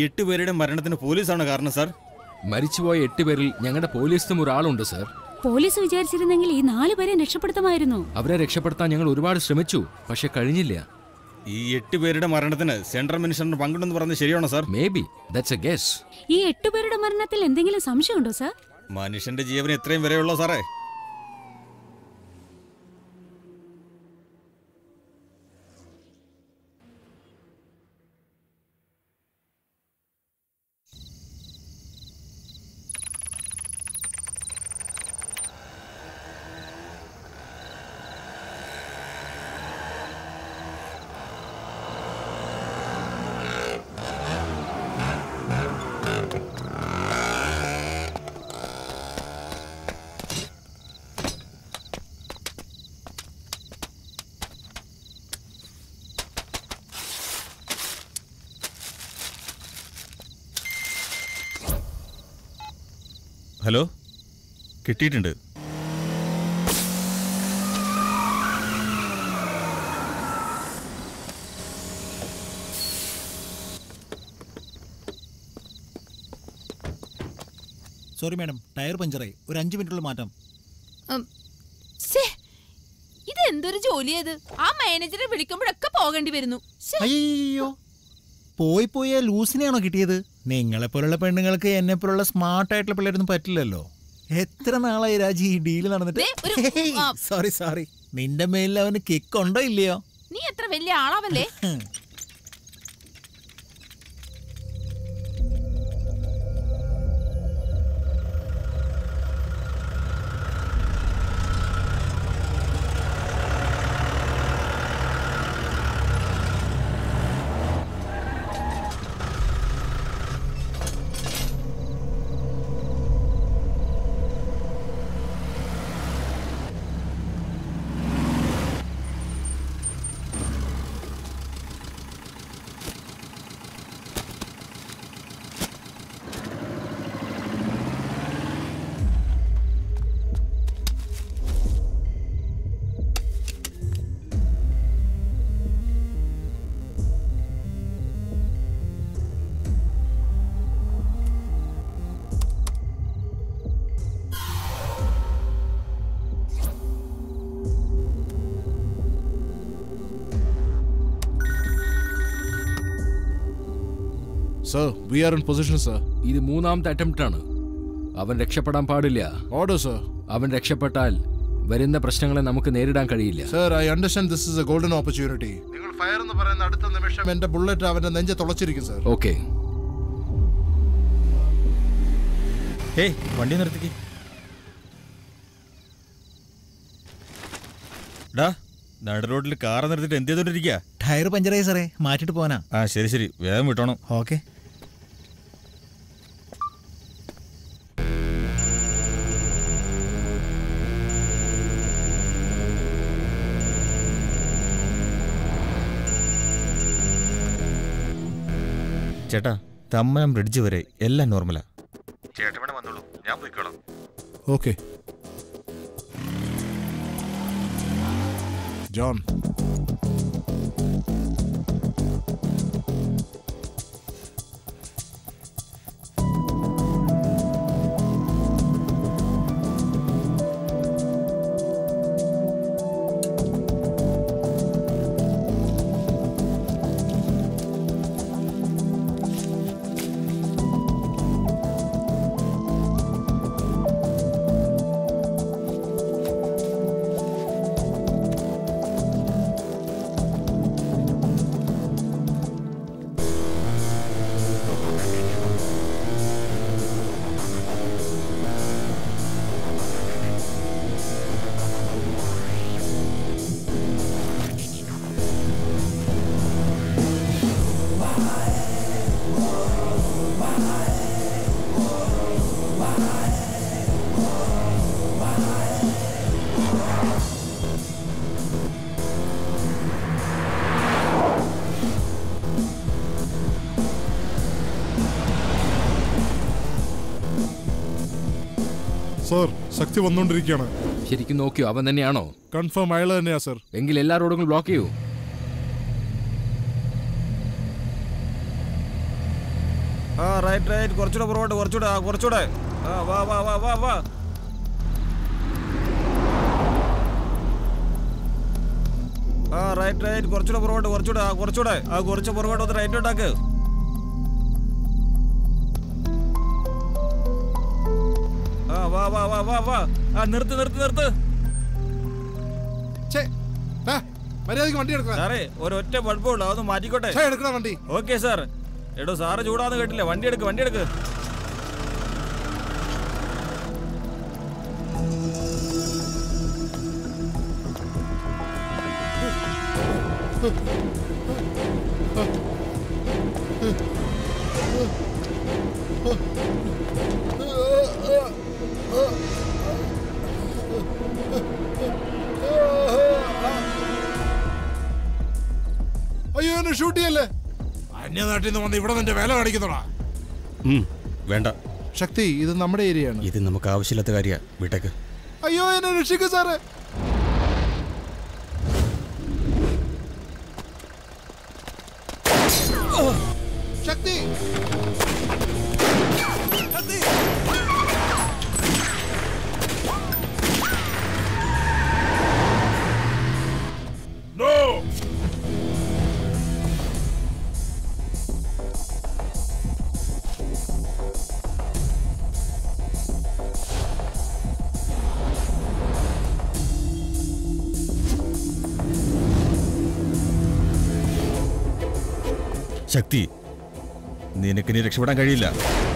എട്ട് പേരുടെ മരണത്തിന് പോലീസാണ് കാരണം സാർ മരിച്ചുപോയ എട്ട് പേരിൽ ഞങ്ങളുടെ പോലീസിലും ഒരാളുണ്ട് സർ പോലീസ് വിചാരിച്ചിരുന്നെങ്കിൽ ഈ നാലു പേരെ രക്ഷപ്പെടുത്തുമായിരുന്നു അവരെ രക്ഷപ്പെടുത്താൻ ഞങ്ങൾ ഒരുപാട് ശ്രമിച്ചു പക്ഷെ കഴിഞ്ഞില്ല ഈ എട്ട് പേരുടെ മരണത്തിന് സെൻട്രൽ മിനിസ്റ്ററിന് പങ്കുണ്ടെന്ന് പറഞ്ഞത് ശരിയാണോ sir may be that's a guess ഈ എട്ടുപേരുടെ മരണത്തിൽ എന്തെങ്കിലും സംശയമുണ്ടോ സാർ മനുഷ്യന്റെ ജീവൻ എത്രയും വരെയുള്ളോ സാറേ ഹലോ കിട്ടിയിട്ടുണ്ട് സോറി മാഡം ടയർ പഞ്ചറായി ഒരു അഞ്ച് മിനിറ്റുള്ള മാറ്റാം ശ്ശേ, ഇത് എന്തൊരു ജോലിയത് ആ മാനേജറെ വിളിക്കുമ്പോഴൊക്കെ പോകേണ്ടി വരുന്നു ശ്ശേ, അയ്യോ പോയി പോയ ലൂസിനെയാണോ കിട്ടിയത് നിങ്ങളെ പോലുള്ള പെണ്ണുങ്ങൾക്ക് എന്നെ പോലുള്ള സ്മാർട്ട് ആയിട്ടുള്ള പിള്ളേരൊന്നും പറ്റില്ലല്ലോ എത്ര നാളായി രാജി ഈ ഡീല് നടന്നിട്ട് ദേ, ഒരു- ആ. സോറി സോറി നിന്റെ മേലിൽ അവന് കിക്ക് ഉണ്ടോ ഇല്ലയോ നീ എത്ര വലിയ ആളാവല്ലേ Sir, we are in position, sir. ഇത് മൂന്നാമത്തെ അറ്റംപ്റ്റ് ആണ് അവൻ രക്ഷപ്പെടാൻ പാടില്ല Order, sir. അവൻ രക്ഷപ്പെട്ടാൽ വരുന്ന പ്രശ്നങ്ങളെ നമുക്ക് നേരിടാൻ കഴിയില്ല Sir, I understand this is a golden opportunity. നിങ്ങൾ ഫയർ എന്ന് പറയുന്ന അടുത്ത നിമിഷം എന്റെ ബുള്ളറ്റ് അവന്റെ നെഞ്ചെ തുളച്ചിരിക്കും സർ ഓക്കെ ഹേയ് വണ്ടി നിർത്തിക്ക് ഡാ നട റോഡിൽ കാർ നിർത്തിയിട്ട് എന്ത് ചെയ്തോണ്ടിരിക്കുക ടയർ പഞ്ചറായി സാറേ മാറ്റിട്ട് പോവാനാ ആ ശരി ശരി വേഗം വിട്ടോണം ഓക്കെ ചേട്ടാ തമ്മനം ബ്രിഡ്ജ് വരെ എല്ലാം നോർമലാ ചേട്ടൻ വേണം വന്നോളൂ ഞാൻ പോയിക്കോളാം ഓക്കെ ജോൺ സർ ശക്തി വന്നുകൊണ്ടിരിക്കുകയാണ് ശരിക്കും നോക്കിയോ അവൻ തന്നെയാണോ കൺഫേം അയാൾ തന്നെയാ സർ എങ്കിൽ എല്ലാ റോഡുകളും ബ്ലോക്ക് ചെയ്യൂ റൈറ്റ് റൈറ്റ് കുറച്ചുകൂടെ പുറകോട്ട് കുറച്ചുകൂടെ ആ കുറച്ചുകൂടെ ആ വാ വാ വാ വാ വാ ആ റൈറ്റ് റൈറ്റ് കുറച്ചുകൂടെ പുറകോട്ട് കുറച്ചുകൂടെ ആ കുറച്ചുകൂടെ ആ കുറച്ച് പുറകോട്ട് ഒന്ന് റൈറ്റ് ഉണ്ടാക്ക് ആ വാ വാ വാ വാ വാ ആ നിർത്ത് നിർത്ത് നിർത്ത് ഛേ, ഡാ, മര്യാദയ്ക്ക് വണ്ടി എടുക്കണം സാറേ ഒരൊറ്റ ബൾബേ ഉള്ളൂ അതൊന്ന് മാറ്റിക്കോട്ടെ ഛേ, എടുക്കണം വണ്ടി ഓക്കെ സാർ എടോ സാറ് ചൂടാന്ന് കേട്ടില്ല വണ്ടി എടുക്ക് വണ്ടി എടുക്ക് അയ്യോ എന്നെ ഷൂട്ട് ചെയ്യല്ലേ അന്യനാട്ടിൽ നിന്ന് വന്ന് ഇവിടെ നിന്റെ വേല കാണിക്കുന്നോടാ ഉം, വേണ്ട ശക്തി ഇത് നമ്മുടെ ഏരിയയാണ് ഇത് നമുക്ക് ആവശ്യമില്ലാത്ത കാര്യ വിട്ടേക്ക് അയ്യോ എന്നെ രക്ഷിക്കൂ സാറേ ശക്തി ശക്തി No! ശക്തി നിനക്ക് ഇനി രക്ഷപ്പെടാൻ കഴിയില്ല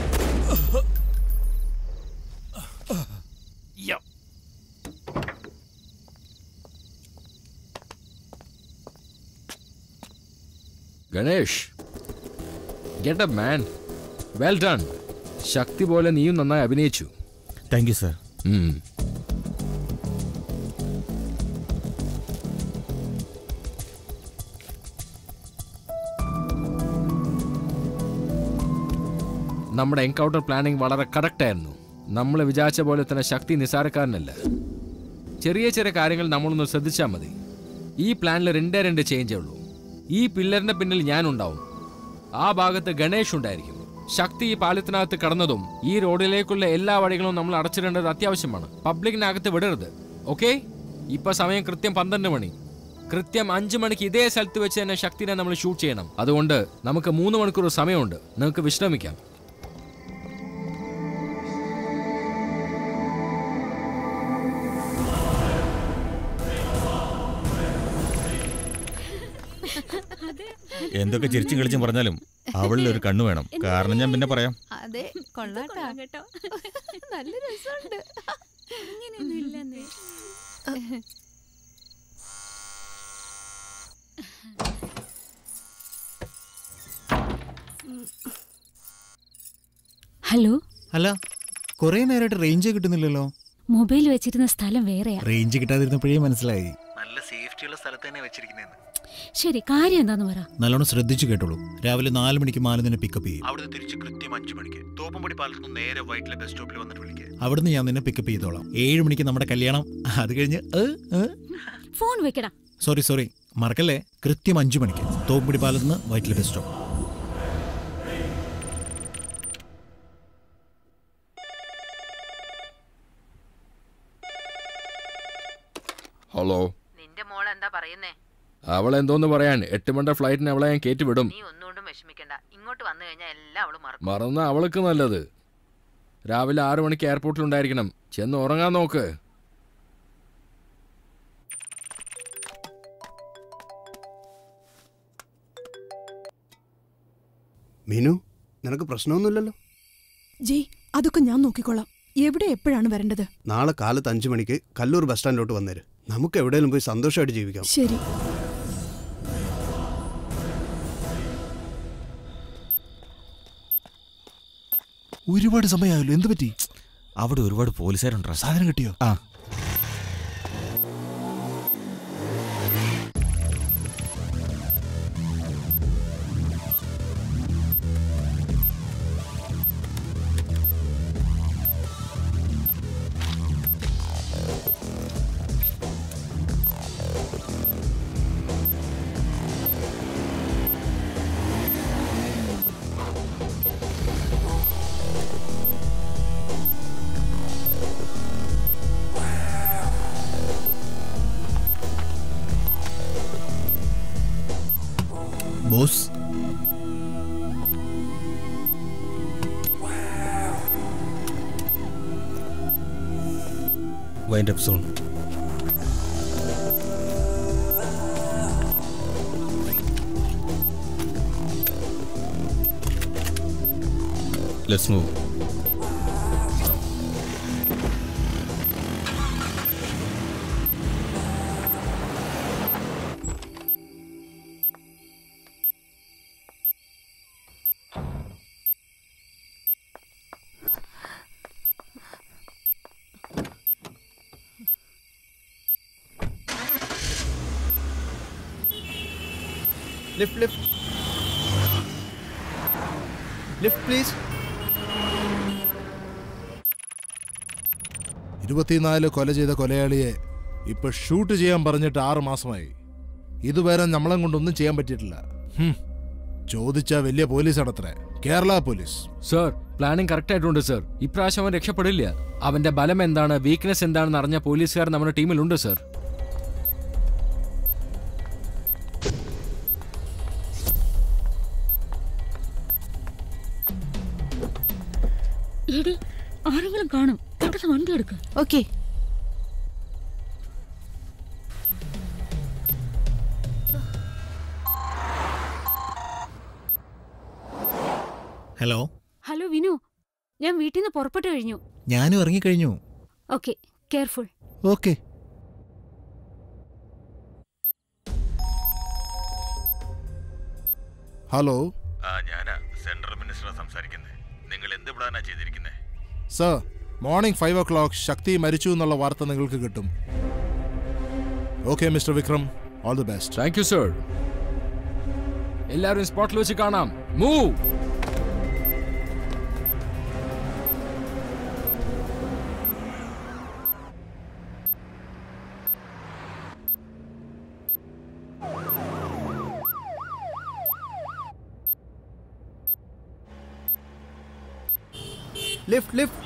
Ganesh get a man well done Shakti പോലെ നീയും നന്നായി അഭിനയിച്ചു താങ്ക് യു സാർ ഉം. നമ്മുടെ എൻകൗണ്ടർ പ്ലാനിംഗ് വളരെ കറക്റ്റ് ആയിരുന്നു നമ്മൾ വിചാരിച്ച പോലെ തന്നെ ശക്തി നിസാരക്കാരനല്ല ചെറിയ ചെറിയ കാര്യങ്ങൾ നമ്മളൊന്ന് ശ്രദ്ധിച്ചാൽ മതി ഈ പ്ലാനിൽ രണ്ടേ രണ്ട് ചേഞ്ചേ ഉള്ളൂ ഈ പില്ലറിന്റെ പിന്നിൽ ഞാനുണ്ടാവും ആ ഭാഗത്ത് ഗണേഷ് ഉണ്ടായിരിക്കും ശക്തി ഈ പാലത്തിനകത്ത് കടന്നതും ഈ റോഡിലേക്കുള്ള എല്ലാ വഴികളും നമ്മൾ അടച്ചിടേണ്ടത് അത്യാവശ്യമാണ് പബ്ലിക്കിനകത്ത് വിടരുത് ഓക്കെ ഇപ്പൊ സമയം കൃത്യം പന്ത്രണ്ട് മണി കൃത്യം അഞ്ചു മണിക്ക് ഇതേ സ്ഥലത്ത് വെച്ച് തന്നെ ശക്തിനെ നമ്മൾ ഷൂട്ട് ചെയ്യണം അതുകൊണ്ട് നമുക്ക് മൂന്ന് മണിക്കൂർ സമയമുണ്ട് നിങ്ങൾക്ക് വിശ്രമിക്കാം എന്തൊക്കെ ചിരിച്ചും കളിച്ചും പറഞ്ഞാലും അവളിൽ ഒരു കണ്ണു വേണം കാരണം ഞാൻ പിന്നെ പറയാം അതെ കൊള്ളാട്ടാ കേട്ടോ നല്ല രസമുണ്ട് അങ്ങനെയൊന്നും ഇല്ലെന്നേ ഹലോ അല്ല കുറേ നേരമായിട്ട് റേഞ്ച് കിട്ടുന്നില്ലല്ലോ മൊബൈൽ വെച്ചിരുന്ന സ്ഥലം വേറെയാ റേഞ്ച് കിട്ടാതിരുന്നപ്പോഴേ മനസ്സിലായി നല്ല സേഫ്റ്റിയുള്ള സ്ഥലത്ത് തന്നെ വെച്ചിരിക്കുന്നതെന്ന് ശരി കാര്യം എന്താന്ന് പറ നല്ലോണം ശ്രദ്ധിച്ചു കേട്ടോളൂ രാവിലെ നാല് മണിക്ക് മാലിനെ പിക്കപ്പ് ചെയ്യും അവിടുന്ന് തിരിച്ച് കൃത്യം അഞ്ചു മണിക്ക് തോപ്പുംപടി പാലത്ത് നിന്ന് നേരെ വൈറ്റിലെ ബസ് സ്റ്റോപ്പിൽ വന്നിട്ട് വിളിക്കുക അവിടുന്ന് ഞാൻ നിന്നെ പിക്കപ്പ് ചെയ്തോളാം ഏഴ് മണിക്ക് നമ്മുടെ കല്യാണം അത് കഴിഞ്ഞ് ഫോൺ വെക്കടാ സോറി സോറി മറക്കല്ലേ കൃത്യം അഞ്ചു മണിക്ക് തോപ്പുംപടി പാലത്ത് നിന്ന് വൈറ്റിലെ ബസ് സ്റ്റോപ്പ് ഹലോ നിന്റെ മോൾ എന്താ പറയുന്നേ അവൾ എന്തോന്ന് പറയാൻ എട്ട് മണിയുടെ ഫ്ലൈറ്റിന് അവളെ ഞാൻ കയറ്റി വിടും നീ ഒന്നുകൊണ്ടും വിഷമിക്കണ്ട ഇങ്ങോട്ട് വന്നു കഴിഞ്ഞാൽ എല്ലാം അവള് മറക്കും മറന്ന അവൾക്ക് നല്ലത് രാവിലെ ആറു മണിക്ക് എയർപോർട്ടിൽ ഉണ്ടായിരിക്കണം ചെന്ന് ഉറങ്ങാൻ നോക്ക് മീനു നിനക്ക് പ്രശ്നമൊന്നുമില്ലല്ലോ ജയ് അതൊക്കെ ഞാൻ നോക്കിക്കോളാം എവിടെ എപ്പോഴാണ് വരേണ്ടത് നാളെ കാലത്ത് അഞ്ചു മണിക്ക് കല്ലൂർ ബസ് സ്റ്റാൻഡിലോട്ട് വന്നേര് നമുക്ക് എവിടെയെങ്കിലും പോയി സന്തോഷമായിട്ട് ജീവിക്കാം ശരി ഒരുപാട് സമയമായല്ലോ എന്ത് പറ്റി അവിടെ ഒരുപാട് പോലീസുകാരുണ്ടോ സാധനം കിട്ടിയോ ആ wind up zone let's move lift lift lift please ഇരുപത്തിനാല് കൊല ചെയ്ത കൊലയാളിയെ ഇപ്പൊ ഷൂട്ട് ചെയ്യാൻ പറഞ്ഞിട്ട് ആറ് മാസമായി ഇതുവരെ നമ്മളെ കൊണ്ടൊന്നും ചെയ്യാൻ പറ്റിയിട്ടില്ല ഹും. ചോദിച്ച വലിയ പോലീസാണത്രേ Kerala police sir planning correct ആയിട്ടുണ്ട് സർ ഇപ്രാവശ്യം അവൻ രക്ഷപ്പെടില്ല അവന്റെ ബലം എന്താണ് വീക്ക്നെസ് എന്താണെന്ന് അറിഞ്ഞ പോലീസുകാർ നമ്മുടെ ടീമിലുണ്ട് സർ എടി ആരെങ്കിലും കാണും പെട്ടെന്ന് വണ്ടി എടുക്ക ഓക്കെ ഹലോ ഹലോ വിനു ഞാൻ വീട്ടിൽ നിന്ന് പുറപ്പെട്ടു കഴിഞ്ഞു ഞാനും ഇറങ്ങിക്കഴിഞ്ഞു ഓക്കെ കെയർഫുൾ ഓക്കെ ഹലോ ആ ഞാനാ സെൻട്രൽ മിനിസ്റ്റർ സംസാരിക്കുന്നത് നിങ്ങൾ എന്ത് പ്ലാനാ ചെയ്തിരിക്കുന്നത് sir morning five o'clock Shakti മരിച്ചു എന്നുള്ള വാർത്ത നിങ്ങൾക്ക് കിട്ടും okay mister Vikram all the best thank you sir എല്ലാവരും സ്പോട്ടിൽ വെച്ച് കാണാം മൂവ് ലിഫ്റ്റ് ലിഫ്റ്റ്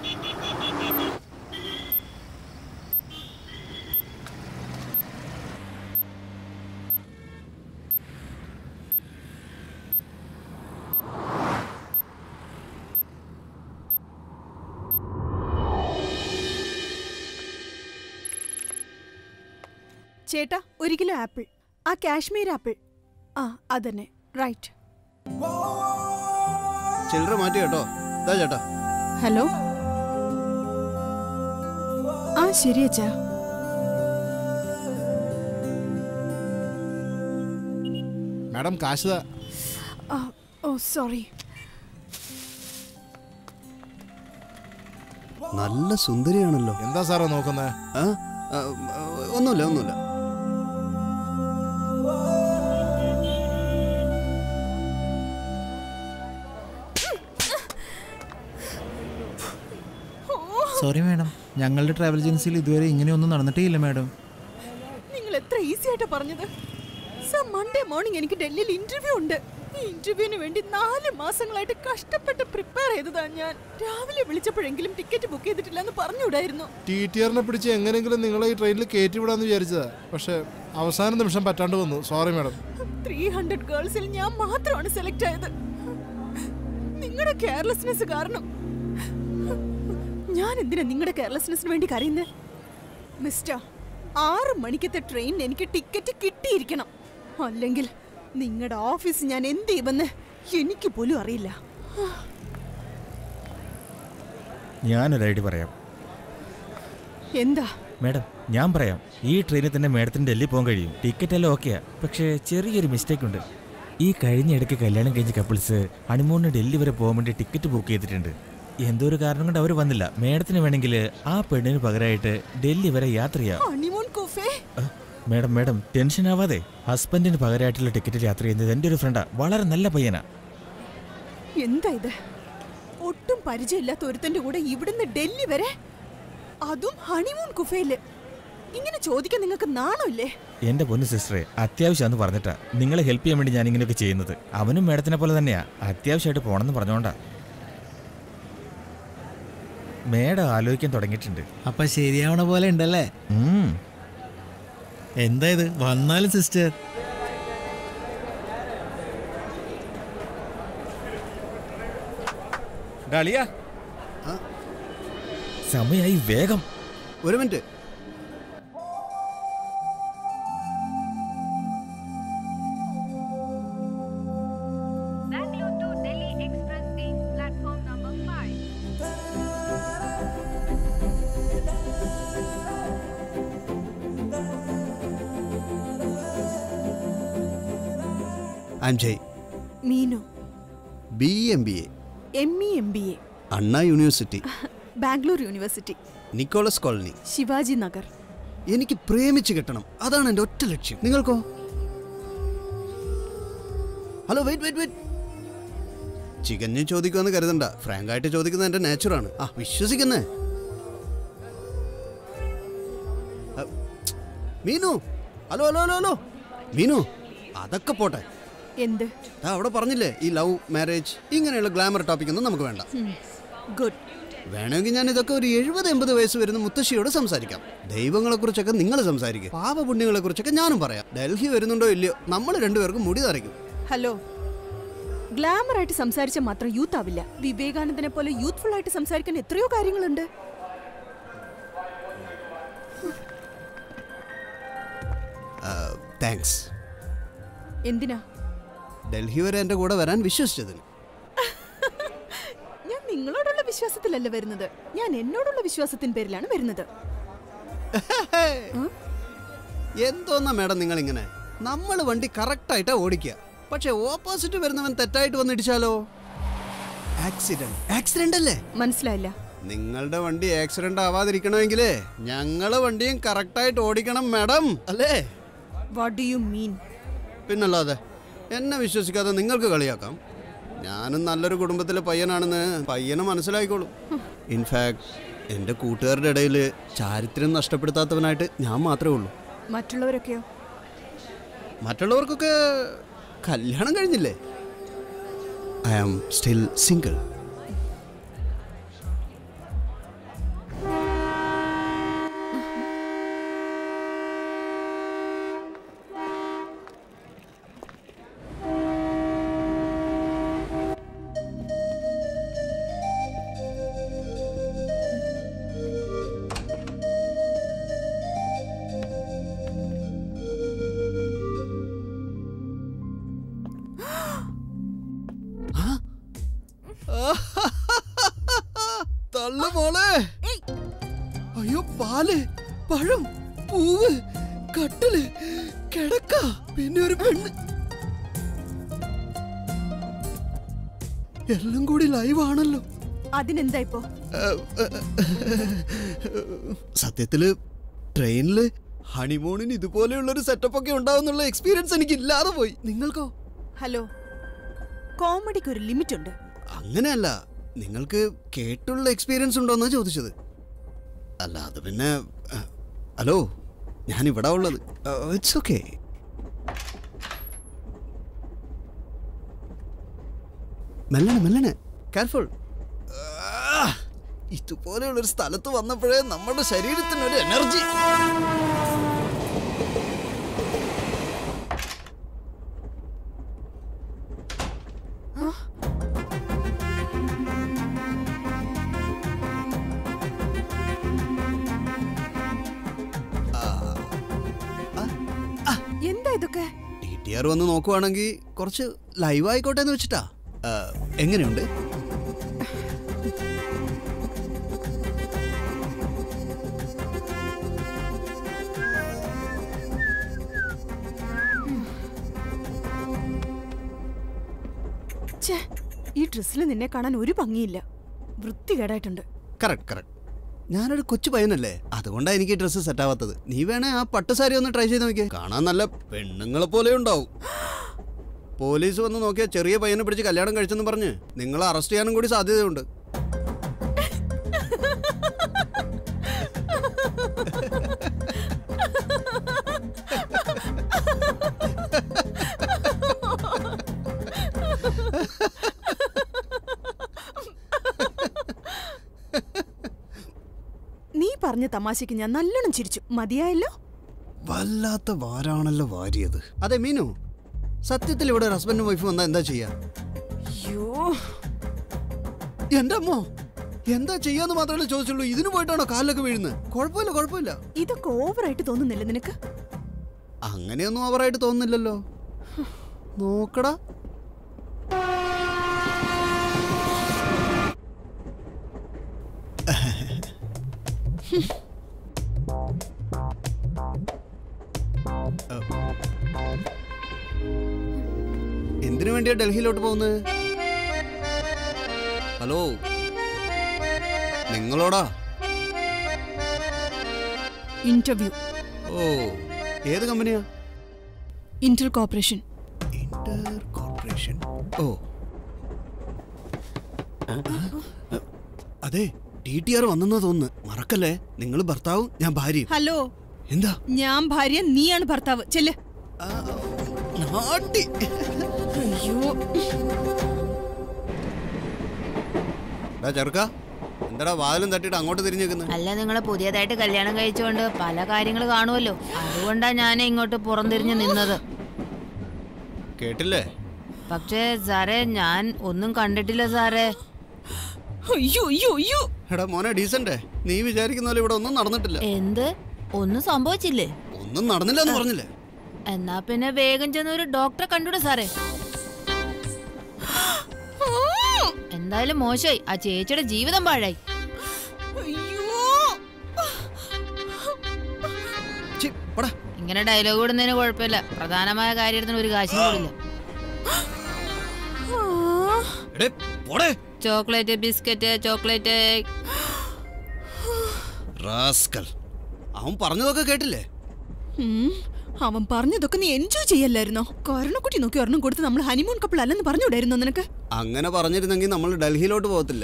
ചേട്ടാ ഒരു കിലോ ആപ്പിൾ ആ കാശ്മീർ ആപ്പിൾ ആ അതന്നെ റൈറ്റ് ചില്ലറ മാറ്റി കേട്ടോ ഇതാ ചേട്ടാ ഹലോ ആ ശരി അച്ഛാ മാഡം കാശ് താ. ആ, ഓ സോറി നല്ല സുന്ദരിയാണല്ലോ എന്താ സാറേ നോക്കുന്നത് ആ ആ, ഒന്നുമില്ല ഒന്നുമില്ല സോറി മാഡം ഞങ്ങളുടെ ട്രാവൽ ഏജൻസിയിൽ ഇതുവരെ ഇങ്ങനെയൊന്നും നടന്നിട്ടേ മാഡം നിങ്ങൾ എത്ര ഈസി ആയിട്ടാ പറഞ്ഞത് സർ മൺഡേ മോർണിംഗ് എനിക്ക് ഡൽഹിയിൽ ഇന്റർവ്യൂ ഉണ്ട് ഈ ഇന്റർവ്യൂവിന് വേണ്ടി നാല് മാസങ്ങളായിട്ട് കഷ്ടപ്പെട്ട് പ്രിപ്പയർ ചെയ്തതാ ഞാൻ രാവിലെ വിളിച്ചപ്പോഴെങ്കിലും ടിക്കറ്റ് ബുക്ക് ചെയ്തിട്ടില്ല എന്ന് പറഞ്ഞുകൂടായിരുന്നു ടി ടി ആറിനെ പിടിച്ച് എങ്ങനെയെങ്കിലും നിങ്ങളെ ഈ ട്രെയിനിൽ കയറ്റി വിടാന്ന് വിചാരിച്ചതാ പക്ഷെ അവസാന നിമിഷം പറ്റാണ്ട് വന്നു സോറി മാഡം ത്രീ ഹൺഡ്രഡ് ഗേൾസിൽ ഞാൻ മാത്രമാണ് സെലക്ട് ആയത് നിങ്ങളുടെ കെയർലെസ്നെസ് കാരണം ഞാൻ എന്തിനാ നിങ്ങളുടെ കെയർലെസ്നെസ്സിന് വേണ്ടി കരയുന്നത് മിസ്റ്റർ ആറ് മണിക്കത്തെ ട്രെയിനിന് എനിക്ക് ടിക്കറ്റ് കിട്ടിയിരിക്കണം അല്ലെങ്കിൽ നിങ്ങളുടെ ഓഫീസ് ഞാൻ എന്ത് ചെയ്യുമെന്ന് എനിക്ക് പോലും അറിയില്ല ഞാനൊരു ഐഡിയ പറയാം എന്താ മാഡം ഞാൻ പറയാം ഈ ട്രെയിനിൽ തന്നെ മാഡത്തിന് ഡൽഹി പോകാൻ കഴിയും ടിക്കറ്റ് എല്ലാം ഓക്കെയാ പക്ഷേ ചെറിയൊരു മിസ്റ്റേക്ക് ഉണ്ട് ഈ കഴിഞ്ഞ ഇടയ്ക്ക് കല്യാണം കഴിഞ്ഞ കപ്പിൾസ് ഹണിമൂണിന് ഡൽഹി വരെ പോകാൻ വേണ്ടി ടിക്കറ്റ് ബുക്ക് ചെയ്തിട്ടുണ്ട് എന്തോ ഒരു കാരണം കൊണ്ട് അവർ വന്നില്ല മാഡത്തിന് വേണമെങ്കിൽ ആ പെണ്ണിന് പകരമായിട്ട് ഡൽഹി വരെ യാത്ര ചെയ്യാം ഹണിമൂൺ കുഫേ അഹ്, മാഡം മാഡം ടെൻഷൻ ആവാതെ ഹസ്ബൻഡിന് പകരമായിട്ടുള്ള ടിക്കറ്റിൽ യാത്ര ചെയ്യുന്നത് എൻ്റെ ഒരു ഫ്രണ്ടാ വളരെ നല്ല പയ്യനാ എന്താ ഇത് ഒട്ടും പരിചയമില്ലാത്ത ഒരുത്തന്റെ കൂടെ ഇവിടുന്ന് ഡൽഹി വരെ അതും ഹണിമൂൺ കുഫയില് ഇങ്ങനെ ചോദിക്കാൻ നിങ്ങൾക്ക് നാണമില്ലേ എന്റെ പൊന്നു സിസ്റ്ററെ അത്യാവശ്യമാണെന്ന് പറഞ്ഞിട്ടാ നിങ്ങളെ ഹെൽപ്പ് ചെയ്യാൻ വേണ്ടി ഞാൻ ഇങ്ങനെയൊക്കെ ചെയ്യുന്നത് അവനും മേഡത്തിനെ പോലെ തന്നെയാ അത്യാവശ്യമായിട്ട് പോണെന്ന് പറഞ്ഞോണ്ടാ മേഡം ആലോചിക്കാൻ തുടങ്ങിയിട്ടുണ്ട് അപ്പൊ ശരിയാവണ പോലെ ഉണ്ടല്ലേ ഉം. എന്താ ഇത് വന്നാലും സിസ്റ്റർ സമയായി വേഗം ഒരു minute I am Jai Meenu B M B A M E M B A Anna university Bangalore university Nicholas colony Shivaji Nagar എനിക്ക് പ്രേമിച്ച് കിട്ടണം അതാണ് എൻ്റെ ഒറ്റ ലക്ഷ്യം നിങ്ങൾക്കോ ഹലോ വെയിറ്റ് വെയിറ്റ് വെയിറ്റ് ചികഞ്ഞ് ചോദിക്കുമെന്ന് കരുതണ്ട ഫ്രാങ്ക് ആയിട്ട് ചോദിക്കുന്നത് എൻ്റെ നാച്ചുറാണ് ആ വിശ്വസിക്കുന്നേ അ, Meenu hello hello hello hello Meenu അതൊക്കെ പോട്ടെ എന്ത് ദാ അവിടെ പറഞ്ഞില്ലേ ഈ ലവ് മാരേജ് ഇങ്ങനെയുള്ള ഗ്ലാമർ ടോപ്പിക് ഒന്നും നമുക്ക് വേണ്ട ഗുഡ് വേണമെങ്കിൽ ഞാൻ ഇതൊക്കെ ഒരു എഴുപത് എൺപത് വയസ്സ് വരുന്ന മുത്തശ്ശിയോട് സംസാരിക്കാം ദൈവങ്ങളെ കുറിച്ചൊക്കെ നിങ്ങൾ സംസാരിക്കും പാപപുണ്യങ്ങളെ കുറിച്ചൊക്കെ ഞാനും പറയാം ഡൽഹി വരുന്നുണ്ടോ ഇല്ലയോ നമ്മൾ രണ്ടുപേർക്കും മുടി തറയ്ക്കും ഹലോ ഗ്ലാമർ ആയിട്ട് സംസാരിച്ചാൽ മാത്രം യൂത്ത് ആവില്ല വിവേകാനന്ദനെ പോലെ യൂത്ത്ഫുൾ ആയിട്ട് സംസാരിക്കാൻ എത്രയോ കാര്യങ്ങളുണ്ട് താങ്ക്സ് എന്തിനാ ഡൽഹി വരെ എൻ്റെ കൂടെ വരാൻ വിശ്വസിച്ചതിന് ഞാൻ നിങ്ങളോടുള്ള വിശ്വാസത്തിലല്ല വരുന്നത് ഞാൻ എന്നോടുള്ള വിശ്വാസത്തിൻ പേരിലാണ് വരുന്നത് എന്തോന്നാ മേഡം നിങ്ങൾ ഇങ്ങനെ നമ്മൾ വണ്ടി കറക്റ്റായിട്ടാ ഓടിക്കുക പക്ഷെ ഓപ്പോസിറ്റ് വരുന്നവൻ തെറ്റായിട്ട് വന്നിടിച്ചാലോ ആക്സിഡന്റ് ആക്സിഡന്റ് അല്ലേ മനസ്സിലായില്ല നിങ്ങളുടെ വണ്ടി ആക്സിഡന്റ് ആവാതിരിക്കണമെങ്കിലേ ഞങ്ങളെ വണ്ടിയും കറക്റ്റായിട്ട് ഓടിക്കണം മാഡം അല്ലേ വാട്ട് ഡു യു മീൻ പിന്നല്ലാതെ എന്നെ വിശ്വസിക്കാതെ നിങ്ങൾക്ക് കളിയാക്കാം ഞാനും നല്ലൊരു കുടുംബത്തിലെ പയ്യനാണെന്ന് പയ്യന് മനസ്സിലായിക്കോളും ഇൻഫാക്ട് എൻ്റെ കൂട്ടുകാരുടെ ഇടയിൽ ചാരിത്രം നഷ്ടപ്പെടുത്താത്തവനായിട്ട് ഞാൻ മാത്രമേ ഉള്ളൂ മറ്റുള്ളവരൊക്കെയോ മറ്റുള്ളവർക്കൊക്കെ കല്യാണം കഴിഞ്ഞില്ലേ ഐ ആം സ്റ്റിൽ സിംഗിൾ തള്ളു മോളെ അയ്യോ പാല് പഴം പൂവ് കട്ടില് കിടക്ക പിന്നെ ഒരു പെണ്ണ് എല്ലാം കൂടി ലൈവ് ആണല്ലോ അതിനെന്താ ഇപ്പോ സത്യത്തില് ട്രെയിനില് ഹണിമൂണിന് ഇതുപോലെയുള്ള ഒരു സെറ്റപ്പ് ഒക്കെ ഉണ്ടാവുന്നുള്ള എക്സ്പീരിയൻസ് എനിക്ക് ഇല്ലാതെ പോയി നിങ്ങൾക്കോ ഹലോ കോമഡിക്ക് ഒരു ലിമിറ്റ് ഉണ്ട് അങ്ങനെയല്ല നിങ്ങൾക്ക് കേട്ടുള്ള എക്സ്പീരിയൻസ് ഉണ്ടോന്നാ ചോദിച്ചത് അല്ല അത് പിന്നെ അഹ്, ഹലോ ഞാൻ ഇവിടെ ഉള്ളത് ഇറ്റ്സ് ഓക്കെ മെല്ലനെ മെല്ലനെ കെയർഫുൾ ഇതുപോലെയുള്ള ഒരു സ്ഥലത്ത് വന്നപ്പോഴേ നമ്മുടെ ശരീരത്തിന് ഒരു എനർജി എന്താ ഇതൊക്കെ ടി ടി ആർ വന്ന് നോക്കുവാണെങ്കിൽ കുറച്ച് ലൈവ് ആയിക്കോട്ടെ എന്ന് വെച്ചിട്ടാ ആ, എങ്ങനെയുണ്ട് ഛേ ഈ ഡ്രസ്സിൽ നിന്നെ കാണാൻ ഒരു ഭംഗിയില്ല വൃത്തികേടായിട്ടുണ്ട് കറക്റ്റ് കറക്റ്റ് ഞാനൊരു കൊച്ചു പയ്യനല്ലേ അതുകൊണ്ടാണ് എനിക്ക് ഈ ഡ്രസ്സ് സെറ്റ് ആവാത്തത് നീ വേണേ ആ പട്ട് സാരി ഒന്ന് ട്രൈ ചെയ്ത് നോക്കിയേ കാണാൻ നല്ല പെണ്ണുങ്ങളെ പോലെ ഉണ്ടാവും പോലീസ് വന്ന് നോക്കിയാൽ ചെറിയ പയ്യനെ പിടിച്ച് കല്യാണം കഴിച്ചെന്ന് പറഞ്ഞ് നിങ്ങളെ അറസ്റ്റ് ചെയ്യാനും കൂടി സാധ്യതയുണ്ട് നീ പറഞ്ഞ തമാശയ്ക്ക് ഞാൻ നല്ലോണം ചിരിച്ചു മതിയായല്ലോ വല്ലാത്ത വാരാണല്ലോ വാരിയത് അതെ മീനു സത്യത്തിൽ ഇവിടെ ഒരു ഹസ്ബൻഡും വൈഫും വന്നാൽ എന്താ ചെയ്യാ അയ്യോ എന്റെ അമ്മോ എന്താ ചെയ്യാന്ന് മാത്രമേ ചോദിച്ചുള്ളൂ ഇതിന് പോയിട്ടാണോ കാലിലൊക്കെ വീഴുന്നത് കുഴപ്പമില്ല കുഴപ്പമില്ല ഇതൊക്കെ ഓവറായിട്ട് തോന്നുന്നില്ല നിനക്ക് അങ്ങനെയൊന്നും ഓവറായിട്ട് തോന്നുന്നില്ലല്ലോ നോക്കടാ എന്തിനു വേണ്ടിയാ ഡൽഹിയിലോട്ട് പോകുന്നത് ഹലോ നിങ്ങളോടാ ഇന്റർവ്യൂ ഓ ഏത് കമ്പനിയാ ഇന്റർ കോർപ്പറേഷൻ ഇന്റർ കോർപ്പറേഷൻ ഓ അതെ ടി ടി ആർ വന്നെന്നാ തോന്നുന്നു മറക്കല്ലേ നിങ്ങൾ ഭർത്താവും ഞാൻ ഭാര്യയും ഹലോ എന്താ ഞാൻ ഭാര്യ നീയാണ് ഭർത്താവ് ചെല്ല് നാട്ടി അയ്യോ ഡാ ചെറുക്ക എന്താടാ വാതിലും തട്ടിയിട്ട് അങ്ങോട്ട് തിരിഞ്ഞേക്കുന്നത് അല്ല നിങ്ങൾ പുതിയതായിട്ട് കല്യാണം കഴിച്ചുകൊണ്ട് പല കാര്യങ്ങൾ കാണുമല്ലോ അതുകൊണ്ടാ ഞാൻ ഇങ്ങോട്ട് പുറംതിരിഞ്ഞ് നിന്നത് കേട്ടില്ലേ പക്ഷേ സാറേ ഞാൻ ഒന്നും കണ്ടിട്ടില്ല സാറേ അയ്യോ അയ്യോ അയ്യോ എടാ മോനെ ഡീസന്റെ നീ വിചാരിക്കുന്ന പോലെ ഇവിടെ ഒന്നും നടന്നിട്ടില്ല എന്ത് ഒന്നും സംഭവിച്ചില്ലേ ഒന്നും നടന്നില്ല എന്ന് പറഞ്ഞില്ലേ എന്നാ പിന്നെ വേഗം ചെന്ന് ഒരു ഡോക്ടറെ കണ്ടുകൂടെ സാറേ എന്തായാലും മോശമായി ആ ചേച്ചിയുടെ ജീവിതം പാഴായി ഛി, പോടാ. ഇങ്ങനെ ഡയലോഗ് വിടുന്നതിന് കുഴപ്പമില്ല പ്രധാനമായ കാര്യത്തിന് ഒരു കാശും കൂടില്ല എടേ, പോടേ. ചോക്ലേറ്റ് ബിസ്ക്കറ്റ് ചോക്ലേറ്റ് റാസ്കൽ അവൻ പറഞ്ഞതൊക്കെ കേട്ടില്ലേ ഉം, അവൻ പറഞ്ഞതൊക്കെ നീ എൻജോയ് ചെയ്യല്ലായിരുന്നോ കരുണക്കുട്ടി നോക്കി ഒരെണ്ണം കൊടുത്ത് നമ്മൾ ഹണിമൂൺ കപ്പിൾ അല്ലെന്ന് പറഞ്ഞുകൂടായിരുന്നോ നിനക്ക് അങ്ങനെ പറഞ്ഞിരുന്നെങ്കിൽ നമ്മൾ ഡൽഹിയിലോട്ട് പോകത്തില്ല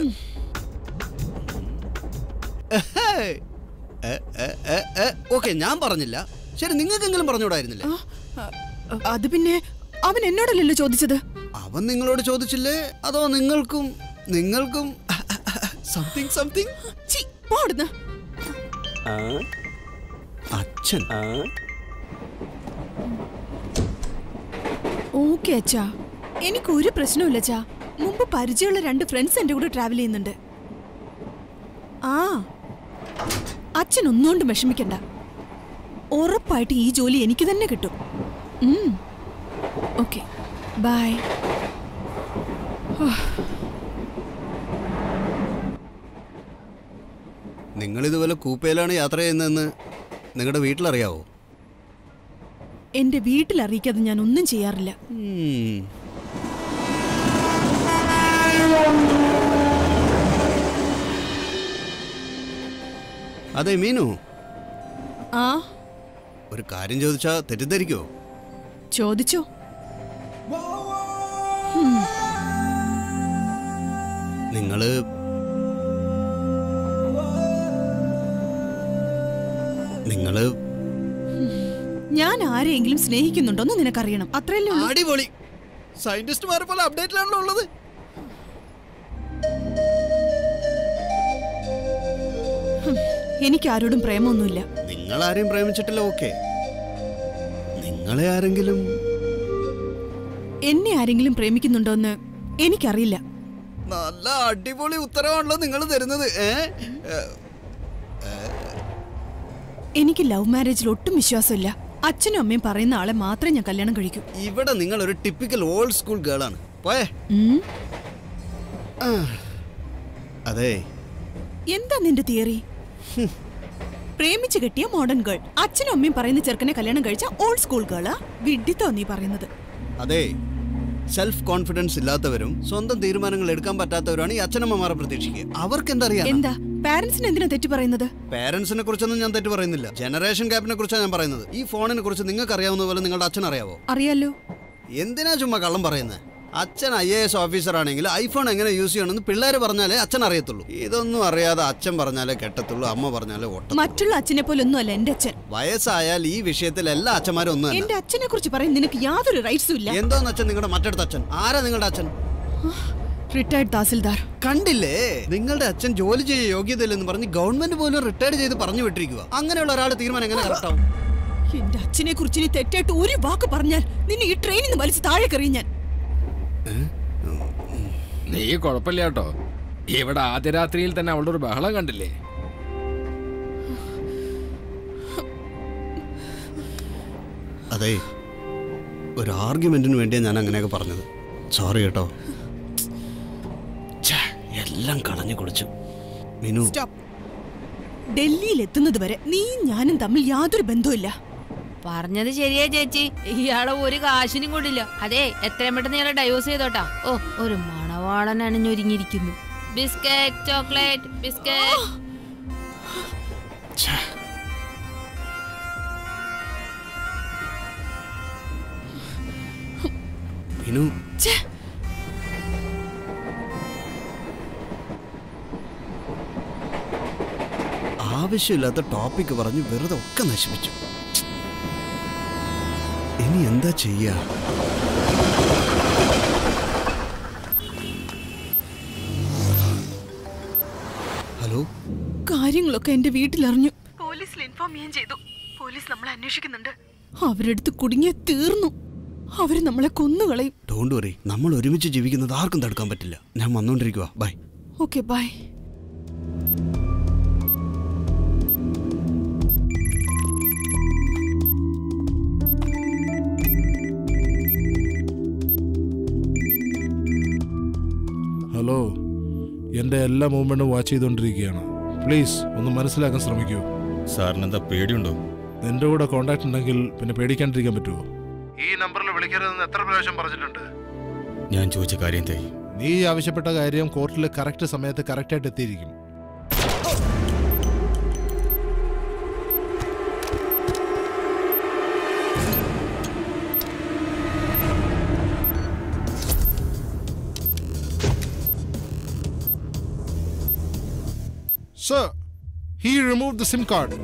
ഓക്കെ ഞാൻ പറഞ്ഞില്ല ശരി നിങ്ങൾക്കെങ്കിലും പറഞ്ഞുകൂടായിരുന്നില്ലേ അ- അത് പിന്നെ അവൻ എന്നോടല്ലല്ലോ ചോദിച്ചത് അവൻ നിങ്ങളോട് ചോദിച്ചില്ലേ അതോ നിങ്ങൾക്കും നിങ്ങൾക്കും സംതിങ് സംതിങ് ചി, പോ അവിടുന്ന്. അച്ഛൻ ഓക്കെ അച്ഛാ എനിക്ക് ഒരു പ്രശ്നവുമില്ല അച്ഛാ മുമ്പ് പരിചയമുള്ള രണ്ട് ഫ്രണ്ട്സ് എന്റെ കൂടെ ട്രാവൽ ചെയ്യുന്നുണ്ട് ആ അച്ഛൻ ഒന്നുകൊണ്ടും വിഷമിക്കണ്ട ഉറപ്പായിട്ട് ഈ ജോലി എനിക്ക് തന്നെ കിട്ടും ഓക്കെ ബൈ നിങ്ങൾ ഇതുപോലെ കൂപ്പയിലാണ് യാത്ര ചെയ്യുന്നതെന്ന് നിങ്ങളുടെ വീട്ടിലറിയാവോ എന്റെ വീട്ടിൽ അറിയിക്കാതെ ഞാൻ ഒന്നും ചെയ്യാറില്ല ഉം. അതെ മീനു ആ ഒരു കാര്യം ചോദിച്ചാ തെറ്റിദ്ധരിക്കോ ചോദിച്ചോ നിങ്ങള് നിങ്ങള് ഞാൻ ആരെയെങ്കിലും സ്നേഹിക്കുന്നുണ്ടോന്ന് നിനക്കറിയണം അത്രയല്ലേ ഉള്ളൂ അടിപൊളി സയന്റിസ്റ്റുമാരെ പോലെ അപ്ഡേറ്റിലാണല്ലോ ഉള്ളത് എനിക്ക് ആരോടും പ്രേമമൊന്നുമില്ല നിങ്ങൾ ആരെയും പ്രേമിച്ചിട്ടില്ല ഓക്കെ നിങ്ങളെ ആരെങ്കിലും എന്നെ ആരെങ്കിലും പ്രേമിക്കുന്നുണ്ടോന്ന് എനിക്കറിയില്ല നല്ല അടിപൊളി ഉത്തരവാണല്ലോ നിങ്ങൾ തരുന്നത് ഏ ഏ, എനിക്ക് ലവ് മാരേജിൽ ഒട്ടും വിശ്വാസമില്ല അച്ഛനും അമ്മയും പറയുന്ന ആളെ മാത്രമേ ഞാൻ കല്യാണം കഴിക്കൂ ഇവിടെ നിങ്ങൾ ഒരു ടിപ്പിക്കൽ ഓൾഡ് സ്കൂൾ ഗേൾ ആണ് പോയേ ഉം? ആ. അതെ എന്താ നിന്റെ തിയറി പ്രേമിച്ച് കെട്ടിയ മോഡേൺ ഗേൾ അച്ഛനും അമ്മയും പറയുന്ന ചെറുക്കനെ കല്യാണം കഴിച്ച ഓൾഡ് സ്കൂൾ ഗേളാ വിഡിത്തോ നീ പറയുന്നത് അതെ സെൽഫ് കോൺഫിഡൻസ് ഇല്ലാത്തവരും സ്വന്തം തീരുമാനങ്ങൾ എടുക്കാൻ പറ്റാത്തവരാണ് ഈ അച്ഛനമ്മമാരെ പ്രതീക്ഷിക്കുക അവർക്ക് എന്തറിയാം എന്താ പാരന്റ്സിന് എന്തിനാ തെറ്റ് പറയുന്നത് പേരൻസിനെ കുറിച്ചൊന്നും ഞാൻ തെറ്റ് പറയുന്നില്ല ജനറേഷൻ ഗ്യാപ്പിനെ കുറിച്ചാണ് ഞാൻ പറയുന്നത് ഈ ഫോണിനെ കുറിച്ച് നിങ്ങൾക്ക് അറിയാവുന്ന പോലെ നിങ്ങളുടെ അച്ഛൻ അറിയാവോ അറിയാലോ എന്തിനാ ചുമ്മാ കള്ളം പറയുന്നത് അച്ഛൻ ഐ എ എസ് ഓഫീസർ ആണെങ്കിൽ ഐഫോൺ എങ്ങനെ യൂസ് ചെയ്യണമെന്ന് പിള്ളേർ പറഞ്ഞാലേ അച്ഛൻ അറിയത്തുള്ളൂ ഇതൊന്നും അറിയാതെ അച്ഛൻ പറഞ്ഞാലേ കെട്ടത്തുള്ളൂ അമ്മ പറഞ്ഞാലേ ഒട്ട മറ്റുള്ള അച്ഛനെ പോലെ ഒന്നുമല്ല എന്റെ അച്ഛൻ വയസ്സായാൽ ഈ വിഷയത്തിൽ എല്ലാ അച്ഛന്മാരും ഒന്നും തന്നെ എന്റെ അച്ഛനെ കുറിച്ച് പറയാൻ നിനക്ക് യാതൊരു റൈറ്റ്സും ഇല്ല എന്തോന്ന് അച്ഛൻ നിങ്ങളുടെ മറ്റടുത്ത അച്ഛൻ ആരാ നിങ്ങളുടെ അച്ഛൻ റിട്ടയർഡ് തഹസിൽദാർ കണ്ടില്ലേ നിങ്ങളുടെ അച്ഛൻ ജോലി ചെയ്യ യോഗ്യതയില്ലെന്ന് പറഞ്ഞ് ഗവൺമെന്റ് പോലും റിട്ടയർ ചെയ്ത് പറഞ്ഞു വിട്ടിരിക്കുക അങ്ങനെയുള്ള ഒരാൾ തീരുമാനം എങ്ങനെ കറക്റ്റ് ആവും എന്റെ അച്ഛനെ കുറിച്ച് നീ തെറ്റായിട്ട് ഒരു വാക്ക് പറഞ്ഞാൽ നിന്നെ ഈ ട്രെയിനിൽ നിന്ന് വലിച്ച് താഴെ കറിയും ഞാൻ നീ കുഴപ്പമില്ല കേട്ടോ ഇവിടെ ആദ്യ രാത്രിയിൽ തന്നെ അവളുടെ ഒരു ബഹളം കണ്ടില്ലേ അതെ ഒരു ആർഗ്യുമെന്റിന് വേണ്ടിയാണ് ഞാൻ അങ്ങനെയൊക്കെ പറഞ്ഞത് സോറി കേട്ടോ ഛേ, എല്ലാം കളഞ്ഞു കുടിച്ചു മിനു സ്റ്റോപ്പ് ഡൽഹിയിൽ എത്തുന്നത് വരെ നീയും ഞാനും തമ്മിൽ യാതൊരു ബന്ധവുമില്ല പറഞ്ഞത് ശരിയാ ചേച്ചി ഇയാളെ ഒരു കാശിനും കൊണ്ടില്ല അതെ എത്രയും പെട്ടെന്ന് ഇയാളെ ഡൈവോഴ്സ് ചെയ്തോട്ടാ ഓ ഒരു മണവാളൻ അണിഞ്ഞൊരുങ്ങിയിരിക്കുന്നു ബിസ്ക്കറ്റ് ചോക്ലേറ്റ് ബിസ്ക്കറ്റ് ഛേ. മിനു ഛേ, ആവശ്യമില്ലാത്ത ടോപ്പിക് പറഞ്ഞ് വെറുതെ ഒക്കെ നശിപ്പിച്ചു ഇനി എന്താ ചെയ്യാ ഹലോ കാര്യങ്ങളൊക്കെ എന്റെ വീട്ടിലറിഞ്ഞു പോലീസിൽ ഇൻഫോം ചെയ്യാൻ ചെയ്തു പോലീസ് നമ്മളെ അന്വേഷിക്കുന്നുണ്ട് അവരെടുത്ത് കുടുങ്ങിയ തീർന്നു അവര് നമ്മളെ കൊന്നുകളയും ഡോണ്ട് വറി നമ്മൾ ഒരുമിച്ച് ജീവിക്കുന്നത് ആർക്കും തടുക്കാൻ പറ്റില്ല ഞാൻ വന്നോണ്ടിരിക്കുക ബൈ ഓക്കെ ബൈ ഹലോ എൻ്റെ എല്ലാ മൂവ്മെൻറ്റും വാച്ച് ചെയ്തുകൊണ്ടിരിക്കുകയാണ് പ്ലീസ് ഒന്ന് മനസ്സിലാക്കാൻ ശ്രമിക്കൂ സാറിനെന്താ പേടിയുണ്ടോ നിന്റെ കൂടെ കോണ്ടാക്ട് ഉണ്ടെങ്കിൽ പിന്നെ പേടിക്കാണ്ടിരിക്കാൻ പറ്റുമോ ഈ നമ്പറിൽ വിളിക്കരുതെന്ന് എത്ര പ്രാവശ്യം പറഞ്ഞിട്ടുണ്ട് ഞാൻ ചോദിച്ച കാര്യം തേ നീ ആവശ്യപ്പെട്ട കാര്യം കോർട്ടിൽ കറക്റ്റ് സമയത്ത് കറക്റ്റായിട്ട് എത്തിയിരിക്കും Sir, he removed the SIM card.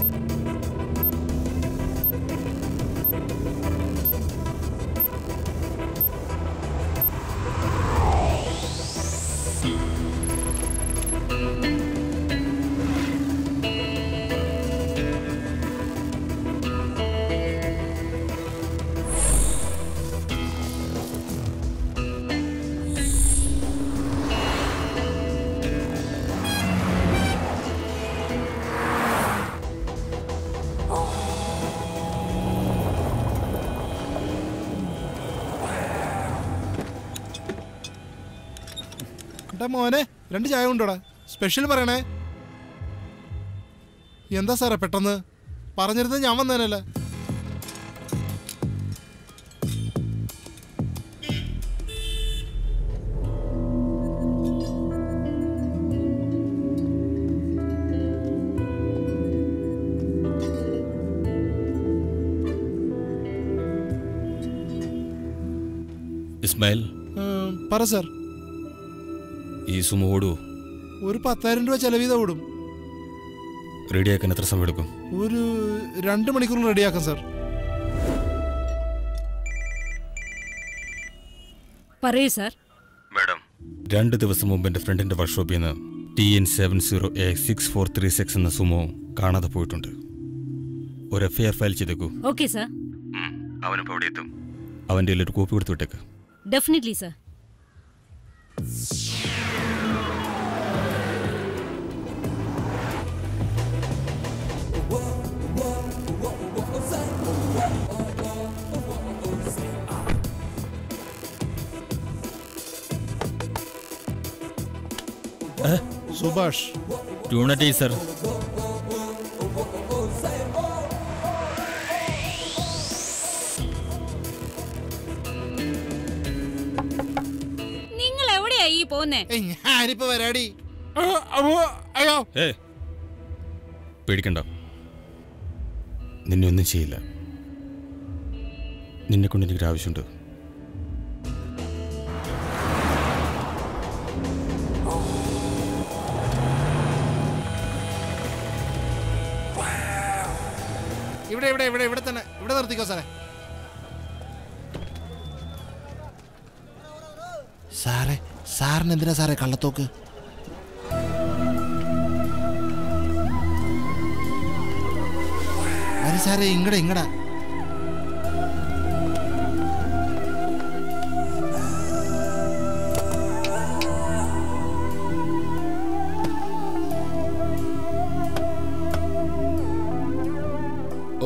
എടാ മോനെ രണ്ട് ചായ കൊണ്ടോടാ സ്പെഷ്യൽ പറയണേ എന്താ സാറേ പെട്ടെന്ന് പറഞ്ഞിരുന്നത് ഞാൻ വന്നേനല്ല ഇസ്മായിൽ ഉം, പറ സാർ ഈ സുമ ഓടുവോ ഒരു പത്തായിരം രൂപ ചെലവ് ചെയ്താ ഓടും റെഡിയാക്കാൻ എത്ര സമയം എടുക്കും ഒരു രണ്ട് മണിക്കൂറിൽ റെഡിയാക്കാം സാർ പറയൂ സാർ മാഡം രണ്ട് ദിവസം മുമ്പ് എൻ്റെ ഫ്രണ്ടിൻ്റെ വർക്ക്ഷോപ്പിൽ നിന്ന് T N seven zero A six four three six എന്ന സുമോ കാണാതെ പോയിട്ടുണ്ട് ഒരു എഫ് ഐ ആർ ഫയൽ ചെയ്തേക്കൂ ഓക്കെ സാർ അവനിപ്പോൾ അവിടെ എത്തും അവൻ്റെ ഒരു കോപ്പി കൊടുത്ത് വിട്ടേക്ക് ഡെഫിനറ്റ്ലി സാർ സുഭാഷ് ട്യൂണറ്റി സർ നിങ്ങൾ എവിടെയാ ഈ പോന്നേ ഞാനിപ്പോ വരാടി അയ്യോ ഏ പേടിക്കണ്ട നിന്നെ ഒന്നും ചെയ്യില്ല നിന്നെ കൊണ്ട് എനിക്കൊരു ആവശ്യമുണ്ട് ഇവിടെ ഇവിടെ ഇവിടെ ഇവിടെ തന്നെ ഇവിടെ നിർത്തിക്കോ സാറേ സാറേ സാറിന് എന്തിനാ സാറേ കള്ളത്തോക്ക് അരെ സാറേ ഇങ്ങടെ ഇങ്ങടാ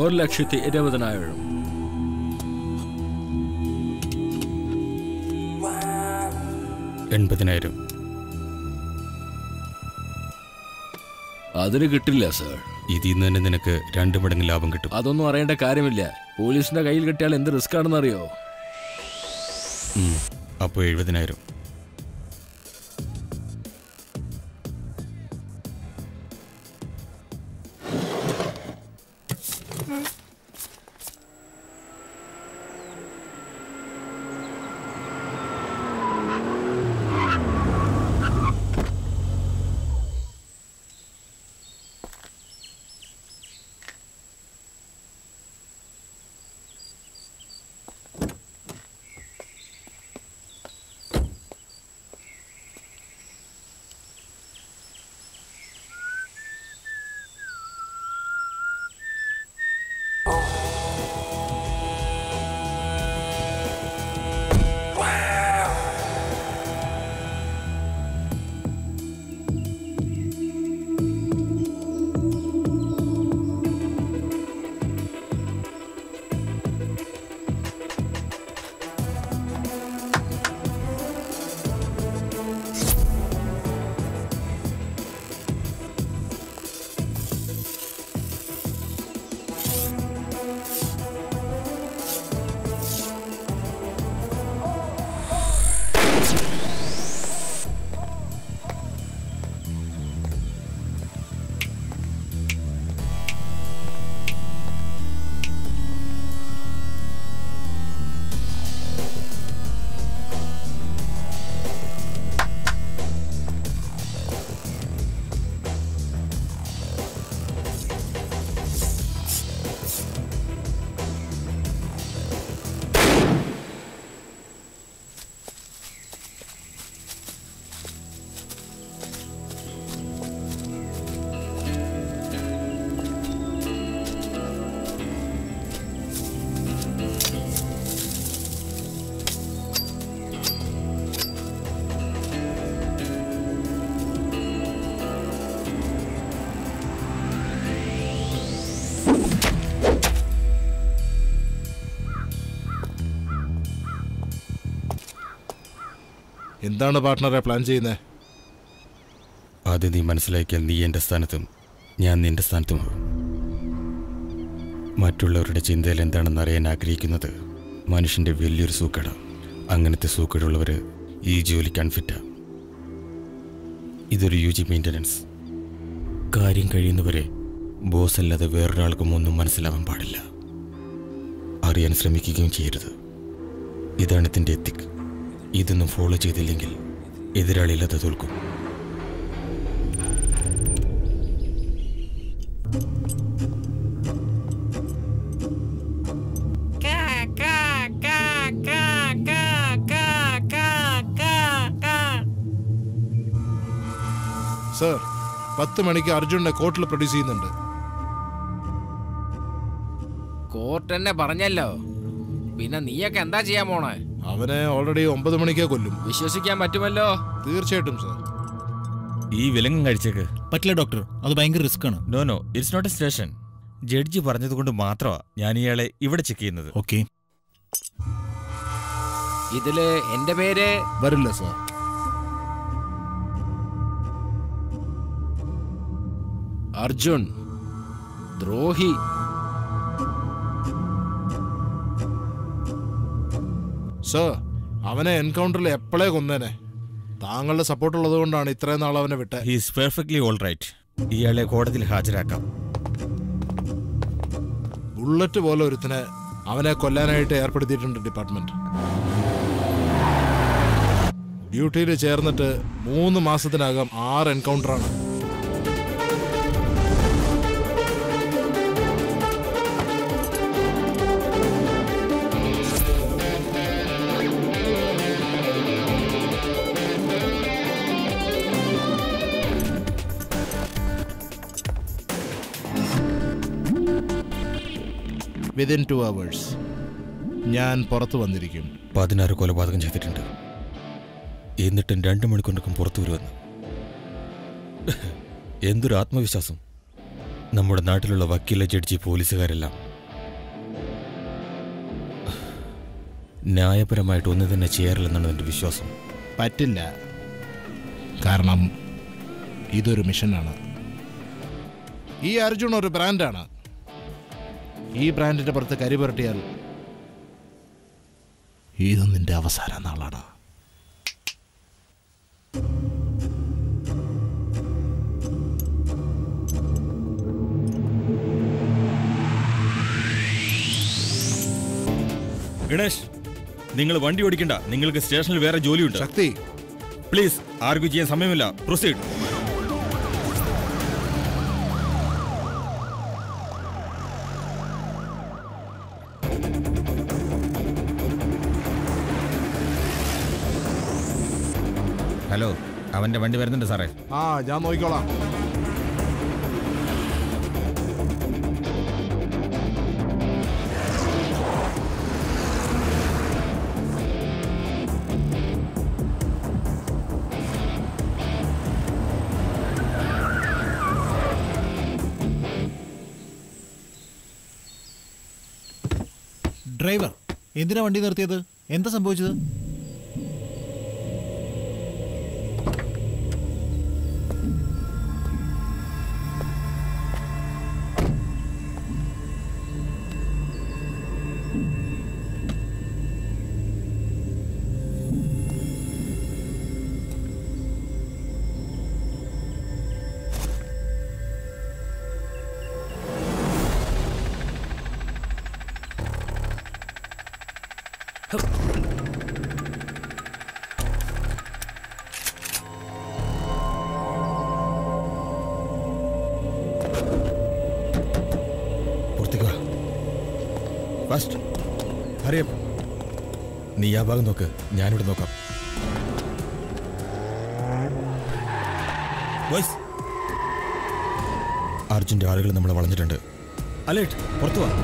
ഒരു ലക്ഷത്തി ഇരുപതിനായിരം എൺപതിനായിരം അതിന് കിട്ടില്ല സർ ഇതിൽ നിന്ന് തന്നെ നിനക്ക് രണ്ട് മടങ്ങ് ലാഭം കിട്ടും അതൊന്നും അറിയേണ്ട കാര്യമില്ല പോലീസിന്റെ കയ്യിൽ കിട്ടിയാൽ എന്ത് റിസ്ക് ആണെന്ന് അറിയോ ഉം, അപ്പോൾ എഴുപതിനായിരം എന്താണ് പാർട്ട്ണറെ പ്ലാൻ ചെയ്യുന്നത് അത് നീ മനസ്സിലാക്കിയാൽ നീ എൻ്റെ സ്ഥാനത്തും ഞാൻ നിന്റെ സ്ഥാനത്തുമാകും മറ്റുള്ളവരുടെ ചിന്തയിൽ എന്താണെന്ന് അറിയാൻ ആഗ്രഹിക്കുന്നത് മനുഷ്യൻ്റെ വലിയൊരു സൂക്കട അങ്ങനത്തെ സൂക്കടുള്ളവർ ഈ ജോലിക്ക് അൺഫിറ്റാ ഇതൊരു യു ജി മെയിൻ്റനൻസ് കാര്യം കഴിയുന്നവരെ ബോസ് അല്ലാതെ വേറൊരാൾക്കും ഒന്നും മനസ്സിലാവാൻ പാടില്ല അറിയാൻ ശ്രമിക്കുകയും ചെയ്യരുത് ഇതാണ് ഇതിൻ്റെ എത്തിക് ഇതൊന്നും ഫോളോ ചെയ്തില്ലെങ്കിൽ എതിരാളിയില്ലാതെ തോൽക്കും സർ പത്ത് മണിക്ക് അർജുനെ കോർട്ടിൽ പ്രൊഡ്യൂസ് ചെയ്യുന്നുണ്ട് കോർട്ട് തന്നെ പറഞ്ഞല്ലോ പിന്നെ നീയൊക്കെ എന്താ ചെയ്യാൻ പോണേ അവനെ ഓൾറെഡി ഒമ്പത് മണിക്കേ കൊല്ലും വിശ്വസിക്കാൻ പറ്റുമല്ലോ തീർച്ചയായിട്ടും സർ ഈ വിലങ്ങും കഴിച്ചേക്ക് പറ്റില്ല ഡോക്ടർ അത് ഭയങ്കര റിസ്ക് ആണ് no no it's not a station judge പറഞ്ഞതുകൊണ്ട് മാത്രമാണ് ഞാൻ ഇയാളെ ഇവിടെ ചെക്ക് ചെയ്യുന്നത് ഓക്കെ ഇതില് എന്റെ പേര് വരില്ല സർ അർജുൻ ദ്രോഹി സർ അവനെ എൻകൗണ്ടറിൽ എപ്പോഴേ കൊന്നേനെ താങ്കളുടെ സപ്പോർട്ട് ഉള്ളത് കൊണ്ടാണ് ഇത്രയും നാൾ അവനെ വിട്ടെ ഹീസ് പെർഫെക്റ്റ്ലി ഓൾ റൈറ്റ് ഇയാളെ കോടതിയിൽ ഹാജരാക്കാം ബുള്ളറ്റ് പോലെ ഒരുത്തിനെ അവനെ കൊല്ലാനായിട്ട് ഏർപ്പെടുത്തിയിട്ടുണ്ട് ഡിപ്പാർട്ട്മെന്റ് ഡ്യൂട്ടിയിൽ ചേർന്നിട്ട് മൂന്ന് മാസത്തിനകം ആറ് എൻകൗണ്ടറാണ് വിതിൻ ടു അവേഴ്സ് ഞാൻ പുറത്തു വന്നിരിക്കും പതിനാറ് കൊലപാതകം ചെയ്തിട്ടുണ്ട് എന്നിട്ടും രണ്ട് മണിക്കൂറിനൊക്കെ പുറത്തു വരുമെന്ന് എന്തൊരു ആത്മവിശ്വാസം നമ്മുടെ നാട്ടിലുള്ള വക്കീല ജഡ്ജി പോലീസുകാരെല്ലാം ന്യായപരമായിട്ട് ഒന്നും തന്നെ ചെയ്യാറില്ലെന്നാണ് എൻ്റെ വിശ്വാസം പറ്റില്ല കാരണം ഇതൊരു മിഷനാണ് ഈ അർജുൻ ഒരു ബ്രാൻഡാണ് ഈ ബ്രാൻഡിന്റെ പുറത്ത് കരി പുരട്ടിയാൽ ഇത് നിന്റെ അവസാന നാളാണ് ഗണേഷ് നിങ്ങൾ വണ്ടി ഓടിക്കണ്ട നിങ്ങൾക്ക് സ്റ്റേഷനിൽ വേറെ ജോലിയുണ്ട് ശക്തി പ്ലീസ് ആർഗ്യൂ ചെയ്യാൻ സമയമില്ല പ്രൊസീഡ് ഹലോ അവന്റെ വണ്ടി വരുന്നുണ്ട് സാറേ ആ ഞാൻ നോക്കിക്കോളാം ഡ്രൈവർ എന്തിനാ വണ്ടി നിർത്തിയത് എന്താ സംഭവിച്ചത് പുറത്തേക്ക് വാ ഫസ്റ്റ് അറിയാം നീ ആ ഭാഗം നോക്ക് ഞാനിവിടെ നോക്കാം ബോയ്സ് അർജുൻ്റെ ആളുകൾ നമ്മളെ വളഞ്ഞിട്ടുണ്ട് അലേട്ട് പുറത്തു വാ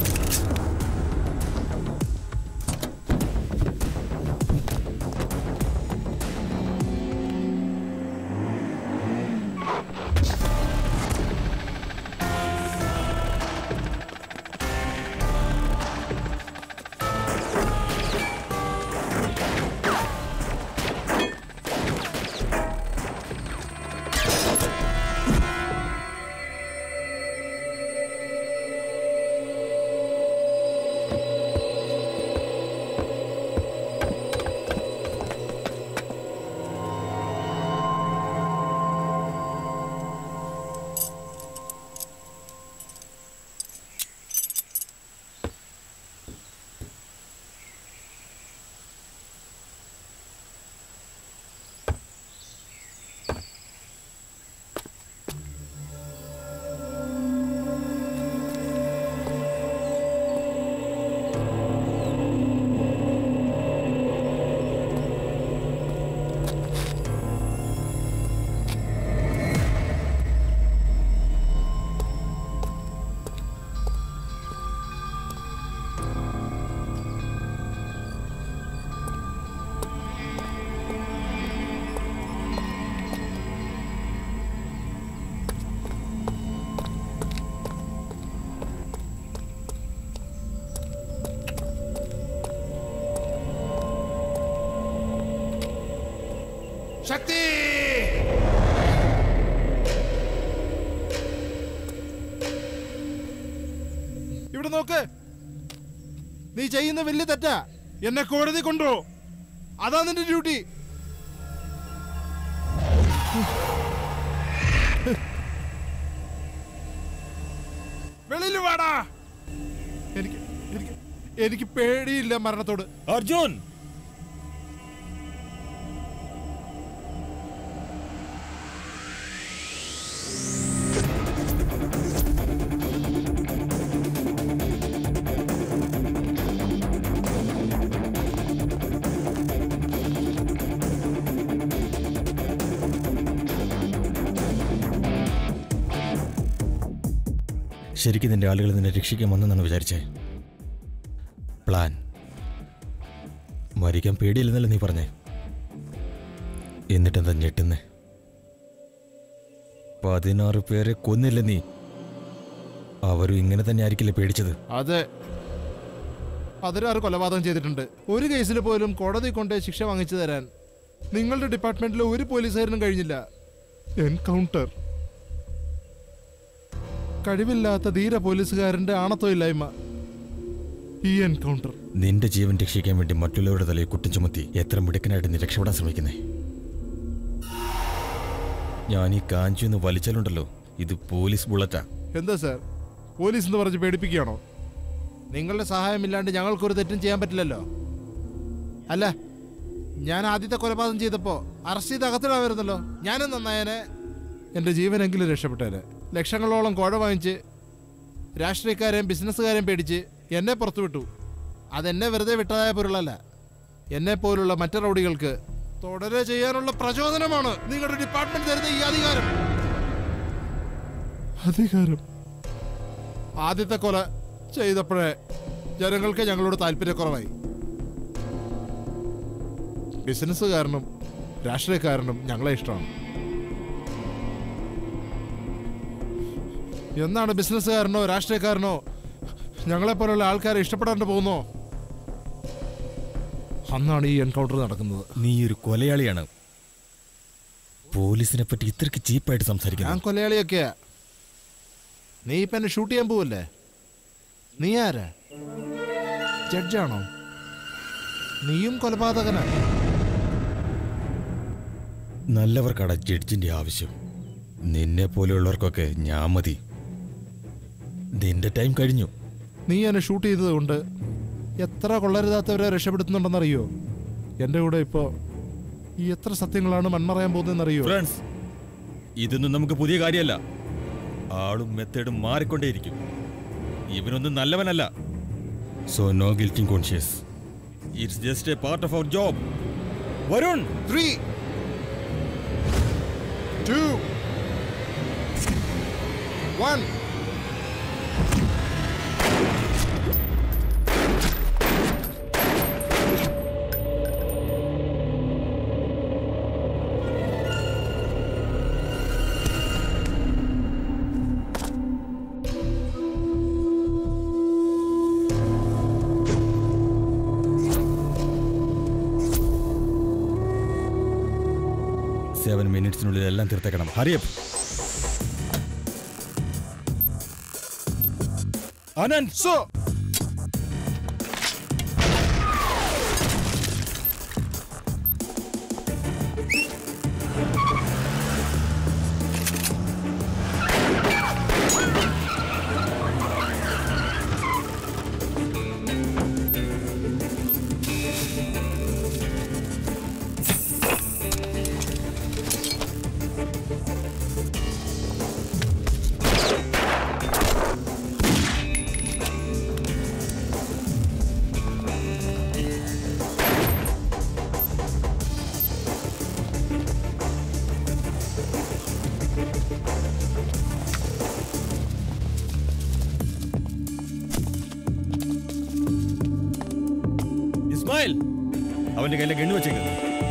ശക്തി ഇവിടെ നോക്ക് നീ ചെയ്യുന്ന വലിയ തെറ്റാ എന്നെ കോടതി കൊണ്ടോ അതാ നിന്റെ ഡ്യൂട്ടി വെളിയിൽ വാടാ എനിക്ക് എനിക്ക് എനിക്ക് പേടിയില്ല മരണത്തോട് അർജുൻ ശരിക്കും നിന്റെ ആളുകൾ നിന്നെ രക്ഷിക്കാൻ വന്നെന്നാണ് വിചാരിച്ചേ പ്ലാൻ മരിക്കാൻ പേടിയില്ലെന്നല്ലേ നീ പറഞ്ഞേ എന്നിട്ടെന്താ ഞെട്ടുന്നേ പതിനാറ് പേരെ കൊന്നില്ല നീ അവരും ഇങ്ങനെ തന്നെ ആയിരിക്കില്ലേ പേടിച്ചത് അതെ പതിനാറ് കൊലപാതകം ചെയ്തിട്ടുണ്ട് ഒരു കേസിൽ പോലും കോടതി കൊണ്ട് ശിക്ഷ വാങ്ങിച്ചു തരാൻ നിങ്ങളുടെ ഡിപ്പാർട്ട്മെന്റിലെ ഒരു പോലീസുകാരനും കഴിഞ്ഞില്ല എൻകൗണ്ടർ കഴിവില്ലാത്ത ധീര പോലീസുകാരന്റെ ആണത്വമില്ലായ്മ ഈ എൻകൗണ്ടർ നിന്റെ ജീവൻ രക്ഷിക്കാൻ വേണ്ടി മറ്റുള്ളവരുടെ തലയിൽ കുറ്റം ചുമത്തി എത്ര മിടുക്കനായിട്ട് നീ രക്ഷപ്പെടാൻ ശ്രമിക്കുന്നേ ഞാൻ ഈ കാഞ്ചിന്ന് വലിച്ചാലുണ്ടല്ലോ ഇത് പോലീസ് ബുള്ളറ്റാ എന്താ സാർ പോലീസ് എന്ന് പറഞ്ഞ് പേടിപ്പിക്കുകയാണോ നിങ്ങളുടെ സഹായമില്ലാണ്ട് ഞങ്ങൾക്കൊരു തെറ്റും ചെയ്യാൻ പറ്റില്ലല്ലോ അല്ല ഞാൻ ആദ്യത്തെ കൊലപാതകം ചെയ്തപ്പോൾ അറസ്റ്റ് ചെയ്ത് അകത്തിടാമായിരുന്നല്ലോ ഞാനും നന്നായനെ എൻ്റെ ജീവനെങ്കിലും രക്ഷപ്പെട്ടേനെ ലക്ഷങ്ങളോളം കോഴ വാങ്ങിച്ച് രാഷ്ട്രീയക്കാരെയും ബിസിനസ്സുകാരെയും പേടിച്ച് എന്നെ പുറത്തുവിട്ടു അതെന്നെ വെറുതെ വിട്ടതായ പൊരുളല്ല എന്നെ പോലുള്ള മറ്റു റൗഡികൾക്ക് തുടരെ ചെയ്യാനുള്ള പ്രചോദനമാണ് നിങ്ങളുടെ ഡിപ്പാർട്ട്മെന്റ് തരുന്ന ഈ അധികാരം അധികാരം ആദ്യത്തെ കൊല ചെയ്തപ്പോഴേ ജനങ്ങൾക്ക് ഞങ്ങളോട് താല്പര്യക്കുറവായി ബിസിനസ്സുകാരനും രാഷ്ട്രീയക്കാരനും ഞങ്ങളെ ഇഷ്ടമാണ് എന്നാണ് ബിസിനസ്സുകാരനോ രാഷ്ട്രീയക്കാരനോ ഞങ്ങളെപ്പോലുള്ള ആൾക്കാരെ ഇഷ്ടപ്പെടാണ്ട് പോകുന്നോ അന്നാണ് ഈ എൻകൗണ്ടർ നടക്കുന്നത് നീ ഒരു കൊലയാളിയാണ് പോലീസിനെ പറ്റി ഇത്രയ്ക്ക് ചീപ്പായിട്ട് ഞാൻ സംസാരിക്കുന്നു കൊലയാളിയൊക്കെയാ നീ ഇപ്പൊ എന്നെ ഷൂട്ട് ചെയ്യാൻ പോവല്ലേ നീ ആരാ ജഡ്ജാണോ നീയും കൊലപാതകനാ നല്ലവർക്കാണ് ജഡ്ജിന്റെ ആവശ്യം നിന്നെ പോലെയുള്ളവർക്കൊക്കെ ഞാൻ മതി നിന്റെ ടൈം കഴിഞ്ഞു നീ എന്നെ ഷൂട്ട് ചെയ്തത് കൊണ്ട് എത്ര കൊള്ളരുതാത്തവരെ രക്ഷപ്പെടുത്തുന്നുണ്ടെന്നറിയോ എൻ്റെ കൂടെ ഇപ്പോ ഈ എത്ര സത്യങ്ങളാണ് മൺമറയാൻ പോകുന്നതെന്നറിയോ ഫ്രണ്ട്സ് ഇതൊന്നും നമുക്ക് പുതിയ കാര്യമല്ല ആളും മെത്തേഡും മാറിക്കൊണ്ടേയിരിക്കും ഇവനൊന്നും നല്ലവനല്ല so no guilty conscience it's just a part of our job Varun three two one seven മിനിറ്റ്സിനുള്ളിൽ എല്ലാം തീർത്തേക്കണം ഹറിയപ്പ് അനന്ത് സോ ഇസ്മായിൽ അവന്റെ കയ്യിലെ ഗണ്ണു വെച്ചേക്ക്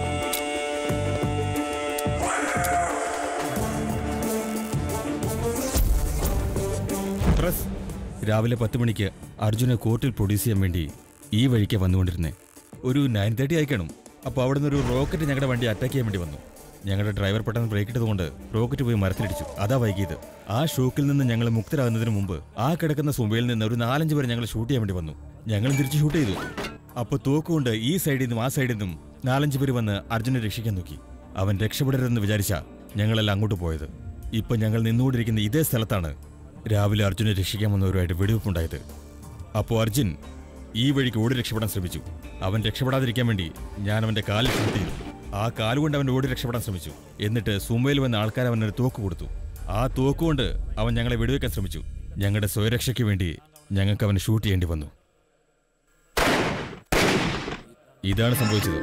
പ്രസ് രാവിലെ പത്ത് മണിക്ക് അർജുനെ കോർട്ടിൽ പ്രൊഡ്യൂസ് ചെയ്യാൻ വേണ്ടി ഈ വഴിക്ക് വന്നുകൊണ്ടിരുന്നേ ഒരു നയൻ തേർട്ടി ആയിക്കണം അപ്പോൾ അവിടെ നിന്ന് ഒരു റോക്കറ്റ് ഞങ്ങളുടെ വണ്ടി അറ്റാക്ക് ചെയ്യാൻ വേണ്ടി വന്നു ഞങ്ങളുടെ ഡ്രൈവർ പെട്ടെന്ന് ബ്രേക്ക് ഇട്ടതുകൊണ്ട് റോക്കറ്റ് പോയി മരത്തിലിടിച്ചു അതാ വൈകിയത് ആ ഷോക്കിൽ നിന്ന് ഞങ്ങൾ മുക്തരാകുന്നതിന് മുമ്പ് ആ കിടക്കുന്ന സുമ്പയിൽ നിന്ന് ഒരു നാലഞ്ച് പേര് ഞങ്ങൾ ഷൂട്ട് ചെയ്യാൻ വേണ്ടി വന്നു ഞങ്ങൾ തിരിച്ച് ഷൂട്ട് ചെയ്തു അപ്പോൾ തോക്കുകൊണ്ട് ഈ സൈഡിൽ നിന്നും ആ സൈഡിൽ നിന്നും നാലഞ്ച് പേര് വന്ന് അർജുനെ രക്ഷിക്കാൻ നോക്കി അവൻ രക്ഷപ്പെടരുതെന്ന് വിചാരിച്ച ഞങ്ങളെല്ലാം അങ്ങോട്ട് പോയത് ഇപ്പൊ ഞങ്ങൾ നിന്നുകൊണ്ടിരിക്കുന്ന ഇതേ സ്ഥലത്താണ് രാവിലെ അർജുനെ രക്ഷിക്കാൻ വന്നവരുമായിട്ട് വെടിവെപ്പുണ്ടായത് അപ്പോൾ അർജുൻ ഈ വഴിക്ക് ഓടി രക്ഷപ്പെടാൻ ശ്രമിച്ചു അവൻ രക്ഷപ്പെടാതിരിക്കാൻ വേണ്ടി ഞാൻ അവന്റെ കാലിൽ ഷൂട്ട് ചെയ്തു ആ കാലുകൊണ്ട് അവൻ ഓടി രക്ഷപ്പെടാൻ ശ്രമിച്ചു എന്നിട്ട് സുമയിൽ വന്ന ആൾക്കാർ അവനൊരു തോക്ക് കൊടുത്തു ആ തോക്കുകൊണ്ട് അവൻ ഞങ്ങളെ വെടിവെക്കാൻ ശ്രമിച്ചു ഞങ്ങളുടെ സ്വയരക്ഷയ്ക്ക് വേണ്ടി ഞങ്ങൾക്ക് അവനെ ഷൂട്ട് ചെയ്യേണ്ടി വന്നു ഇതാണ് സംഭവിച്ചത്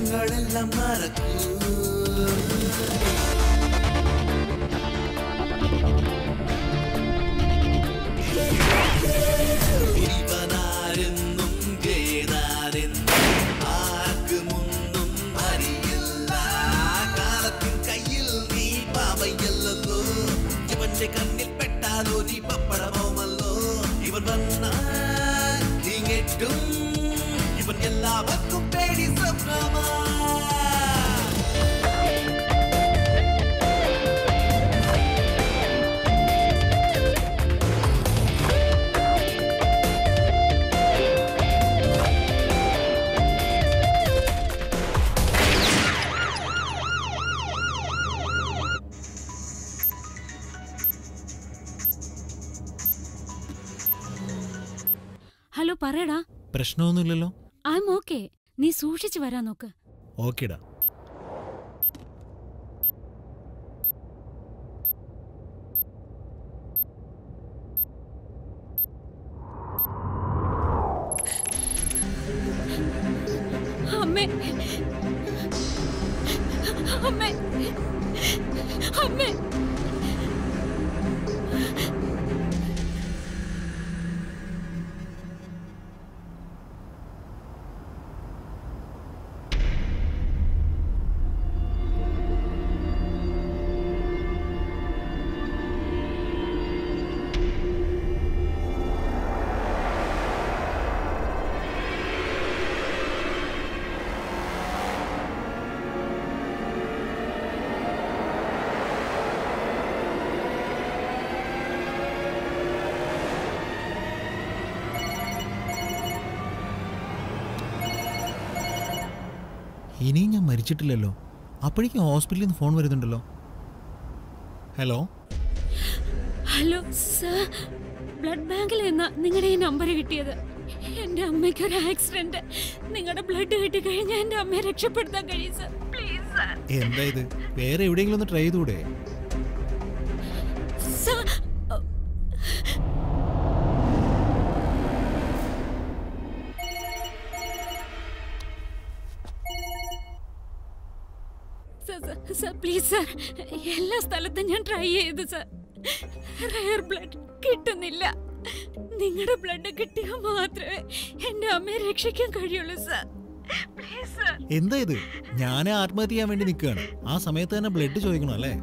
ദുഃഖങ്ങളെല്ലാം മറക്കൂ ഇവനാരെന്നും ഏതാരെന്നും ആർക്കുമൊന്നും അറിയില്ല കാലത്തിൻ കയ്യിൽ നീ പാവയല്ലോ ഇവന്റെ കണ്ണിൽ പെട്ടാലോ നീ പപ്പടമോമല്ലോ ഇവൻ വന്നാൽ നീങ്ങെട്ടും ഇവൻ എല്ലാവർക്കും പേടി സ്വപ്നമാ ഹലോ പറയടാ പ്രശ്നമൊന്നുമില്ലല്ലോ ഐ എം ഓക്കെ നീ സൂക്ഷിച്ചു വരാൻ നോക്ക് ഓക്കേടാ അമ്മേ അമ്മേ അമ്മേ ഇനിയും ഞാൻ മരിച്ചിട്ടില്ലല്ലോ അപ്പോഴേക്കും ഹോസ്പിറ്റലിൽ നിന്ന് ഫോൺ വരുന്നുണ്ടല്ലോ ഹലോ ഹലോ സർ ബ്ലഡ് ബാങ്കിൽ നിന്നാ നിങ്ങളുടെ ഈ നമ്പർ കിട്ടിയത് എന്റെ അമ്മയ്ക്ക് ഒരു ആക്സിഡന്റ് നിങ്ങളുടെ ബ്ലഡ് കിട്ടി കഴിഞ്ഞാൽ എന്റെ അമ്മയെ രക്ഷപ്പെടുത്താൻ കഴിയും സർ പ്ലീസ് സർ എന്താ ഇത് വേറെ എവിടെയെങ്കിലും ഒന്ന് ട്രൈ ചെയ്തുകൂടെ sir sir sir sir please sir എല്ലാ സ്ഥലത്തും ഞാൻ ട്രൈ ചെയ്തു സർ റയർ ബ്ലഡ് കിട്ടുന്നില്ല നിങ്ങളുടെ ബ്ലഡ് കിട്ടിയാൽ മാത്രമേ എന്റെ അമ്മയെ രക്ഷിക്കാൻ കഴിയുള്ളൂ സർ പ്ലീസ് സർ എന്താ ഇത് ഞാൻ ആത്മഹത്യ ചെയ്യാൻ വേണ്ടി നിൽക്കുകയാണ് ആ സമയത്ത് തന്നെ ബ്ലഡ് ചോദിക്കണം അല്ലേ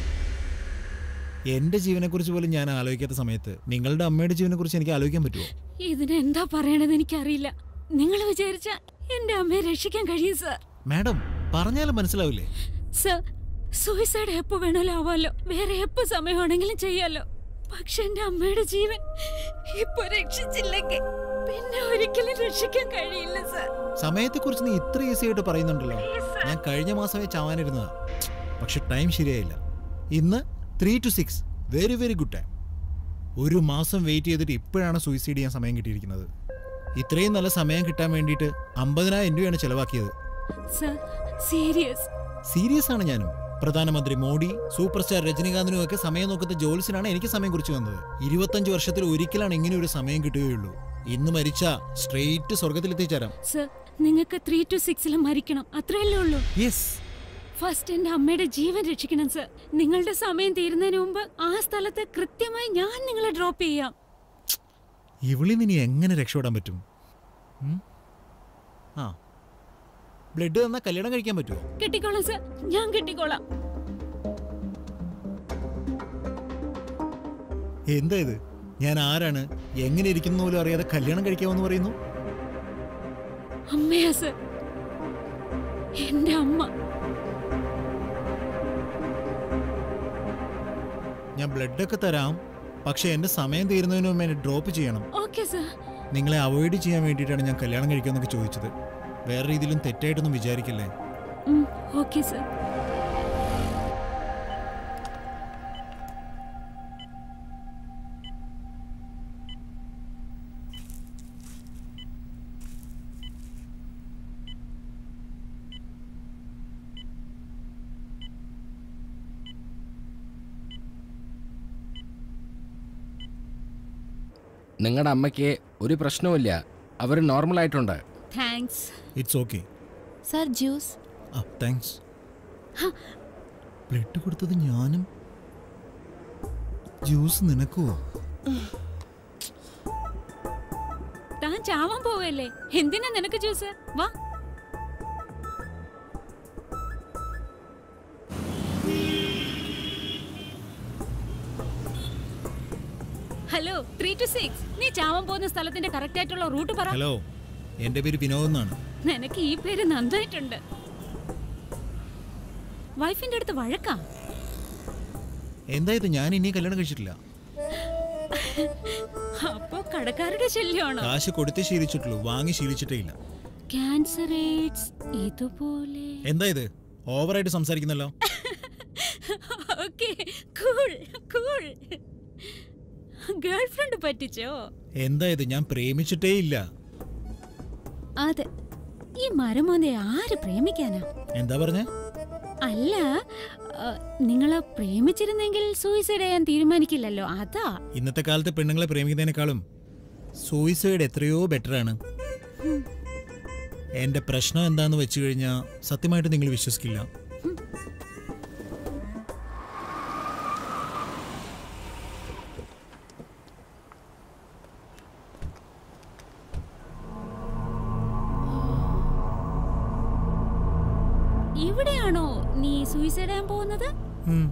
എന്റെ ജീവനെ കുറിച്ച് പോലും ഞാൻ ആലോചിക്കാത്ത സമയത്ത് നിങ്ങളുടെ അമ്മയുടെ ജീവനെ കുറിച്ച് എനിക്ക് ആലോചിക്കാൻ പറ്റുമോ ഇതിന് എന്താ പറയണത് എനിക്കറിയില്ല നിങ്ങൾ വിചാരിച്ച എന്റെ അമ്മയെ രക്ഷിക്കാൻ കഴിയും സർ മാഡം പറഞ്ഞാലും മനസ്സിലാവില്ലേ സർ സൂയിസൈഡ് എപ്പോ വേണമല്ലോ ആവാലോ വേറെ എപ്പോ സമയമാണെങ്കിലും ചെയ്യാലോ പക്ഷെ എന്റെ അമ്മയുടെ ജീവൻ ഇപ്പൊ രക്ഷിച്ചില്ലെങ്കിൽ പിന്നെ ഒരിക്കലും രക്ഷിക്കാൻ കഴിയില്ല സർ സമയത്തെക്കുറിച്ച് നീ ഇത്ര ഈസി ആയിട്ട് പറയുന്നുണ്ടല്ലോ ഞാൻ കഴിഞ്ഞ മാസമേ ചാവാനിരുന്നതാ പക്ഷെ ടൈം ശരിയായില്ല ഇന്ന് three two six very very good time ഒരു മാസം വെയിറ്റ് ചെയ്തിട്ട് ഇപ്പോഴാണ് സൂയിസൈഡ് ചെയ്യാൻ സമയം കിട്ടിയിരിക്കുന്നത് ഇത്രയും നല്ല സമയം കിട്ടാൻ വേണ്ടിയിട്ട് അമ്പതിനായിരം രൂപയാണ് ചെലവാക്കിയത് സർ സീരിയസ് സീരിയസ് ആണ് ഞാനും പ്രധാനമന്ത്രി മോഡി സൂപ്പർ സ്റ്റാർ രജനീകാന്തിനും ഒക്കെ സമയം നോക്കുന്ന ജോലിസിനാണ് എനിക്ക് സമയം കുറിച്ച് വന്നത് ഇരുപത്തഞ്ച് വർഷത്തിൽ ഒരിക്കലാണ് ഇങ്ങനെ ഒരു സമയം കിട്ടുകയുള്ളൂ ഇന്ന് മരിച്ച സ്ട്രെയിറ്റ് സ്വർഗത്തിലെത്തിച്ചേരാം സർ നിങ്ങൾക്ക് ത്രീ ടു സിക്സിൽ മരിക്കണം അത്രയല്ലേ ഉള്ളൂ യെസ് ഫസ്റ്റ് എന്റെ അമ്മയുടെ ജീവൻ രക്ഷിക്കണം സർ നിങ്ങളുടെ സമയം തീരുന്നതിന് മുമ്പ് ആ സ്ഥലത്ത് കൃത്യമായി ഞാൻ നിങ്ങളെ ഡ്രോപ്പ് ചെയ്യാം ഇവളിൽ നിന്ന് ഇനി എങ്ങനെ രക്ഷപ്പെടാൻ പറ്റും ഉം? ആ ബ്ലഡ് തന്നാൽ കല്യാണം കഴിക്കാൻ പറ്റുമോ കെട്ടിക്കോളാം സർ ഞാൻ കെട്ടിക്കോളാം എന്താ ഇത് ഞാൻ ആരാണ് എങ്ങനെ ഇരിക്കുന്ന പോലും അറിയാതെ കല്യാണം കഴിക്കാമെന്ന് പറയുന്നു അമ്മയാ സർ എന്റെ അമ്മ ഞാൻ ബ്ലഡൊക്കെ തരാം പക്ഷെ എന്റെ സമയം തീരുന്നതിന് മുമ്പ് എന്നെ ഡ്രോപ്പ് ചെയ്യണം ഓക്കെ സർ നിങ്ങളെ അവോയ്ഡ് ചെയ്യാൻ വേണ്ടിയിട്ടാണ് ഞാൻ കല്യാണം കഴിക്കാമെന്നൊക്കെ ചോദിച്ചത് വേറെ രീതിയിലും തെറ്റായിട്ടൊന്നും വിചാരിക്കില്ലേ ഓക്കെ സർ നിങ്ങളുടെ അമ്മയ്ക്ക് ഒരു പ്രശ്നവുമില്ല അവർ നോർമൽ ആയിട്ടുണ്ട് thanks it's okay sir juice ആ താങ്ക്സ് ബ്ലഡ് കൊടുത്തത് ഞാനും ജ്യൂസ് നിനക്കുവോ താൻ ചാവാൻ പോവല്ലേ എന്തിനാ നിനക്ക് ജ്യൂസ് വാ ഹലോ ത്രീ ടു സിക്സ് നീ ചാവാൻ പോകുന്ന സ്ഥലത്തിന്റെ കറക്റ്റ് ആയിട്ടുള്ള റൂട്ട് പറ ഹലോ എൻ്റെ പേര് വിനോദ് എന്നാണ് നിനക്ക് ഈ പേര് നന്നായിട്ടുണ്ട് വൈഫിന്റെ അടുത്ത് വഴക്കാ എന്താ ഇത് ഞാൻ ഇനി കല്യാണം കഴിച്ചിട്ടില്ല അപ്പോ കടക്കാരുടെ ശല്യമാണോ കാശ് കൊടുത്തേ ശീലിച്ചിട്ടുള്ളൂ വാങ്ങി ശീലിച്ചിട്ടേ ഇല്ല ക്യാൻസർ എയ്ഡ്സ് ഇതുപോലെ എന്താ ഇത് ഓവറായിട്ട് സംസാരിക്കുന്നല്ലോ ഓക്കെ കൂൾ കൂൾ ഗേൾഫ്രണ്ട് പറ്റിച്ചോ എന്താ ഇത് ഞാൻ പ്രേമിച്ചിട്ടേ ഇല്ല അതെ ഈ മരമോനെ ആര് പ്രേമിക്കാനാ എന്താ പറഞ്ഞേ അല്ല ആ, നിങ്ങളെ പ്രേമിച്ചിരുന്നെങ്കിൽ സൂയിസൈഡ് ചെയ്യാൻ തീരുമാനിക്കില്ലല്ലോ അതാ ഇന്നത്തെ കാലത്ത് പെണ്ണുങ്ങളെ പ്രേമിക്കുന്നതിനേക്കാളും സൂയിസൈഡ് എത്രയോ ബെറ്റർ ആണ് ഉം. എന്റെ പ്രശ്നം എന്താന്ന് വെച്ച് കഴിഞ്ഞാൽ സത്യമായിട്ട് നിങ്ങൾ വിശ്വസിക്കില്ല ഇവിടെയാണോ നീ സൂയിസൈഡ് ചെയ്യാൻ പോകുന്നത് ഉം.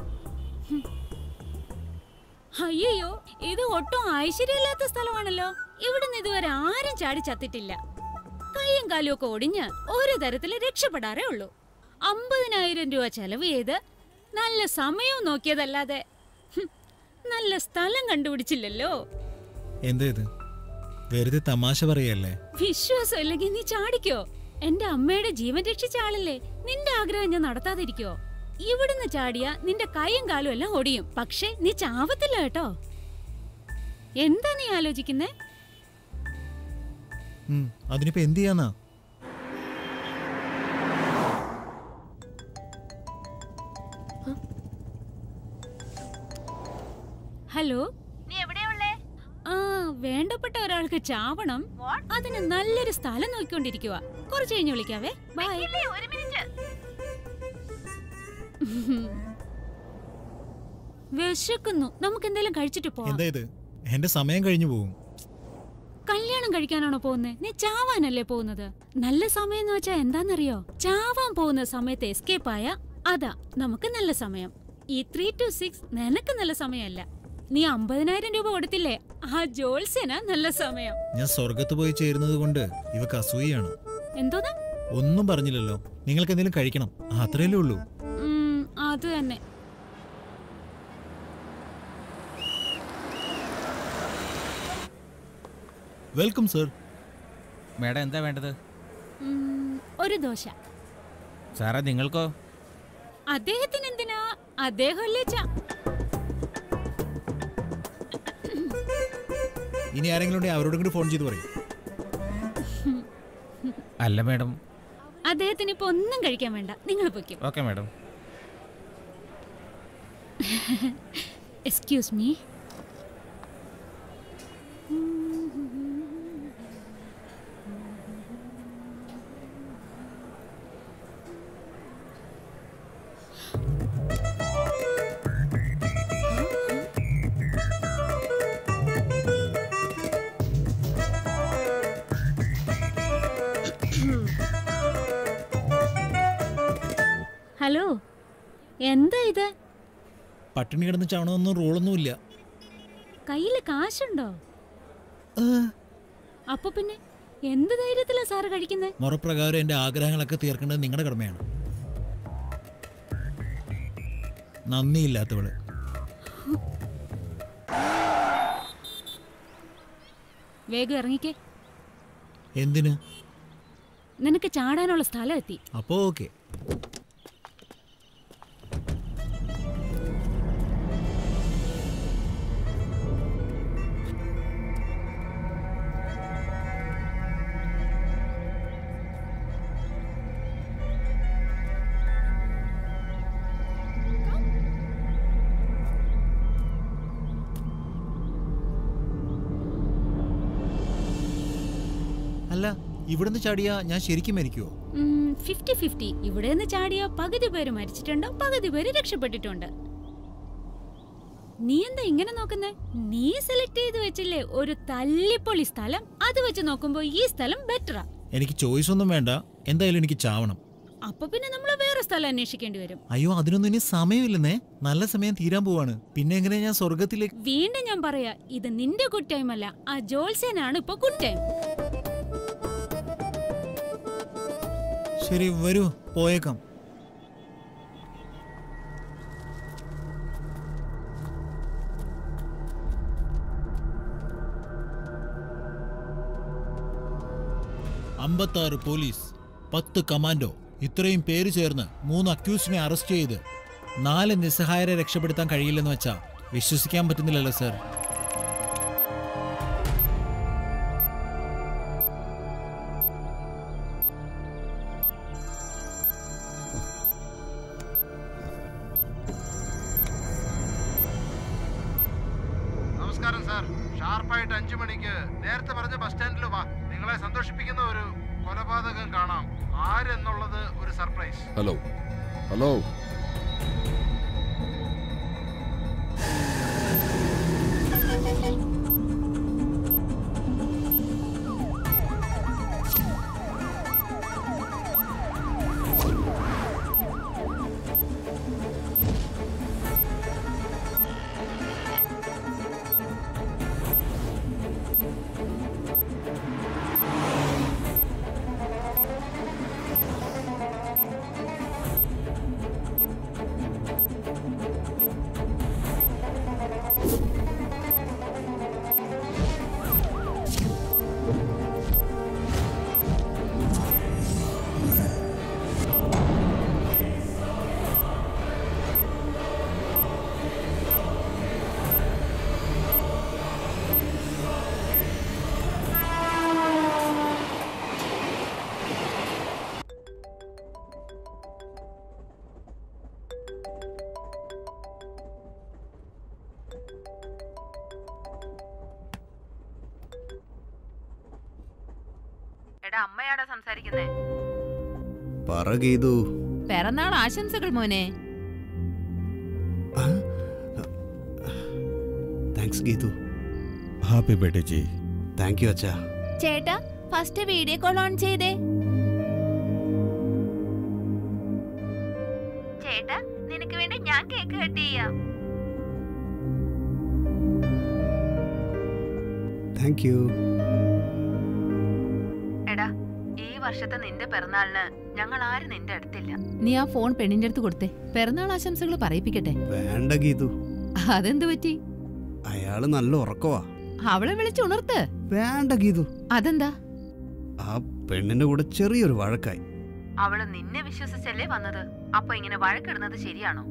അയ്യോ ഇത് ഒട്ടും ഐശ്വര്യമില്ലാത്ത സ്ഥലമാണല്ലോ ഇവിടുന്ന് ഇതുവരെ ആരും ചാടി ചത്തിട്ടില്ല കൈയും കാലും ഒക്കെ ഒടിഞ്ഞ് ഒരു തരത്തിൽ രക്ഷപ്പെടാറേ ഉള്ളൂ അമ്പതിനായിരം രൂപ ചെലവ് ചെയ്ത് നല്ല സമയവും നോക്കിയതല്ലാതെ ഹും, നല്ല സ്ഥലം കണ്ടുപിടിച്ചില്ലല്ലോ എന്താ ഇത് വെറുതെ തമാശ പറയല്ലേ വിശ്വാസം ഇല്ലെങ്കിൽ നീ ചാടിക്കോ എന്റെ അമ്മയുടെ ജീവൻ രക്ഷിച്ച ആളല്ലേ നിന്റെ ആഗ്രഹം ഞാൻ നടത്താതിരിക്കോ ഇവിടുന്ന് ചാടിയ നിന്റെ കൈയും കാലും എല്ലാം ഒടിയും പക്ഷേ നീ ചാവത്തില്ല കേട്ടോ എന്താ നീ ആലോചിക്കുന്നേ ഉം, അതിനിപ്പോ എന്ത് ചെയ്യാന്നാ ഹലോ നീ എവിടെയുള്ളേ ആ വേണ്ടപ്പെട്ട ഒരാൾക്ക് ചാവണം അതിന് നല്ലൊരു സ്ഥലം നോക്കിക്കൊണ്ടിരിക്കുക കുറച്ച് കഴിഞ്ഞ് വിളിക്കാവേ ബൈ ഒരു മിനിറ്റ് വിശക്കുന്നു നമുക്ക് എന്തെങ്കിലും കഴിച്ചിട്ട് പോവാം എന്താ ഇത് എന്റെ സമയം കഴിഞ്ഞു പോകും കല്യാണം കഴിക്കാനാണോ പോകുന്നത് നീ ചാവാനല്ലേ പോകുന്നത് നല്ല സമയം എന്ന് വെച്ചാ എന്താന്നറിയോ ചാവാൻ പോകുന്ന സമയത്ത് എസ്കേപ്പ് ആയ അതാ നമുക്ക് നല്ല സമയം ഈ ത്രീ ടു സിക്സ് നിനക്ക് നല്ല സമയമല്ല നീ അമ്പതിനായിരം രൂപ കൊടുത്തില്ലേ ആ ജോത്സ്യനാ നല്ല സമയം ഞാൻ സ്വർഗത്ത് പോയി ചേരുന്നത് കൊണ്ട് ഇവക്ക് അസൂയാണ് എന്തോന്ന് ഒന്നും പറഞ്ഞില്ലല്ലോ നിങ്ങൾക്ക് എന്തെങ്കിലും കഴിക്കണം അത്രയല്ലേ ഉള്ളൂ ഉം, അത് തന്നെ വെൽക്കം സർ മേഡം എന്താ വേണ്ടത് ഉം, ഒരു ദോശ സാറേ നിങ്ങൾക്കോ അദ്ദേഹത്തിന് എന്തിനാ അദ്ദേഹമല്ലേ ചാ ഇനി ആരെങ്കിലും ഉണ്ടെങ്കിൽ അവരോടും കൂടി ഫോൺ ചെയ്ത് പറയും അല്ല മേഡം അദ്ദേഹത്തിന് ഇപ്പൊ ഒന്നും കഴിക്കാൻ വേണ്ട നിങ്ങൾ പൊയ്ക്കും okay madam excuse me hello എന്താ ഇത് പട്ടിണി കിടന്ന് ചാവണമെന്നും റൂളൊന്നുമില്ല കയ്യില് കാശുണ്ടോ അപ്പൊ പിന്നെ എന്ത് ധൈര്യത്തിലാ സാറ് കഴിക്കുന്നേ മുറപ്രകാരം എൻ്റെ ആഗ്രഹങ്ങളൊക്കെ തീർക്കേണ്ടത് നിങ്ങളുടെ കടമയാണ് നന്ദിയില്ലാത്തവള് വേഗം ഇറങ്ങിക്കേ എന്തിന് നിനക്ക് ചാടാനുള്ള സ്ഥലം എത്തി അപ്പോ ഓക്കെ അല്ല ഇവിടുന്ന് ചാടിയാ ഞാൻ ശരിക്കും മരിക്കുവോ ഉം, ഫിഫ്റ്റി ഫിഫ്റ്റി ഇവിടെ നിന്ന് ചാടിയ പകുതി പേര് മരിച്ചിട്ടുണ്ട് പകുതി പേര് രക്ഷപ്പെട്ടിട്ടുണ്ട് നീ എന്താ ഇങ്ങനെ നോക്കുന്നേ നീ സെലക്ട് ചെയ്ത് വെച്ചില്ലേ ഒരു തല്ലിപ്പൊളി സ്ഥലം അത് വെച്ച് നോക്കുമ്പോ ഈ സ്ഥലം ബെറ്ററാ എനിക്ക് ചോയ്സ് ഒന്നും വേണ്ട എന്തായാലും എനിക്ക് ചാവണം അപ്പൊ പിന്നെ നമ്മൾ വേറെ സ്ഥലം അന്വേഷിക്കേണ്ടി വരും അയ്യോ അതിനൊന്നും ഇനി സമയമില്ലെന്നേ നല്ല സമയം തീരാൻ പോവാണ് പിന്നെ എങ്ങനെ ഞാൻ സ്വർഗത്തിലേക്ക് വീണ്ടും ഞാൻ പറയാ ഇത് നിന്റെ ഗുഡ് ടൈം അല്ല ആ ജോത്സ്യനാണ് ഇപ്പൊ ഗുഡ് ടൈം ശരി വരൂ പോയേക്കാം അമ്പത്താറ് പോലീസ് പത്ത് കമാൻഡോ ഇത്രയും പേര് ചേർന്ന് മൂന്ന് അക്യൂസിനെ അറസ്റ്റ് ചെയ്ത് നാല് നിസ്സഹായരെ രക്ഷപ്പെടുത്താൻ കഴിയില്ലെന്ന് വെച്ചാ വിശ്വസിക്കാൻ പറ്റുന്നില്ലല്ലോ സർ നമസ്കാരം സാർ ഷാർപ്പായിട്ട് അഞ്ചു മണിക്ക് നേരത്തെ പറഞ്ഞ ബസ് സ്റ്റാൻഡിൽ വാ നിങ്ങളെ സന്തോഷിപ്പിക്കുന്ന ഒരു കൊലപാതകം കാണാം ആരെന്നുള്ളത് ഒരു സർപ്രൈസ് ഹലോ ഹലോ എടാ അമ്മയാടാ സംസാരിക്കുന്നേ പറ ഗീതു പിറന്നാൾ ആശംസകൾ മോനെ thanks Geethu happy birthday ji thank you അച്ഛാ ചേട്ടാ ഫസ്റ്റ് വീഡിയോ കോൾ ഓൺ ചെയ്തേ ചേട്ടാ നിനക്ക് വേണ്ടി ഞാൻ കേക്ക് കട്ട് ചെയ്യാം താങ്ക് യു എടാ ഈ വർഷത്തെ നിന്റെ പിറന്നാളിന് ഞങ്ങൾ ആരും നിന്റെ അടുത്തില്ല നീ ആ ഫോൺ പെണ്ണിന്റെ അടുത്ത് കൊടുത്തേ പിറന്നാൾ ആശംസകൾ പറയിപ്പിക്കട്ടെ വേണ്ട ഗീതു അതെന്ത് പറ്റി അയാള് നല്ല ഉറക്കവാ അവളെ വിളിച്ച് ഉണർത്ത് വേണ്ട ഗീതു അതെന്താ ആ പെണ്ണിന്റെ കൂടെ ചെറിയൊരു വഴക്കായി അവള് നിന്നെ വിശ്വസിച്ചല്ലേ വന്നത് അപ്പൊ ഇങ്ങനെ വഴക്കിടുന്നത് ശരിയാണോ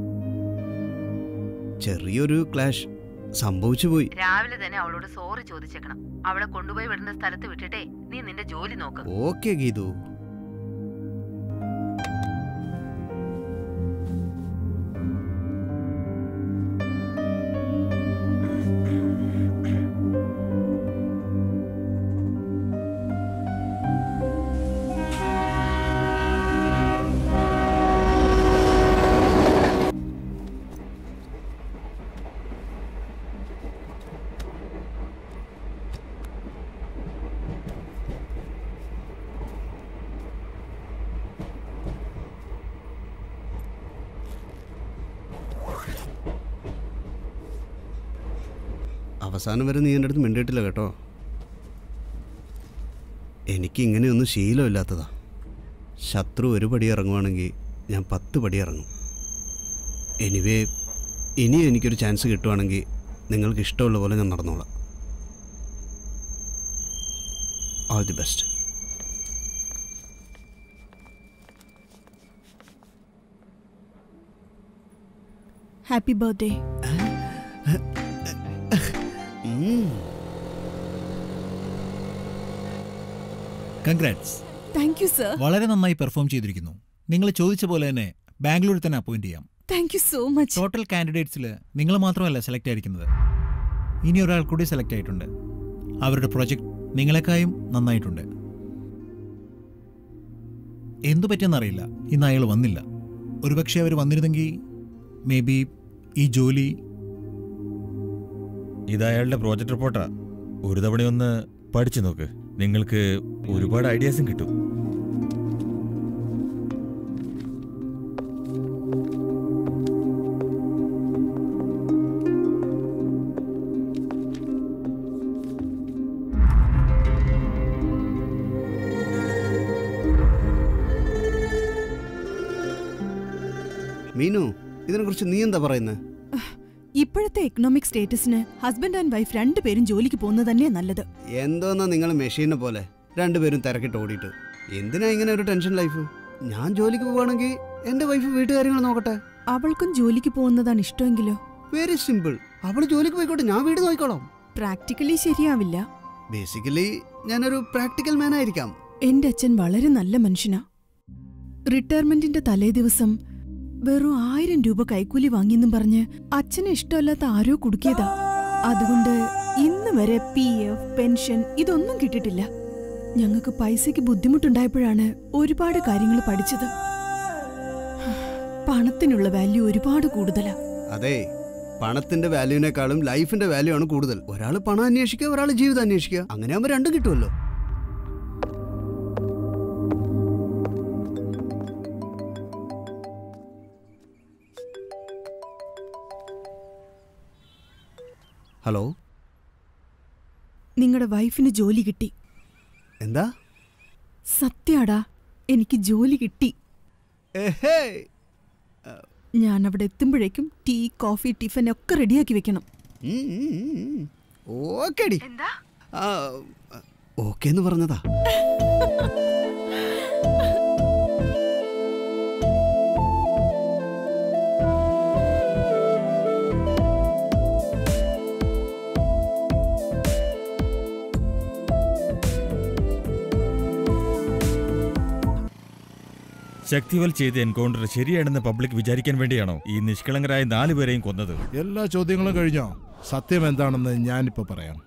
ചെറിയൊരു ക്ലാഷ് സംഭവിച്ചു പോയി രാവിലെ തന്നെ അവളോട് സോറി ചോദിച്ചേക്കണം അവളെ കൊണ്ടുപോയി വിടുന്ന സ്ഥലത്ത് വിട്ടിട്ടേ നീ നിന്റെ ജോലി നോക്ക് ഓക്കെ ഗീതു അവസാനം വരെ നീ എൻ്റെ അടുത്ത് മിണ്ടിയിട്ടില്ല കേട്ടോ എനിക്ക് ഇങ്ങനെയൊന്നും ശീലമില്ലാത്തതാ ശത്രു ഒരു പടി ഇറങ്ങുവാണെങ്കിൽ ഞാൻ പത്ത് പടി ഇറങ്ങും എനിവേ ഇനി എനിക്കൊരു ചാൻസ് കിട്ടുവാണെങ്കിൽ നിങ്ങൾക്ക് ഇഷ്ടമുള്ള പോലെ ഞാൻ നടന്നോളാം all the best happy birthday congrats thank you sir വളരെ നന്നായി പെർഫോം ചെയ്തിരിക്കുന്നു നിങ്ങൾ ചോദിച്ച പോലെ തന്നെ ബാംഗ്ലൂരിൽ തന്നെ അപ്പോയിന്റ് ചെയ്യാം thank you so much total കാൻഡിഡേറ്റ്സിൽ നിങ്ങൾ മാത്രമല്ല സെലക്ട് ആയിരിക്കുന്നത് ഇനി ഒരാൾ കൂടി സെലക്ട് ആയിട്ടുണ്ട് അവരുടെ പ്രൊജക്ട് നിങ്ങളെക്കായും നന്നായിട്ടുണ്ട് എന്തു പറ്റിയെന്നറിയില്ല ഇന്ന് അയാൾ വന്നില്ല ഒരുപക്ഷെ അവർ വന്നിരുന്നെങ്കിൽ മേ ബി ഈ ജോലി ഇത് അയാളുടെ പ്രോജക്റ്റ് റിപ്പോർട്ടാ ഒരു തവണയൊന്ന് പഠിച്ചു നോക്ക് നിങ്ങൾക്ക് ഒരുപാട് ഐഡിയാസും കിട്ടും മീനു ഇതിനെക്കുറിച്ച് നീ എന്താ പറയുന്നത് ഇപ്പോഴത്തെ എക്കണോമിക് സ്റ്റേറ്റസിന് ഹസ്ബൻഡ് ആൻഡ് വൈഫ് രണ്ടുപേരും ജോലിക്ക് പോകുന്നത് തന്നെയാ നല്ലത് എന്തോന്നാ നിങ്ങൾ മെഷീനെ പോലെ രണ്ടുപേരും തിരക്കിട്ട് ഓടിയിട്ട് എന്തിനാ ഇങ്ങനെ ഒരു ടെൻഷൻ ലൈഫ് ഞാൻ ജോലിക്ക് പോവുകയാണെങ്കിൽ എൻ്റെ വൈഫ് വീട്ടുകാര്യങ്ങൾ നോക്കട്ടെ അവൾക്കും ജോലിക്ക് പോകുന്നതാണ് ഇഷ്ടമെങ്കിലോ വെരി സിമ്പിൾ അവൾ ജോലിക്ക് പോയിക്കോട്ടെ ഞാൻ വീട് നോക്കിക്കോളാം പ്രാക്ടിക്കലി ശരിയാവില്ല ബേസിക്കലി ഞാനൊരു പ്രാക്ടിക്കൽ മാൻ ആയിരിക്കാം എന്റെ അച്ഛൻ വളരെ നല്ല മനുഷ്യനാ റിട്ടയർമെന്റിന്റെ തലേ ദിവസം വെറും ആയിരം രൂപ കൈക്കൂലി വാങ്ങിയെന്നും പറഞ്ഞ് അച്ഛന് ഇഷ്ടമല്ലാത്ത ആരോ കുടുക്കിയതാ അതുകൊണ്ട് ഇന്ന് വരെ പി എഫ് പെൻഷൻ ഇതൊന്നും കിട്ടിയിട്ടില്ല ഞങ്ങൾക്ക് പൈസയ്ക്ക് ബുദ്ധിമുട്ടുണ്ടായപ്പോഴാണ് ഒരുപാട് കാര്യങ്ങൾ പഠിച്ചത് പണത്തിനുള്ള വാല്യൂ ഒരുപാട് കൂടുതലാ അതെ പണത്തിന്റെ വാല്യൂവിനേക്കാളും ലൈഫിന്റെ വാല്യൂ ആണ് കൂടുതൽ ഒരാൾ പണം അന്വേഷിക്കുക ഒരാൾ ജീവിതം അന്വേഷിക്കുക അങ്ങനെ ആകുമ്പോൾ രണ്ടും കിട്ടുമല്ലോ ഹലോ നിങ്ങളുടെ വൈഫിന് ജോലി കിട്ടി എന്താ സത്യാടാ എനിക്ക് ജോലി കിട്ടി ഏഹേ ഞാൻ അവിടെ എത്തുമ്പോഴേക്കും ടീ കോഫി ടിഫൻ ഒക്കെ റെഡിയാക്കി വെക്കണം ഓക്കേടി ഓക്കെ എന്ന് പറഞ്ഞതാ ശക്തിവൽ ചെയ്ത എൻകൗണ്ടർ ശരിയാണെന്ന് പബ്ലിക് വിചാരിക്കാൻ വേണ്ടിയാണോ ഈ നിഷ്കളങ്കരായ നാലുപേരെയും കൊന്നത് എല്ലാ ചോദ്യങ്ങളും കഴിഞ്ഞോ സത്യം എന്താണെന്ന് ഞാനിപ്പോ പറയാം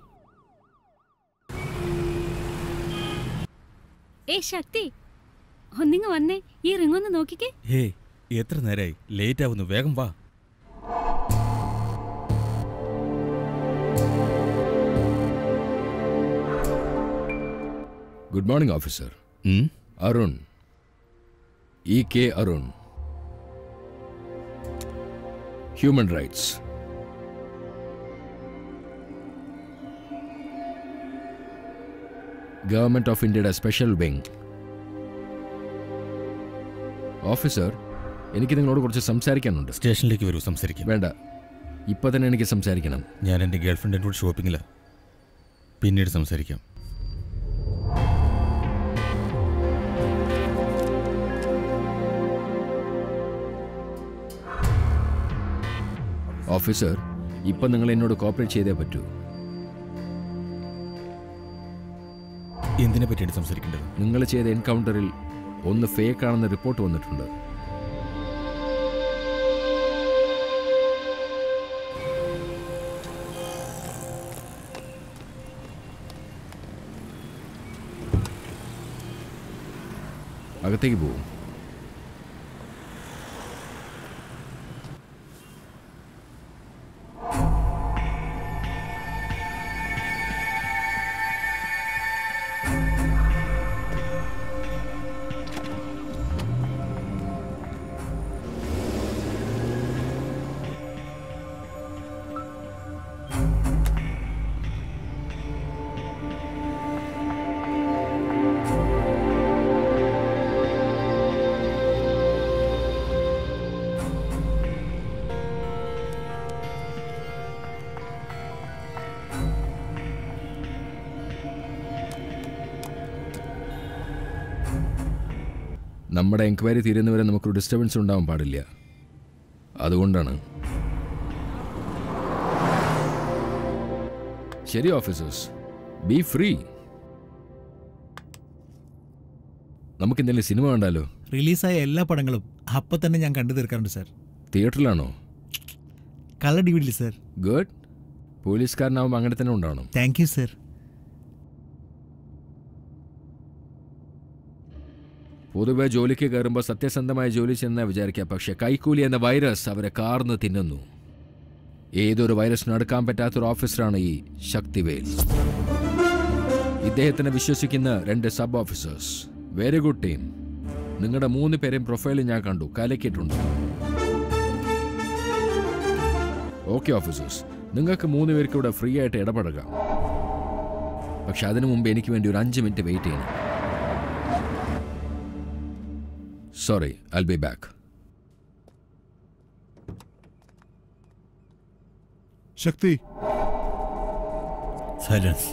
ഏ ശക്തി ഒന്നിങ്ങ് വന്നേ ഈ റിംഗ് ഒന്ന് നോക്കിക്കേ ഹേ എത്ര നേരായി ലേറ്റ് ആവുന്നു വേഗം വാ good morning officer Arun E K Arun human rights government of ഇന്ത്യയുടെ സ്പെഷ്യൽ വിങ് ഓഫീസർ എനിക്ക് നിങ്ങളോട് കുറച്ച് സംസാരിക്കാനുണ്ട് സ്റ്റേഷനിലേക്ക് വരൂ സംസാരിക്കാം വേണ്ട ഇപ്പൊ തന്നെ എനിക്ക് സംസാരിക്കണം ഞാൻ എൻ്റെ ഗേൾഫ്രണ്ടിൻ്റെ കൂടെ ഷോപ്പിങ്ങില്ല പിന്നീട് സംസാരിക്കാം ഓഫീസർ ഇപ്പൊ നിങ്ങൾ എന്നോട് കോപ്പറേറ്റ് ചെയ്തേ പറ്റൂ എന്തിനെ പറ്റിയാണ് സംസാരിക്കേണ്ടത് നിങ്ങൾ ചെയ്ത എൻകൗണ്ടറിൽ ഒന്ന് ഫേക്ക് ആണെന്ന് റിപ്പോർട്ട് വന്നിട്ടുണ്ട് അകത്തേക്ക് പോകും നമ്മുടെ എൻക്വയറി തീരുന്നവരെ നമുക്കൊരു ഡിസ്റ്റർബൻസ് ഉണ്ടാവാൻ പാടില്ല അതുകൊണ്ടാണ് ശരി ഓഫീസേഴ്സ് ബി ഫ്രീ നമുക്ക് എന്തെങ്കിലും സിനിമ കണ്ടാലോ റിലീസായ എല്ലാ പടങ്ങളും അപ്പം തന്നെ ഞാൻ കണ്ടു തീർക്കാറുണ്ട് സാർ തിയേറ്ററിലാണോ കളർ ഡി വിഡിൽ സാർ ഗുഡ് പോലീസുകാരനാവുമ്പോൾ അങ്ങനെ തന്നെ ഉണ്ടാവണം താങ്ക് യു സാർ പൊതുവെ ജോലിക്ക് കയറുമ്പോൾ സത്യസന്ധമായ ജോലി ചെയ്യുന്ന വിചാരിക്കുക പക്ഷെ കൈക്കൂലി എന്ന വൈറസ് അവരെ കാർന്ന് തിന്നുന്നു ഏതൊരു വൈറസിനും അടുക്കാൻ പറ്റാത്തൊരു ഓഫീസറാണ് ഈ ശക്തിവേൽ ഇദ്ദേഹത്തിനെ വിശ്വസിക്കുന്ന രണ്ട് sub officers very good team നിങ്ങളുടെ മൂന്ന് പേരെയും പ്രൊഫൈൽ ഞാൻ കണ്ടു കലക്കിയിട്ടുണ്ട് ഓക്കെ ഓഫീസേഴ്സ് നിങ്ങൾക്ക് മൂന്ന് പേർക്ക് ഇവിടെ ഫ്രീ ആയിട്ട് ഇടപെടുക പക്ഷെ അതിനു മുമ്പ് എനിക്ക് വേണ്ടി ഒരു അഞ്ച് മിനിറ്റ് വെയിറ്റ് ചെയ്യണം sorry I be back Sakthi silence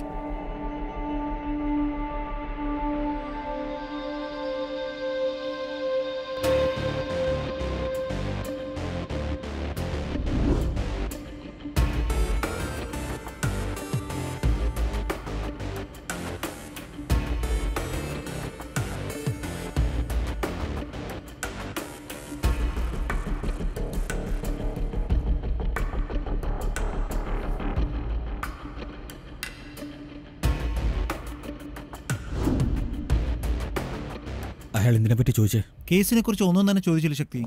അയാൾ എന്തിനെ പറ്റി ചോദിച്ചേ കേസിനെ കുറിച്ച് ഒന്നും തന്നെ ചോദിച്ചില്ല ശക്തി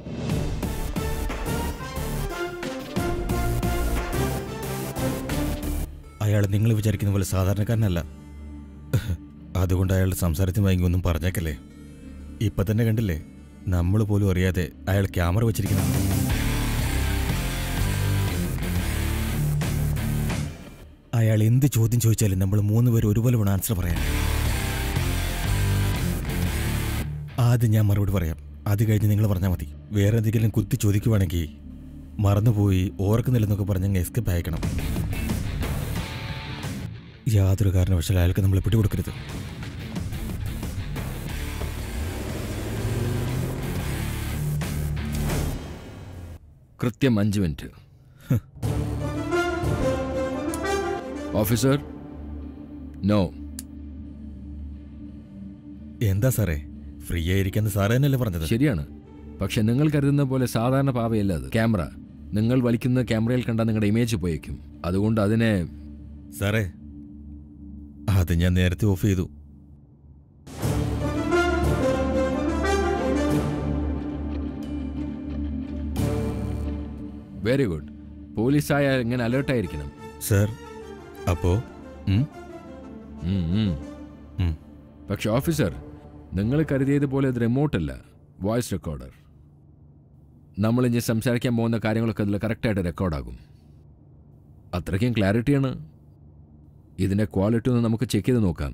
അയാൾ നിങ്ങൾ വിചാരിക്കുന്ന പോലെ സാധാരണക്കാരനല്ല അതുകൊണ്ട് അയാളുടെ സംസാരത്തിന് വാങ്ങി ഒന്നും പറഞ്ഞേക്കല്ലേ ഇപ്പൊ തന്നെ കണ്ടില്ലേ നമ്മൾ പോലും അറിയാതെ അയാൾ ക്യാമറ വെച്ചിരിക്കുന്നു അയാൾ എന്ത് ചോദ്യം ചോദിച്ചാലും നമ്മൾ മൂന്ന് പേര് ഒരുപോലെ വേണം ആൻസർ പറയാൻ ആദ്യം ഞാൻ മറുപടി പറയാം അത് കഴിഞ്ഞ് നിങ്ങൾ പറഞ്ഞാൽ മതി വേറെ എന്തെങ്കിലും കുത്തി ചോദിക്കുവാണെങ്കിൽ മറന്നുപോയി ഓർക്കുന്നില്ലെന്നൊക്കെ പറഞ്ഞ് എസ്കേപ്പ് അയക്കണം യാതൊരു കാരണവശാലും അയാൾക്ക് നമ്മൾ പിടികൊടുക്കരുത് കൃത്യം അഞ്ച് മിനിറ്റ് ഓഫീസർ നോ എന്താ സാറേ ഫ്രീ ആയിരിക്കാന്ന് സാറേ തന്നെയല്ലേ പറഞ്ഞത് ശരിയാണ് പക്ഷെ നിങ്ങൾ കരുതുന്ന പോലെ സാധാരണ പാവയല്ല അത് ക്യാമറ നിങ്ങൾ വലിക്കുന്ന ക്യാമറയിൽ കണ്ടാൽ നിങ്ങളുടെ ഇമേജ് പോയേക്കും അതുകൊണ്ട് അതിനെ സാറേ അത് ഞാൻ നേരത്തെ ഓഫ് ചെയ്തു വെരി ഗുഡ് പോലീസായ ഇങ്ങനെ അലേർട്ടായിരിക്കണം സർ അപ്പോ ഉം? ഉം, ഉം. ഉം. പക്ഷെ ഓഫീസർ നിങ്ങൾ കരുതിയതുപോലെ ഇത് റിമോട്ടല്ല വോയിസ് റെക്കോർഡർ നമ്മൾ ഇനി സംസാരിക്കാൻ പോകുന്ന കാര്യങ്ങളൊക്കെ അതിൽ കറക്റ്റായിട്ട് റെക്കോർഡാകും അത്രയ്ക്കും ക്ലാരിറ്റിയാണ് ഇതിൻ്റെ ക്വാളിറ്റി ഒന്ന് നമുക്ക് ചെക്ക് ചെയ്ത് നോക്കാം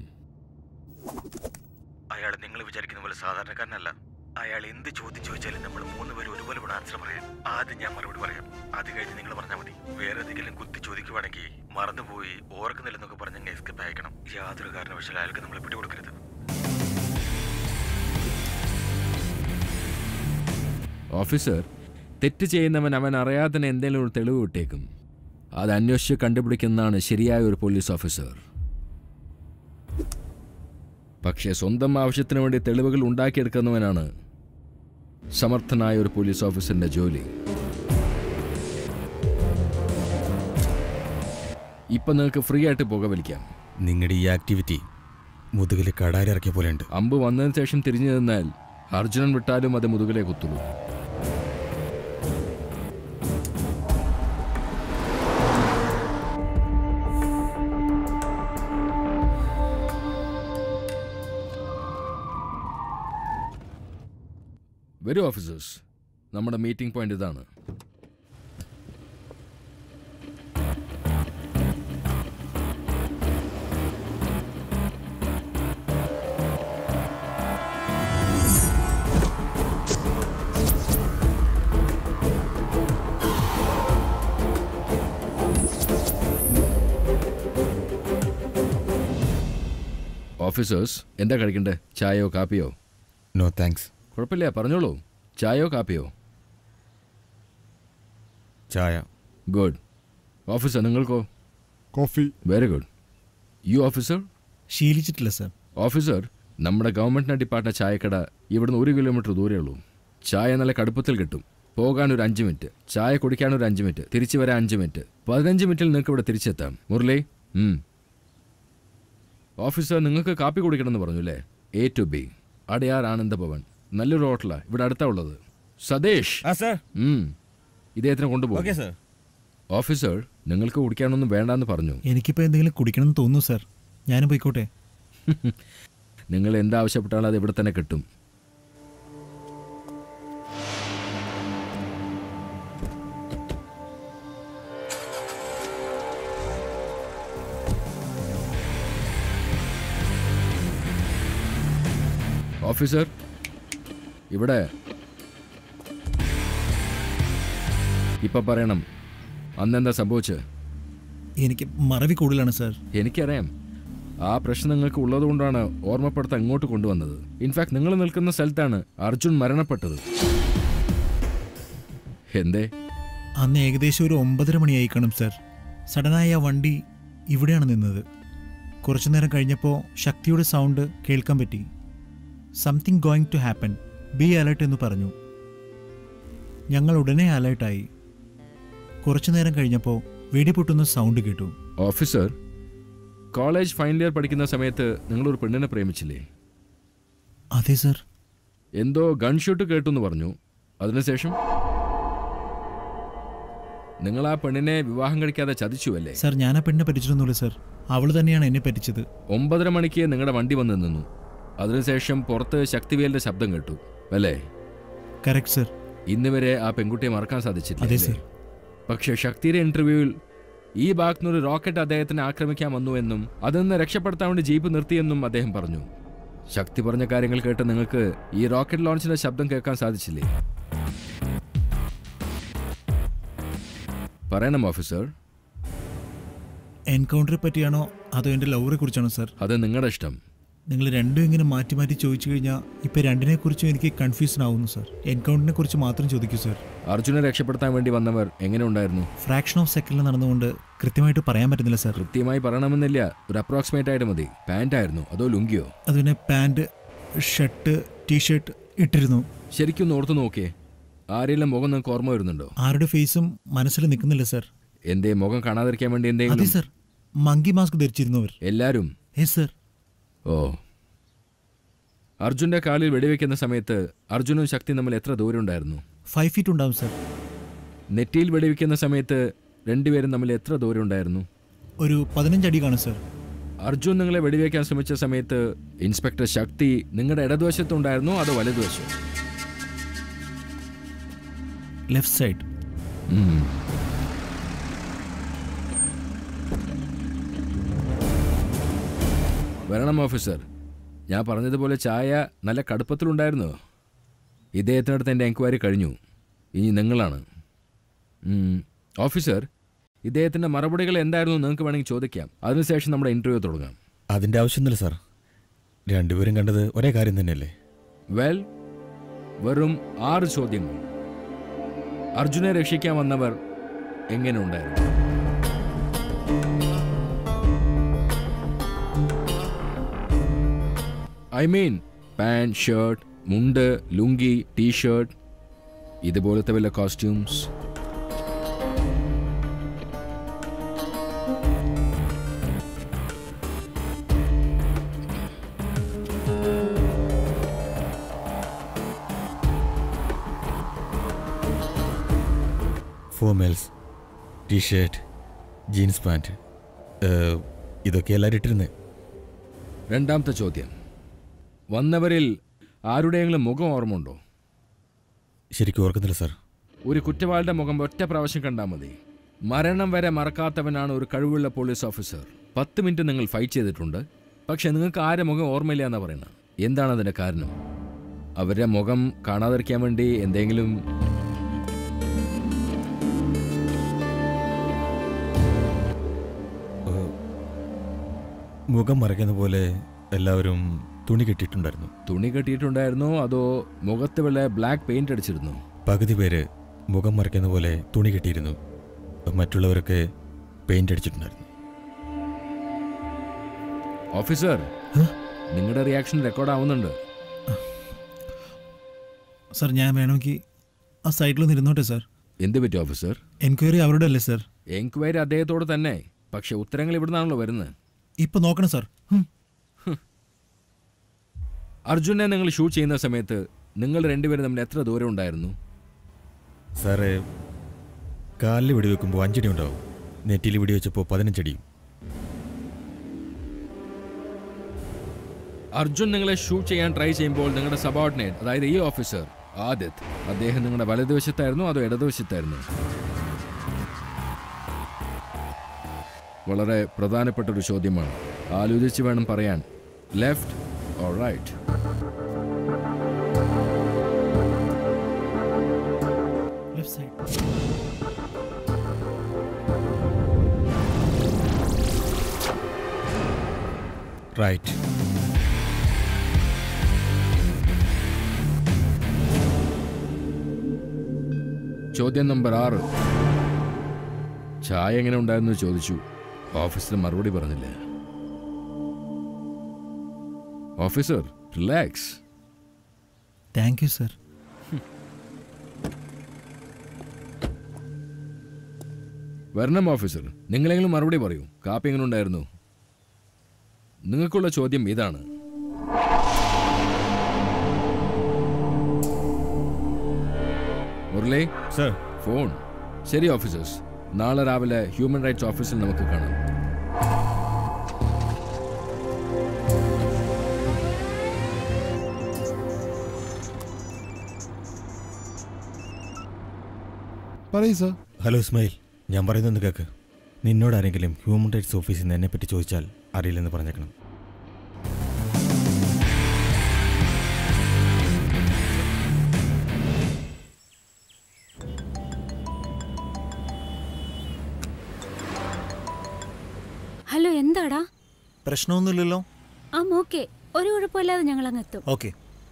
അയാൾ നിങ്ങൾ വിചാരിക്കുന്ന പോലെ സാധാരണക്കാരനല്ല അയാൾ എന്ത് ചോദ്യം ചോദിച്ചാലും നമ്മൾ മൂന്ന് പേര് ഒരുപോലെ വേണം ആൻസർ പറയാൻ ആദ്യം ഞാൻ മറുപടി പറയാം അത് കഴിഞ്ഞ് നിങ്ങൾ പറഞ്ഞാൽ മതി വേറെ എന്തെങ്കിലും കുത്തി ചോദിക്കുവാണെങ്കിൽ മറന്നുപോയി ഓർക്കുന്നില്ലെന്നൊക്കെ പറഞ്ഞ് എസ്കേപ്പ് അയക്കണം യാതൊരു കാരണവശാലും അയാൾക്ക് നമ്മൾ പിടികൊടുക്കരുത് ഓഫീസർ തെറ്റ് ചെയ്യുന്നവൻ അവൻ അറിയാതെ തന്നെ എന്തെങ്കിലും ഒരു തെളിവ് വിട്ടേക്കും അത് അന്വേഷിച്ച് കണ്ടുപിടിക്കുന്നതാണ് ശരിയായ ഒരു പോലീസ് ഓഫീസർ പക്ഷേ സ്വന്തം ആവശ്യത്തിന് വേണ്ടി തെളിവുകൾ ഉണ്ടാക്കിയെടുക്കുന്നവനാണ് സമർത്ഥനായ ഒരു പോലീസ് ഓഫീസറിന്റെ ജോലി ഇപ്പൊ നിങ്ങൾക്ക് ഫ്രീ ആയിട്ട് പുകവലിക്കാം നിങ്ങളുടെ ഈ ആക്ടിവിറ്റി മുതുകിൽ കടാരിറക്കിയ പോലെ ഉണ്ട് അമ്പ് വന്നതിന് ശേഷം തിരിഞ്ഞു നിന്നാൽ അർജുനൻ വിട്ടാലും അത് മുതുകിലെ കുത്തുള്ളൂ വരൂ ഓഫീസേഴ്സ് നമ്മുടെ മീറ്റിംഗ് പോയിന്റ് ഇതാണ് ഓഫീസേഴ്സ് എന്താ കഴിക്കണ്ടേ ചായയോ കാപ്പിയോ നോ താങ്ക്സ് കുഴപ്പമില്ല പറഞ്ഞോളൂ ചായയോ കാപ്പിയോ ചായ ഗുഡ് ഓഫീസർ നിങ്ങൾക്കോ coffee very good you officer ശീലിച്ചിട്ടില്ല സർ ഓഫീസർ നമ്മുടെ ഗവൺമെൻറ്റിൻ്റെ ഡിപ്പാർട്ട്മെൻറ്റ് ചായക്കട ഇവിടുന്ന് ഒരു കിലോമീറ്റർ ദൂരേ ഉള്ളൂ ചായ നല്ല കടുപ്പത്തിൽ കിട്ടും പോകാൻ ഒരു അഞ്ച് മിനിറ്റ് ചായ കുടിക്കാൻ ഒരു അഞ്ച് മിനിറ്റ് തിരിച്ചു വരാൻ അഞ്ച് മിനിറ്റ് പതിനഞ്ച് മിനിറ്റിൽ നിങ്ങൾക്ക് ഇവിടെ തിരിച്ചെത്താം മുരളി ഉം. ഓഫീസർ നിങ്ങൾക്ക് കാപ്പി കുടിക്കണമെന്ന് പറഞ്ഞു അല്ലേ എ ടു ബി അടയാർ ആനന്ദ ഭവൻ നല്ലൊരു ഹോട്ടലാ ഇവിടെ അടുത്താ ഉള്ളത് സതീഷ് ആ സാർ ഉം. ഇദ്ദേഹത്തിനെ കൊണ്ടുപോകും ഓക്കെ സാർ ഓഫീസർ നിങ്ങൾക്ക് കുടിക്കാനൊന്നും വേണ്ടാന്ന് പറഞ്ഞു എനിക്കിപ്പോൾ എന്തെങ്കിലും കുടിക്കണം എന്ന് തോന്നുന്നു സാർ ഞാനും പോയിക്കോട്ടെ നിങ്ങൾ എന്താവശ്യപ്പെട്ടാലും അത് ഇവിടെ തന്നെ കിട്ടും ഓഫീസർ ഇവിടെ ഇപ്പൊ പറയണം അന്നെന്താ സംഭവിച്ചത് എനിക്ക് മറവി കൂടുതലാണ് സാർ എനിക്കറിയാം ആ പ്രശ്നം നിങ്ങൾക്ക് ഉള്ളതുകൊണ്ടാണ് ഓർമ്മപ്പെടുത്താൻ ഇങ്ങോട്ട് കൊണ്ടുവന്നത് ഇൻഫാക്ട് നിങ്ങൾ നിൽക്കുന്ന സ്ഥലത്താണ് അർജുൻ മരണപ്പെട്ടത് എന്തേ അന്ന് ഏകദേശം ഒരു ഒമ്പതര മണിയായി കാണും സാർ സഡനായി ആ വണ്ടി ഇവിടെയാണ് നിന്നത് കുറച്ചു നേരം കഴിഞ്ഞപ്പോൾ ശക്തിയുടെ സൗണ്ട് കേൾക്കാൻ പറ്റി something going to happen be alert എന്ന് പറഞ്ഞു ഞങ്ങൾ ഉടനെ അലേർട്ടായി കുറച്ചു നേരം കഴിഞ്ഞപ്പോൾ വെടിപൊട്ടുന്ന സൗണ്ട് കേട്ടു ഓഫീസർ കോളേജ് ഫൈനൽ ഇയർ പഠിക്കുന്ന സമയത്ത് നിങ്ങളൊരു പെണ്ണിനെ പ്രേമിച്ചില്ലേ അതെ സാർ എന്തോ ഗൺ ഷൂട്ട് കേട്ടു എന്ന് പറഞ്ഞു അതിനുശേഷം നിങ്ങൾ ആ പെണ്ണിനെ വിവാഹം കഴിക്കാതെ ചതിച്ചു അല്ലേ സാർ ഞാൻ ആ പെണ്ണിനെ പറ്റിച്ചിരുന്നില്ല സാർ അവൾ തന്നെയാണ് എന്നെ പറ്റിച്ചത് ഒമ്പതര മണിക്ക് നിങ്ങളുടെ വണ്ടി വന്ന് നിന്നു അതിനുശേഷം പുറത്ത് ശക്തിവേലിന്റെ ശബ്ദം കേട്ടു അല്ലേ കറക്റ്റ് സർ ഇന്ന് വരെ ആ പെൺകുട്ടിയെ മറക്കാൻ സാധിച്ചില്ല അതെ, അല്ലേ? പക്ഷേ ശക്തിയുടെ ഇന്റർവ്യൂവിൽ ഈ ഭാഗത്തുനിന്നൊരു റോക്കറ്റ് അദ്ദേഹത്തിനെ ആക്രമിക്കാൻ വന്നുവെന്നും അതിൽ നിന്ന് രക്ഷപ്പെടുത്താൻ വേണ്ടി ജീപ്പ് നിർത്തിയെന്നും അദ്ദേഹം പറഞ്ഞു ശക്തി പറഞ്ഞ കാര്യങ്ങൾ കേട്ട് നിങ്ങൾക്ക് ഈ റോക്കറ്റ് ലോഞ്ചിന്റെ ശബ്ദം കേൾക്കാൻ സാധിച്ചില്ലേ പറയണം ഓഫീസർ എൻകൗണ്ടറെ പറ്റിയാണോ അതോ എൻ്റെ ലവറെ കുറിച്ചാണോ സാർ അത് നിങ്ങളുടെ ഇഷ്ടം നിങ്ങൾ രണ്ടും ഇങ്ങനെ മാറ്റി മാറ്റി ചോദിച്ചു കഴിഞ്ഞാൽ ഇപ്പം രണ്ടിനെ കുറിച്ചും എനിക്ക് കൺഫ്യൂഷൻ ആവുന്നു സാർ എൻകൗണ്ടറിനെ കുറിച്ച് മാത്രം ചോദിക്കൂ സാർ അർജുനെ രക്ഷപ്പെടുത്താൻ വേണ്ടി വന്നവർ എങ്ങനെ ഉണ്ടായിരുന്നു ഫ്രാക്ഷൻ ഓഫ് സെക്കൻഡിൽ നടന്നുകൊണ്ട് കൃത്യമായിട്ട് പറയാൻ പറ്റുന്നില്ല സാർ കൃത്യമായി പറയണമെന്നില്ല ഒരു അപ്രോക്സിമേറ്റ് ആയിട്ട് മതി പാന്റ് ആയിരുന്നു അതോ ലുങ്കിയോ അതുപിന്നെ പാൻറ് ഷർട്ട് ടീഷർട്ട് ഇട്ടിരുന്നു ശരിക്കും ഒന്ന് ഓർത്ത് നോക്കിയേ ആരെല്ലാം മുഖം നിങ്ങൾക്ക് ഓർമ്മ വരുന്നുണ്ടോ ആരുടെ ഫേസും മനസ്സിൽ നിൽക്കുന്നില്ല സാർ എന്തേ മുഖം കാണാതിരിക്കാൻ വേണ്ടി അതെ എന്തെങ്കിലും സാർ മങ്കി മാസ്ക് ധരിച്ചിരുന്നവർ എല്ലാരും യെസ് സാർ ഓ അർജുന്റെ കാലിൽ വെടിവെക്കുന്ന സമയത്ത് അർജുനും ശക്തി തമ്മിൽ എത്ര ദൂരം ഉണ്ടായിരുന്നു ഫൈവ് ഫീറ്റ് ഉണ്ടാവും സാർ നെറ്റിയിൽ വെടിവെക്കുന്ന സമയത്ത് രണ്ടുപേരും തമ്മിൽ എത്ര ദൂരം ഉണ്ടായിരുന്നു ഒരു പതിനഞ്ച് അടി കാണും സാർ അർജുൻ നിങ്ങളെ വെടിവെക്കാൻ ശ്രമിച്ച സമയത്ത് ഇൻസ്പെക്ടർ ശക്തി നിങ്ങളുടെ ഇടതുവശത്തുണ്ടായിരുന്നോ അതോ വലതുവശം ലെഫ്റ്റ് സൈഡ് ഉം. വരണം ഓഫീസർ ഞാൻ പറഞ്ഞതുപോലെ ചായ നല്ല കടുപ്പത്തിലുണ്ടായിരുന്നു ഇദ്ദേഹത്തിനടുത്ത് എൻ്റെ എൻക്വയറി കഴിഞ്ഞു ഇനി നിങ്ങളാണ് ഉം. ഓഫീസർ ഇദ്ദേഹത്തിൻ്റെ മറുപടികൾ എന്തായിരുന്നു നിങ്ങൾക്ക് വേണമെങ്കിൽ ചോദിക്കാം അതിനുശേഷം നമ്മുടെ ഇൻ്റർവ്യൂ തുടങ്ങാം അതിൻ്റെ ആവശ്യമൊന്നുമില്ല സാർ രണ്ടുപേരും കണ്ടത് ഒരേ കാര്യം തന്നെയല്ലേ വെൽ വെറും ആറ് ചോദ്യങ്ങൾ അർജുനെ രക്ഷിക്കാൻ വന്നവർ എങ്ങനെ ഉണ്ടായിരുന്നു ഐ മീൻ പാൻറ് ഷർട്ട് മുണ്ട് ലുങ്കി ടീഷർട്ട് ഇതുപോലത്തെ വല്ല costumes formals T shirt jeans pant ഇതൊക്കെ എല്ലാവരും ഇട്ടിരുന്നത് രണ്ടാമത്തെ ചോദ്യം വന്നവരിൽ ആരുടെയെങ്കിലും മുഖം ഓർമ്മയുണ്ടോ ശരിക്കും ഓർക്കുന്നില്ല സാർ ഒരു കുറ്റവാളിയുടെ മുഖം ഒറ്റ പ്രാവശ്യം കണ്ടാൽ മതി മരണം വരെ മറക്കാത്തവനാണ് ഒരു കഴിവുള്ള പോലീസ് ഓഫീസർ പത്ത് മിനിറ്റ് നിങ്ങൾ ഫൈറ്റ് ചെയ്തിട്ടുണ്ട് പക്ഷെ നിങ്ങൾക്ക് ആരെ മുഖം ഓർമ്മയില്ല എന്നാ പറയുന്നത് എന്താണ് അതിന്റെ കാരണം അവരുടെ മുഖം കാണാതിരിക്കാൻ വേണ്ടി എന്തെങ്കിലും മുഖം മറയ്ക്കുന്ന പോലെ എല്ലാവരും തുണി കെട്ടിയിട്ടുണ്ടായിരുന്നു തുണി കെട്ടിയിട്ടുണ്ടായിരുന്നോ അതോ മുഖത്ത് വല്ല ബ്ലാക്ക് പെയിന്റ് അടിച്ചിരുന്നു പകുതി പേര് മുഖം മറയ്ക്കുന്ന പോലെ തുണി കെട്ടിയിരുന്നു മറ്റുള്ളവരൊക്കെ പെയിന്റ് അടിച്ചിട്ടുണ്ടായിരുന്നു ഓഫീസർ നിങ്ങളുടെ റിയാക്ഷൻ റെക്കോർഡ് ആവുന്നുണ്ട് സാർ ഞാൻ വേണമെങ്കിൽ ആ സൈഡിലൊന്ന് ഇരുന്നോട്ടെ സാർ എന്ത് പറ്റി ഓഫീസർ എൻക്വയറി അവരുടെ അല്ലേ സാർ എൻക്വയറി അദ്ദേഹത്തോട് തന്നെ പക്ഷെ ഉത്തരങ്ങൾ ഇവിടുന്നാണല്ലോ വരുന്നത് ഇപ്പൊ നോക്കണം സാർ ഹും. അർജുനെ നിങ്ങൾ ഷൂട്ട് ചെയ്യുന്ന സമയത്ത് നിങ്ങൾ രണ്ടുപേരും തമ്മിൽ എത്ര ദൂരം ഉണ്ടായിരുന്നു സാറേ കാലിൽ വെടിവെക്കുമ്പോൾ അഞ്ചടി ഉണ്ടാവും നെറ്റിയിൽ വെടിവെച്ചപ്പോൾ പതിനഞ്ചടിയും അർജുൻ നിങ്ങളെ ഷൂട്ട് ചെയ്യാൻ ട്രൈ ചെയ്യുമ്പോൾ നിങ്ങളുടെ സബോർഡിനേറ്റ് അതായത് ഈ ഓഫീസർ ആദിത് അദ്ദേഹം നിങ്ങളുടെ വലതുവശത്തായിരുന്നു അതോ ഇടതുവശത്തായിരുന്നു വളരെ പ്രധാനപ്പെട്ട ഒരു ചോദ്യമാണ് ആലോചിച്ച് വേണം പറയാൻ left or right left side right ചോദ്യം നമ്പർ ആറ് ചായ എങ്ങനെ ഉണ്ടായിരുന്നു എന്ന് ചോദിച്ചു ഓഫീസർ മറുപടി പറഞ്ഞില്ല officer relax thank you sir വരണം ഓഫീസർ നിങ്ങളെങ്കിലും മറുപടി പറയൂ കാപ്പി എങ്ങനെ ഉണ്ടായിരുന്നു നിങ്ങൾക്കുള്ള ചോദ്യം ഇതാണ് മുരളി സർ ഫോൺ ശരി ഓഫീസേഴ്സ് നാളെ രാവിലെ ഹ്യൂമൻ റൈറ്റ്സ് ഓഫീസിൽ നമുക്ക് കാണാം പറയൂ സർ ഹലോ ഇസ്മായിൽ ഞാൻ പറയുന്നൊന്ന് കേൾക്ക് നിന്നോട് ആരെങ്കിലും ഹ്യൂമൻ റൈറ്റ്സ് ഓഫീസിൽ നിന്ന് എന്നെപ്പറ്റി ചോദിച്ചാൽ അറിയില്ലെന്ന് പറഞ്ഞേക്കണം ഹലോ എന്താടാ പ്രശ്നമൊന്നുമില്ലല്ലോ ആ ഓക്കെ ഒരു കുഴപ്പമില്ലാതെ ഞങ്ങൾ അങ്ങ് എത്തും ഓക്കെ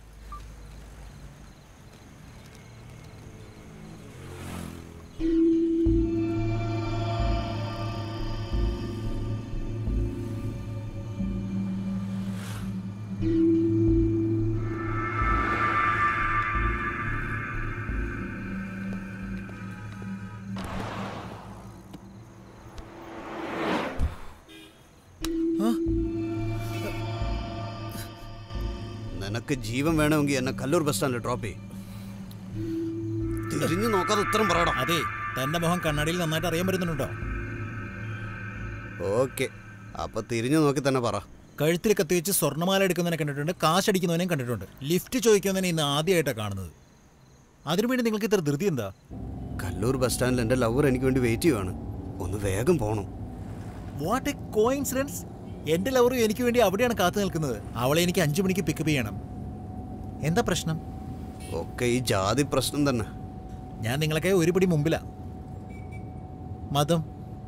നിനക്ക് ജീവൻ വേണമെങ്കിൽ എന്നെ കല്ലൂർ ബസ് സ്റ്റാൻഡിൽ ഡ്രോപ്പ് ചെയ്യും തിരിഞ്ഞു നോക്കാതെ ഉത്തരം പറയടാ അതെ തന്റെ മുഖം കണ്ണാടിയിൽ നന്നായിട്ട് അറിയാൻ പറ്റുന്നുണ്ടോ ഓക്കെ അപ്പൊ തിരിഞ്ഞു നോക്കി തന്നെ പറ കഴുത്തിൽ കത്തിവെച്ച് സ്വർണ്ണമാല എടുക്കുന്നവനെ കണ്ടിട്ടുണ്ട് കാശടിക്കുന്നവനെയും കണ്ടിട്ടുണ്ട് ലിഫ്റ്റ് ചോദിക്കുന്നവനെ ഇന്ന് ആദ്യമായിട്ടാണ് കാണുന്നത് അതിനുവേണ്ടി നിങ്ങൾക്ക് ഇത്ര ധൃതി എന്താ കല്ലൂർ ബസ് സ്റ്റാൻഡിൽ എൻ്റെ ലവർ എനിക്ക് വേണ്ടി വെയിറ്റ് ചെയ്യുവാണ് ഒന്ന് വേഗം പോകണം വാട്ട് എ കോയിൻസിഡൻസ് എന്റെ ലവറും എനിക്ക് വേണ്ടി അവിടെയാണ് കാത്തു നിൽക്കുന്നത് അവളെ എനിക്ക് അഞ്ചു മണിക്ക് പിക്കപ്പ് ചെയ്യണം എന്താ പ്രശ്നം ഒക്കെ ഈ ജാതി പ്രശ്നം തന്നെ ഞാൻ നിങ്ങളൊക്കെ ഒരുപടി മുമ്പിലാ മതം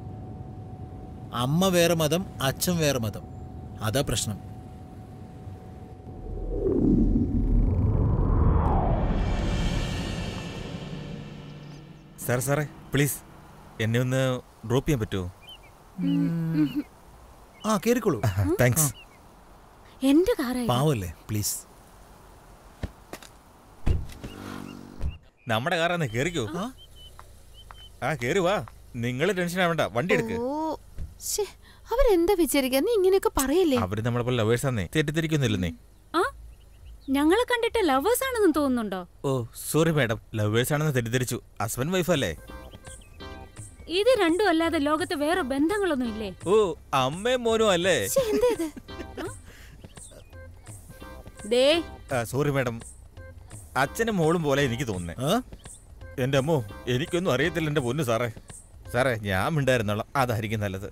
അമ്മ വേറെ മതം അച്ഛൻ വേറെ മതം അതാ പ്രശ്നം സാർ സാറേ പ്ലീസ് എന്നെ ഒന്ന് ഡ്രോപ്പ് ചെയ്യാൻ പറ്റുമോ ആ കേറിക്കോളൂ താങ്ക്സ് എന്റെ കാറായി പാവല്ലേ പ്ലീസ് നമ്മുടെ കാറാന്ന് കേറിക്കോ ആ കേറി വാ നിങ്ങൾ ടെൻഷൻ ആവണ്ട വണ്ടി എടുക്ക് ഓ ശ്ശേ, അവരെന്താ വിചാരിക്കുക നീ ഇങ്ങനെയൊക്കെ പറയല്ലേ അവര് നമ്മളെ പോലെ ലവേഴ്സ് ആന്നേ തെറ്റിദ്ധരിക്കൊന്നുമില്ലെന്നേ ആ ഞങ്ങളെ കണ്ടിട്ട് ലവേഴ്സ് ആണെന്ന് തോന്നുന്നുണ്ടോ ഓ സോറി മാഡം ലവേഴ്സ് ആണെന്ന് തെറ്റിദ്ധരിച്ചു ഹസ്ബൻഡ് വൈഫ് അല്ലേ ഇത് രണ്ടും അല്ലാതെ ലോകത്ത് വേറെ ബന്ധങ്ങളൊന്നും ഇല്ലേ ഓ അമ്മയും മോനും അല്ലേ ദേ സോറി മാഡം അച്ഛനും മോളും പോലെ എനിക്ക് തോന്നുന്നേ എന്റെ അമ്മോ എനിക്കൊന്നും അറിയത്തില്ല എന്റെ പൊന്നു സാറേ സാറേ ഞാൻ മിണ്ടായിരുന്നോളാം അതായിരിക്കും നല്ലത്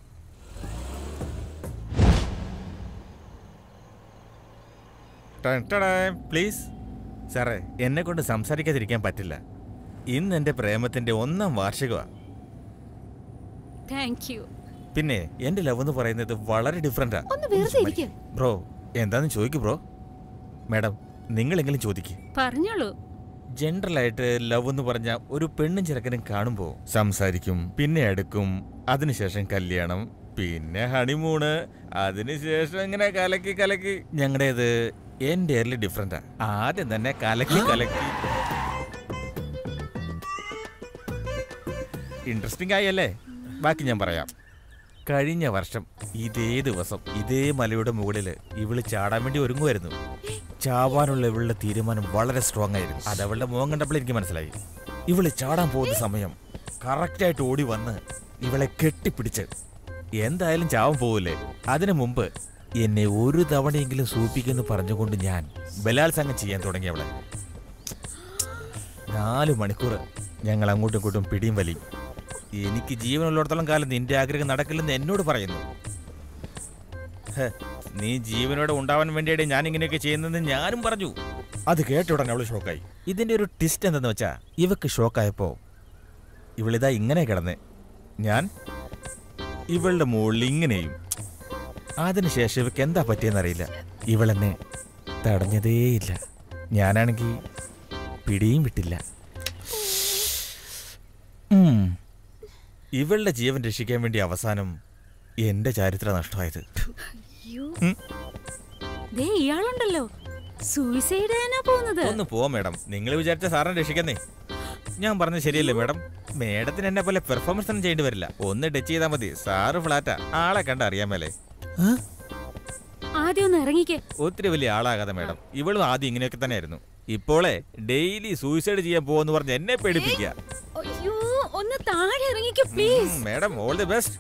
പ്ലീസ് സാറേ എന്നെ കൊണ്ട് സംസാരിക്കാതിരിക്കാൻ പറ്റില്ല ഇന്ന് എന്റെ പ്രേമത്തിന്റെ ഒന്നാം വാർഷികമാണ് താങ്ക് യു പിന്നെ എന്റെ ലവ് എന്ന് പറയുന്നത് വളരെ ഡിഫറെന്റാ ഒന്ന് വെറുതെ ഇരിക്കും ബ്രോ എന്താന്ന് ചോദിക്കു ബ്രോ മാഡം നിങ്ങളെങ്കിലും ചോദിക്ക് പറഞ്ഞോളൂ ജനറലായിട്ട് ലവ് എന്ന് പറഞ്ഞ ഒരു പെണ്ണും ചെറുക്കനും കാണുമ്പോൾ സംസാരിക്കും പിന്നെ അടുക്കും അതിനുശേഷം കല്യാണം പിന്നെ ഹണിമൂണ് അതിനുശേഷം ഇങ്ങനെ കലക്കി കലക്കി ഞങ്ങളുടേത് എൻ്റെ ഡിഫറെന്റാ ആദ്യം തന്നെ കലക്കി കലക്കി ഇൻട്രസ്റ്റിംഗ് ആയല്ലേ ബാക്കി ഞാൻ പറയാം കഴിഞ്ഞ വർഷം ഇതേ ദിവസം ഇതേ മലയുടെ മുകളിൽ ഇവള് ചാടാൻ വേണ്ടി ഒരുങ്ങുമായിരുന്നു ചാവാനുള്ള ഇവളുടെ തീരുമാനം വളരെ സ്ട്രോങ് ആയിരുന്നു അത് അവളുടെ മുഖം കണ്ടപ്പോൾ എനിക്ക് മനസ്സിലായി ഇവള് ചാടാൻ പോകുന്ന സമയം കറക്റ്റായിട്ട് ഓടി വന്ന് ഇവളെ കെട്ടിപ്പിടിച്ച് എന്തായാലും ചാവാൻ പോവില്ലേ അതിനു മുമ്പ് എന്നെ ഒരു തവണയെങ്കിലും സൂപ്പിക്കുമെന്ന് പറഞ്ഞുകൊണ്ട് ഞാൻ ബലാത്സംഗം ചെയ്യാൻ തുടങ്ങി അവളെ നാല് മണിക്കൂർ ഞങ്ങൾ അങ്ങോട്ടും ഇങ്ങോട്ടും പിടിയും വലിയും എനിക്ക് ജീവനുള്ളിടത്തോളം കാലം നിന്റെ ആഗ്രഹം നടക്കില്ലെന്ന് എന്നോട് പറയുന്നു ഹെ, നീ ജീവനോടെ ഉണ്ടാവാൻ വേണ്ടിയാണ് ഞാൻ ഇങ്ങനെയൊക്കെ ചെയ്യുന്നതെന്ന് ഞാനും പറഞ്ഞു അത് കേട്ട ഉടനെ അവള് ഷോക്കായി ഇതിന്റെ ഒരു ട്വിസ്റ്റ് എന്തെന്ന് വെച്ചാ ഇവക്ക് ഷോക്കായപ്പോ ഇവളിതാ ഇങ്ങനെ കിടന്ന് ഞാൻ ഇവളുടെ മുകളിൽ ഇങ്ങനെയും അതിനുശേഷം ഇവക്ക് എന്താ പറ്റിയെന്നറിയില്ല ഇവളെന്നെ തടഞ്ഞതേയില്ല ഞാനാണെങ്കിൽ പിടിയും വിട്ടില്ല ഉം. ഇവളുടെ ജീവൻ രക്ഷിക്കാൻ വേണ്ടി അവസാനം എന്റെ ചരിത്രം നഷ്ടമായത് അയ്യോ ഉം. ദേ ഇയാളുണ്ടല്ലോ സൂയിസൈഡ് ചെയ്യാനാ പോകുന്നത് ഒന്ന് പോ മേഡം നിങ്ങൾ വിചാരിച്ച സാറിനെ രക്ഷിക്കുന്നേ ഞാൻ പറഞ്ഞത് ശരിയല്ലേ മേഡം മേഡത്തിന് എന്നെ പോലെ പെർഫോമൻസ് ഒന്നും ചെയ്യേണ്ടി വരില്ല ഒന്ന് ടച്ച് ചെയ്താൽ മതി സാറ് ഫ്ലാറ്റാ ആളെ കണ്ട അറിയാൻ മേലെ ആദ്യം ഒന്ന് ഇറങ്ങിക്കേ ഒത്തിരി വലിയ ആളാകാതെ മേഡം ഇവളും ആദ്യം ഇങ്ങനെയൊക്കെ തന്നെയായിരുന്നു ഇപ്പോളെ ഡെയിലി സൂയിസൈഡ് ചെയ്യാൻ പോകുമെന്ന് പറഞ്ഞ് എന്നെ പേടിപ്പിക്കുക അയ്യോ ഒന്ന് താഴെ ഇറങ്ങിക്കോ please madam all the best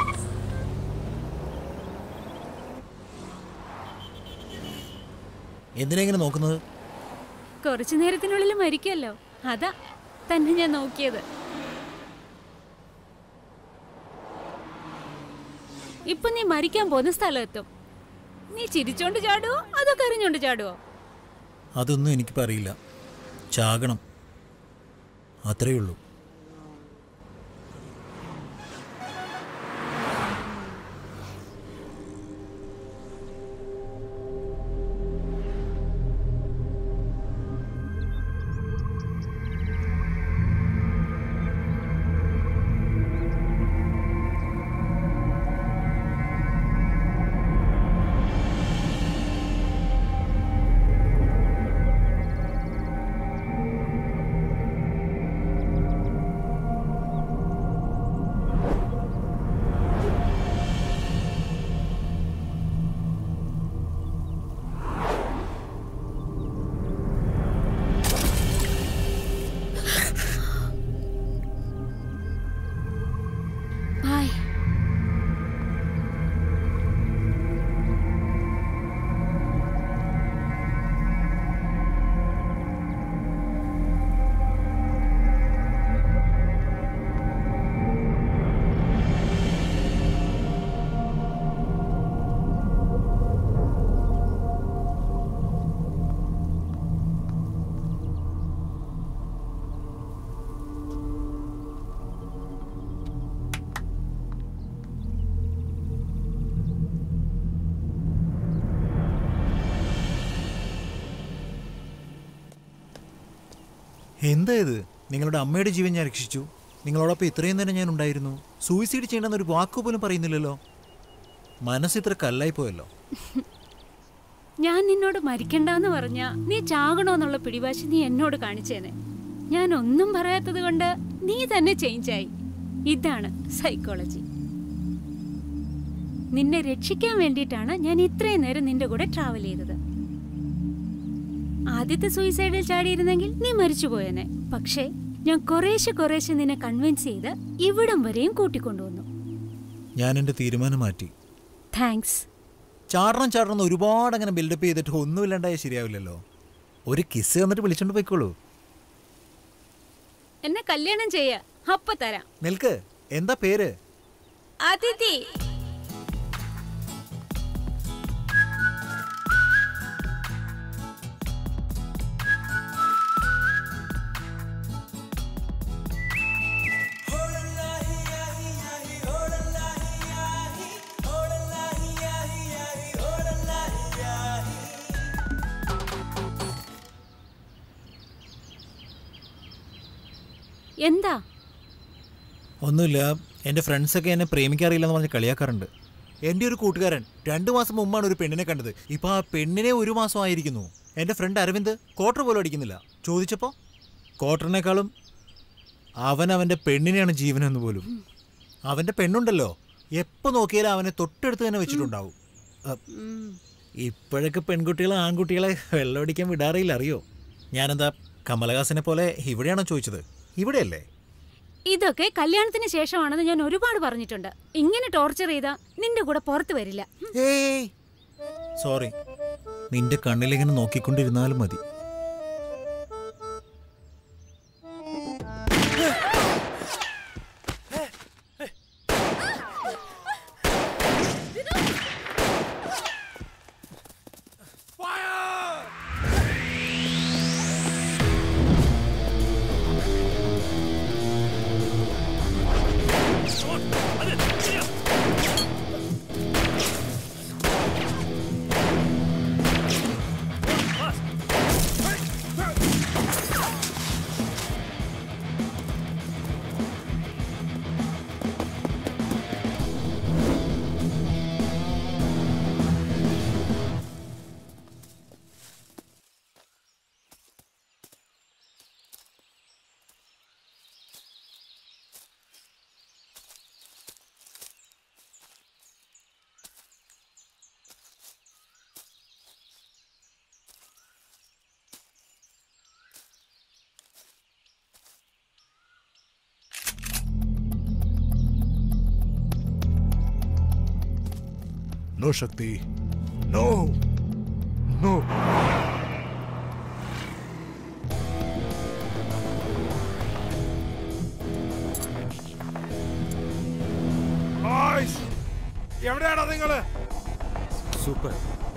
എന്തിനാ ഇങ്ങനെ നോക്കുന്നത് കുറച്ചു നേരത്തിനുള്ളിൽ മരിക്കല്ലോ അതാ തന്നെ ഞാൻ നോക്കിയത് ഇപ്പൊ നീ മരിക്കാൻ പോകുന്ന സ്ഥലമെത്തും നീ ചിരിച്ചോണ്ട് ചാടുവോ അതോ കരഞ്ഞോണ്ട് ചാടുവോ അതൊന്നും എനിക്കിപ്പോൾ അറിയില്ല ചാകണം അത്രയേ ഉള്ളൂ ബായ് എന്താ ഇത് നിങ്ങളുടെ അമ്മയുടെ ജീവൻ ഞാൻ രക്ഷിച്ചു നിങ്ങളോടൊപ്പം ഇത്രയും നേരം ഞാൻ ഉണ്ടായിരുന്നു സൂയിസൈഡ് ചെയ്യണമെന്ന് ഒരു വാക്ക് പോലും പറയുന്നില്ലല്ലോ മനസ്സിത്ര കല്ലായി പോയല്ലോ ഞാൻ നിന്നോട് മരിക്കണ്ടെന്ന് പറഞ്ഞ നീ ചാകണോന്നുള്ള പിടിവാശി നീ എന്നോട് കാണിച്ചേനെ ഞാൻ ഒന്നും പറയാത്തത് കൊണ്ട് നീ തന്നെ ചേഞ്ചായി ഇതാണ് സൈക്കോളജി നിന്നെ രക്ഷിക്കാൻ വേണ്ടിയിട്ടാണ് ഞാൻ ഇത്രയും നേരം നിന്റെ കൂടെ ട്രാവൽ ചെയ്തത് ആദ്യത്തെ സൂയിസൈഡിൽ ചാടിയിരുന്നെങ്കിൽ നീ മരിച്ചു പോയേനെ പക്ഷേ ഞാൻ കുറേശ്ശെ കുറേശ്ശെ നിന്നെ കൺവിൻസ് ചെയ്ത് ഇവിടം വരെയും കൂട്ടിക്കൊണ്ടുവന്നു ഞാൻ എൻ്റെ തീരുമാനം മാറ്റി താങ്ക്സ് ചാടണം ചാടണം എന്ന് ഒരുപാട് അങ്ങനെ ബിൽഡപ്പ് ചെയ്തിട്ട് ഒന്നുമില്ലാണ്ടായ ശരിയാവില്ലല്ലോ ഒരു കിസ് തന്നിട്ട് വിളിച്ചോണ്ട് പോയിക്കോളൂ എന്നെ കല്യാണം ചെയ്യ അപ്പൊ തരാം നിൽക്ക് എന്താ പേര് അതിഥി എന്താ ഒന്നുമില്ല എൻ്റെ ഫ്രണ്ട്സൊക്കെ എന്നെ പ്രേമിക്കാറില്ലെന്ന് പറഞ്ഞ് കളിയാക്കാറുണ്ട് എൻ്റെ ഒരു കൂട്ടുകാരൻ രണ്ടു മാസം മുമ്പാണ് ഒരു പെണ്ണിനെ കണ്ടത് ഇപ്പൊ ആ പെണ്ണിനെ ഒരു മാസം ആയിരിക്കുന്നു എൻ്റെ ഫ്രണ്ട് അരവിന്ദ് ക്വാർട്ടർ പോലും അടിക്കുന്നില്ല ചോദിച്ചപ്പോൾ ക്വാർട്ടറിനേക്കാളും അവൻ അവൻ്റെ പെണ്ണിനെയാണ് ജീവനെന്ന് പോലും അവൻ്റെ പെണ്ണുണ്ടല്ലോ എപ്പോൾ നോക്കിയാലും അവനെ തൊട്ടടുത്ത് തന്നെ വെച്ചിട്ടുണ്ടാവും അ, ഇപ്പോഴൊക്കെ പെൺകുട്ടികൾ ആൺകുട്ടികളെ വെള്ളമടിക്കാൻ വിടാറില്ല അറിയോ ഞാനെന്താ കമലഹാസനെ പോലെ ഇവിടെയാണോ ചോദിച്ചത് ഇവിടെയല്ലേ ഇതൊക്കെ കല്യാണത്തിന് ശേഷമാണെന്ന് ഞാൻ ഒരുപാട് പറഞ്ഞിട്ടുണ്ട് ഇങ്ങനെ ടോർച്ചർ ചെയ്താ നിന്റെ കൂടെ പുറത്തു വരില്ല ഏയ് സോറി നിന്റെ കണ്ണിലിങ്ങനെ നോക്കിക്കൊണ്ടിരുന്നാലും മതി നോ ശക്തി നോ നോ എവിടെയാണോ നിങ്ങള് സൂപ്പർ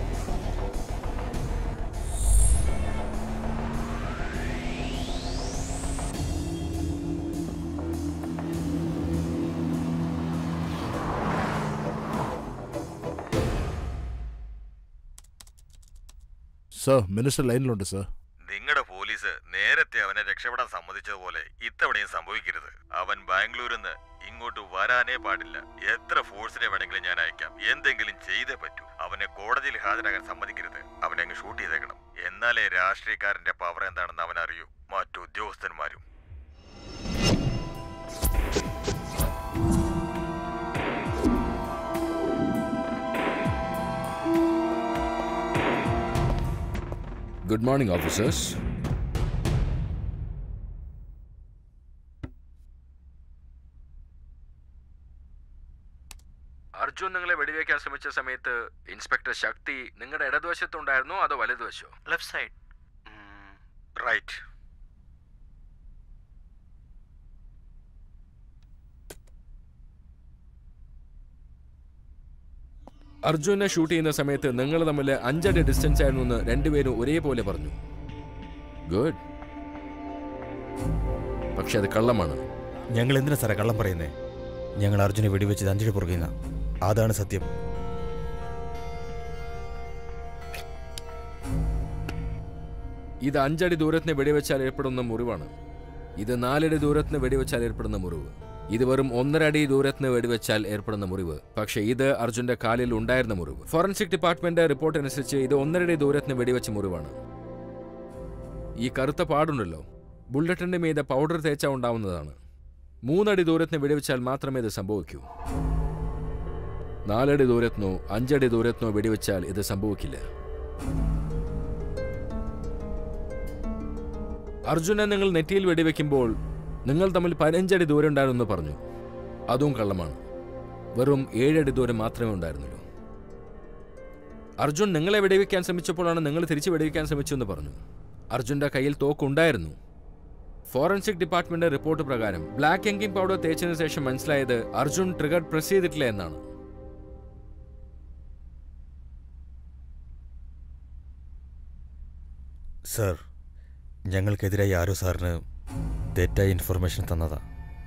സർ മിനിസ്റ്റർ ലൈനിലുണ്ട് സർ നിങ്ങളുടെ പോലീസ് നേരത്തെ അവനെ രക്ഷപ്പെടാൻ സമ്മതിച്ചതുപോലെ ഇത്തവണയും സംഭവിക്കരുത് അവൻ ബാംഗ്ലൂരിൽ നിന്ന് ഇങ്ങോട്ട് വരാനേ പാടില്ല എത്ര ഫോഴ്സിനെ വേണമെങ്കിലും ഞാൻ അയക്കാം എന്തെങ്കിലും ചെയ്തേ പറ്റൂ അവനെ കോടതിയിൽ ഹാജരാകാൻ സമ്മതിക്കരുത് അവനെ അങ്ങ് ഷൂട്ട് ചെയ്തേക്കണം എന്നാലേ രാഷ്ട്രീയക്കാരന്റെ പവർ എന്താണെന്ന് അവൻ അറിയൂ മറ്റു ഉദ്യോഗസ്ഥന്മാരും ഗുഡ് മോർണിംഗ് ഓഫീസേഴ്സ് അർജുൻ നിങ്ങളെ വെടിവെക്കാൻ ശ്രമിച്ച സമയത്ത് ഇൻസ്പെക്ടർ ശക്തി നിങ്ങളുടെ ഇടതുവശത്തുണ്ടായിരുന്നോ അതോ വലതുവശോ ലെഫ്റ്റ് സൈഡ് റൈറ്റ് അർജുനെ ഷൂട്ട് ചെയ്യുന്ന സമയത്ത് നിങ്ങൾ തമ്മിൽ അഞ്ചടി ഡിസ്റ്റൻസ് ആയിരുന്നു എന്ന് രണ്ടുപേരും ഒരേപോലെ പറഞ്ഞു ഗുഡ് പക്ഷെ അത് കള്ളമാണ് ഞങ്ങൾ എന്തിനാ സാറേ കള്ളം പറയുന്നേ ഞങ്ങൾ അർജുനെ വെടിവെച്ചത് അഞ്ചടി പുറകുന്ന അതാണ് സത്യം ഇത് അഞ്ചടി ദൂരത്തിന് വെടിവെച്ചാൽ ഏർപ്പെടുന്ന മുറിവാണ് ഇത് നാലടി ദൂരത്തിന് വെടിവെച്ചാൽ ഏർപ്പെടുന്ന മുറിവ് ഇത് വെറും ഒന്നര അടി ദൂരത്തിന് വെടിവെച്ചാൽ ഏർപ്പെടുന്ന മുറിവ് പക്ഷേ ഇത് അർജുന്റെ കാലിൽ ഉണ്ടായിരുന്ന മുറിവ് ഫോറൻസിക് ഡിപ്പാർട്ട്മെന്റ് റിപ്പോർട്ട് അനുസരിച്ച് ഇത് ഒന്നരടി ദൂരത്തിന് വെടിവെച്ച മുറിവാണ് ഈ കറുത്ത പാടുണ്ടല്ലോ ബുള്ളറ്റിന്റെ മീതെ പൗഡർ തേച്ചാൽ ഉണ്ടാവുന്നതാണ് മൂന്നടി ദൂരത്തിന് വെടിവെച്ചാൽ മാത്രമേ ഇത് സംഭവിക്കൂ നാലടി ദൂരത്തിനോ അഞ്ചടി ദൂരത്തിനോ വെടിവെച്ചാൽ ഇത് സംഭവിക്കില്ല അർജുനെ നിങ്ങൾ നെറ്റിയിൽ വെടിവെക്കുമ്പോൾ നിങ്ങൾ തമ്മിൽ പതിനഞ്ചടി ദൂരം ഉണ്ടായിരുന്നെന്ന് പറഞ്ഞു അതും കള്ളമാണ് വെറും ഏഴടി ദൂരം മാത്രമേ ഉണ്ടായിരുന്നുള്ളൂ അർജുൻ നിങ്ങളെ വെടിവെക്കാൻ ശ്രമിച്ചപ്പോഴാണ് നിങ്ങൾ തിരിച്ച് വെടിവെക്കാൻ ശ്രമിച്ചു എന്ന് പറഞ്ഞു അർജുന്റെ കയ്യിൽ തോക്കുണ്ടായിരുന്നു ഫോറൻസിക് ഡിപ്പാർട്ട്മെന്റ് റിപ്പോർട്ട് പ്രകാരം ബ്ലാക്ക് എങ്കിങ് പൗഡർ തേച്ചതിനു ശേഷം മനസ്സിലായത് അർജുൻ ട്രിഗർ പ്രസ് ചെയ്തിട്ടില്ല എന്നാണ് സർ ഞങ്ങൾക്കെതിരായി ആരോ സാറിന് തെറ്റായ ഇൻഫർമേഷൻ തന്നതാ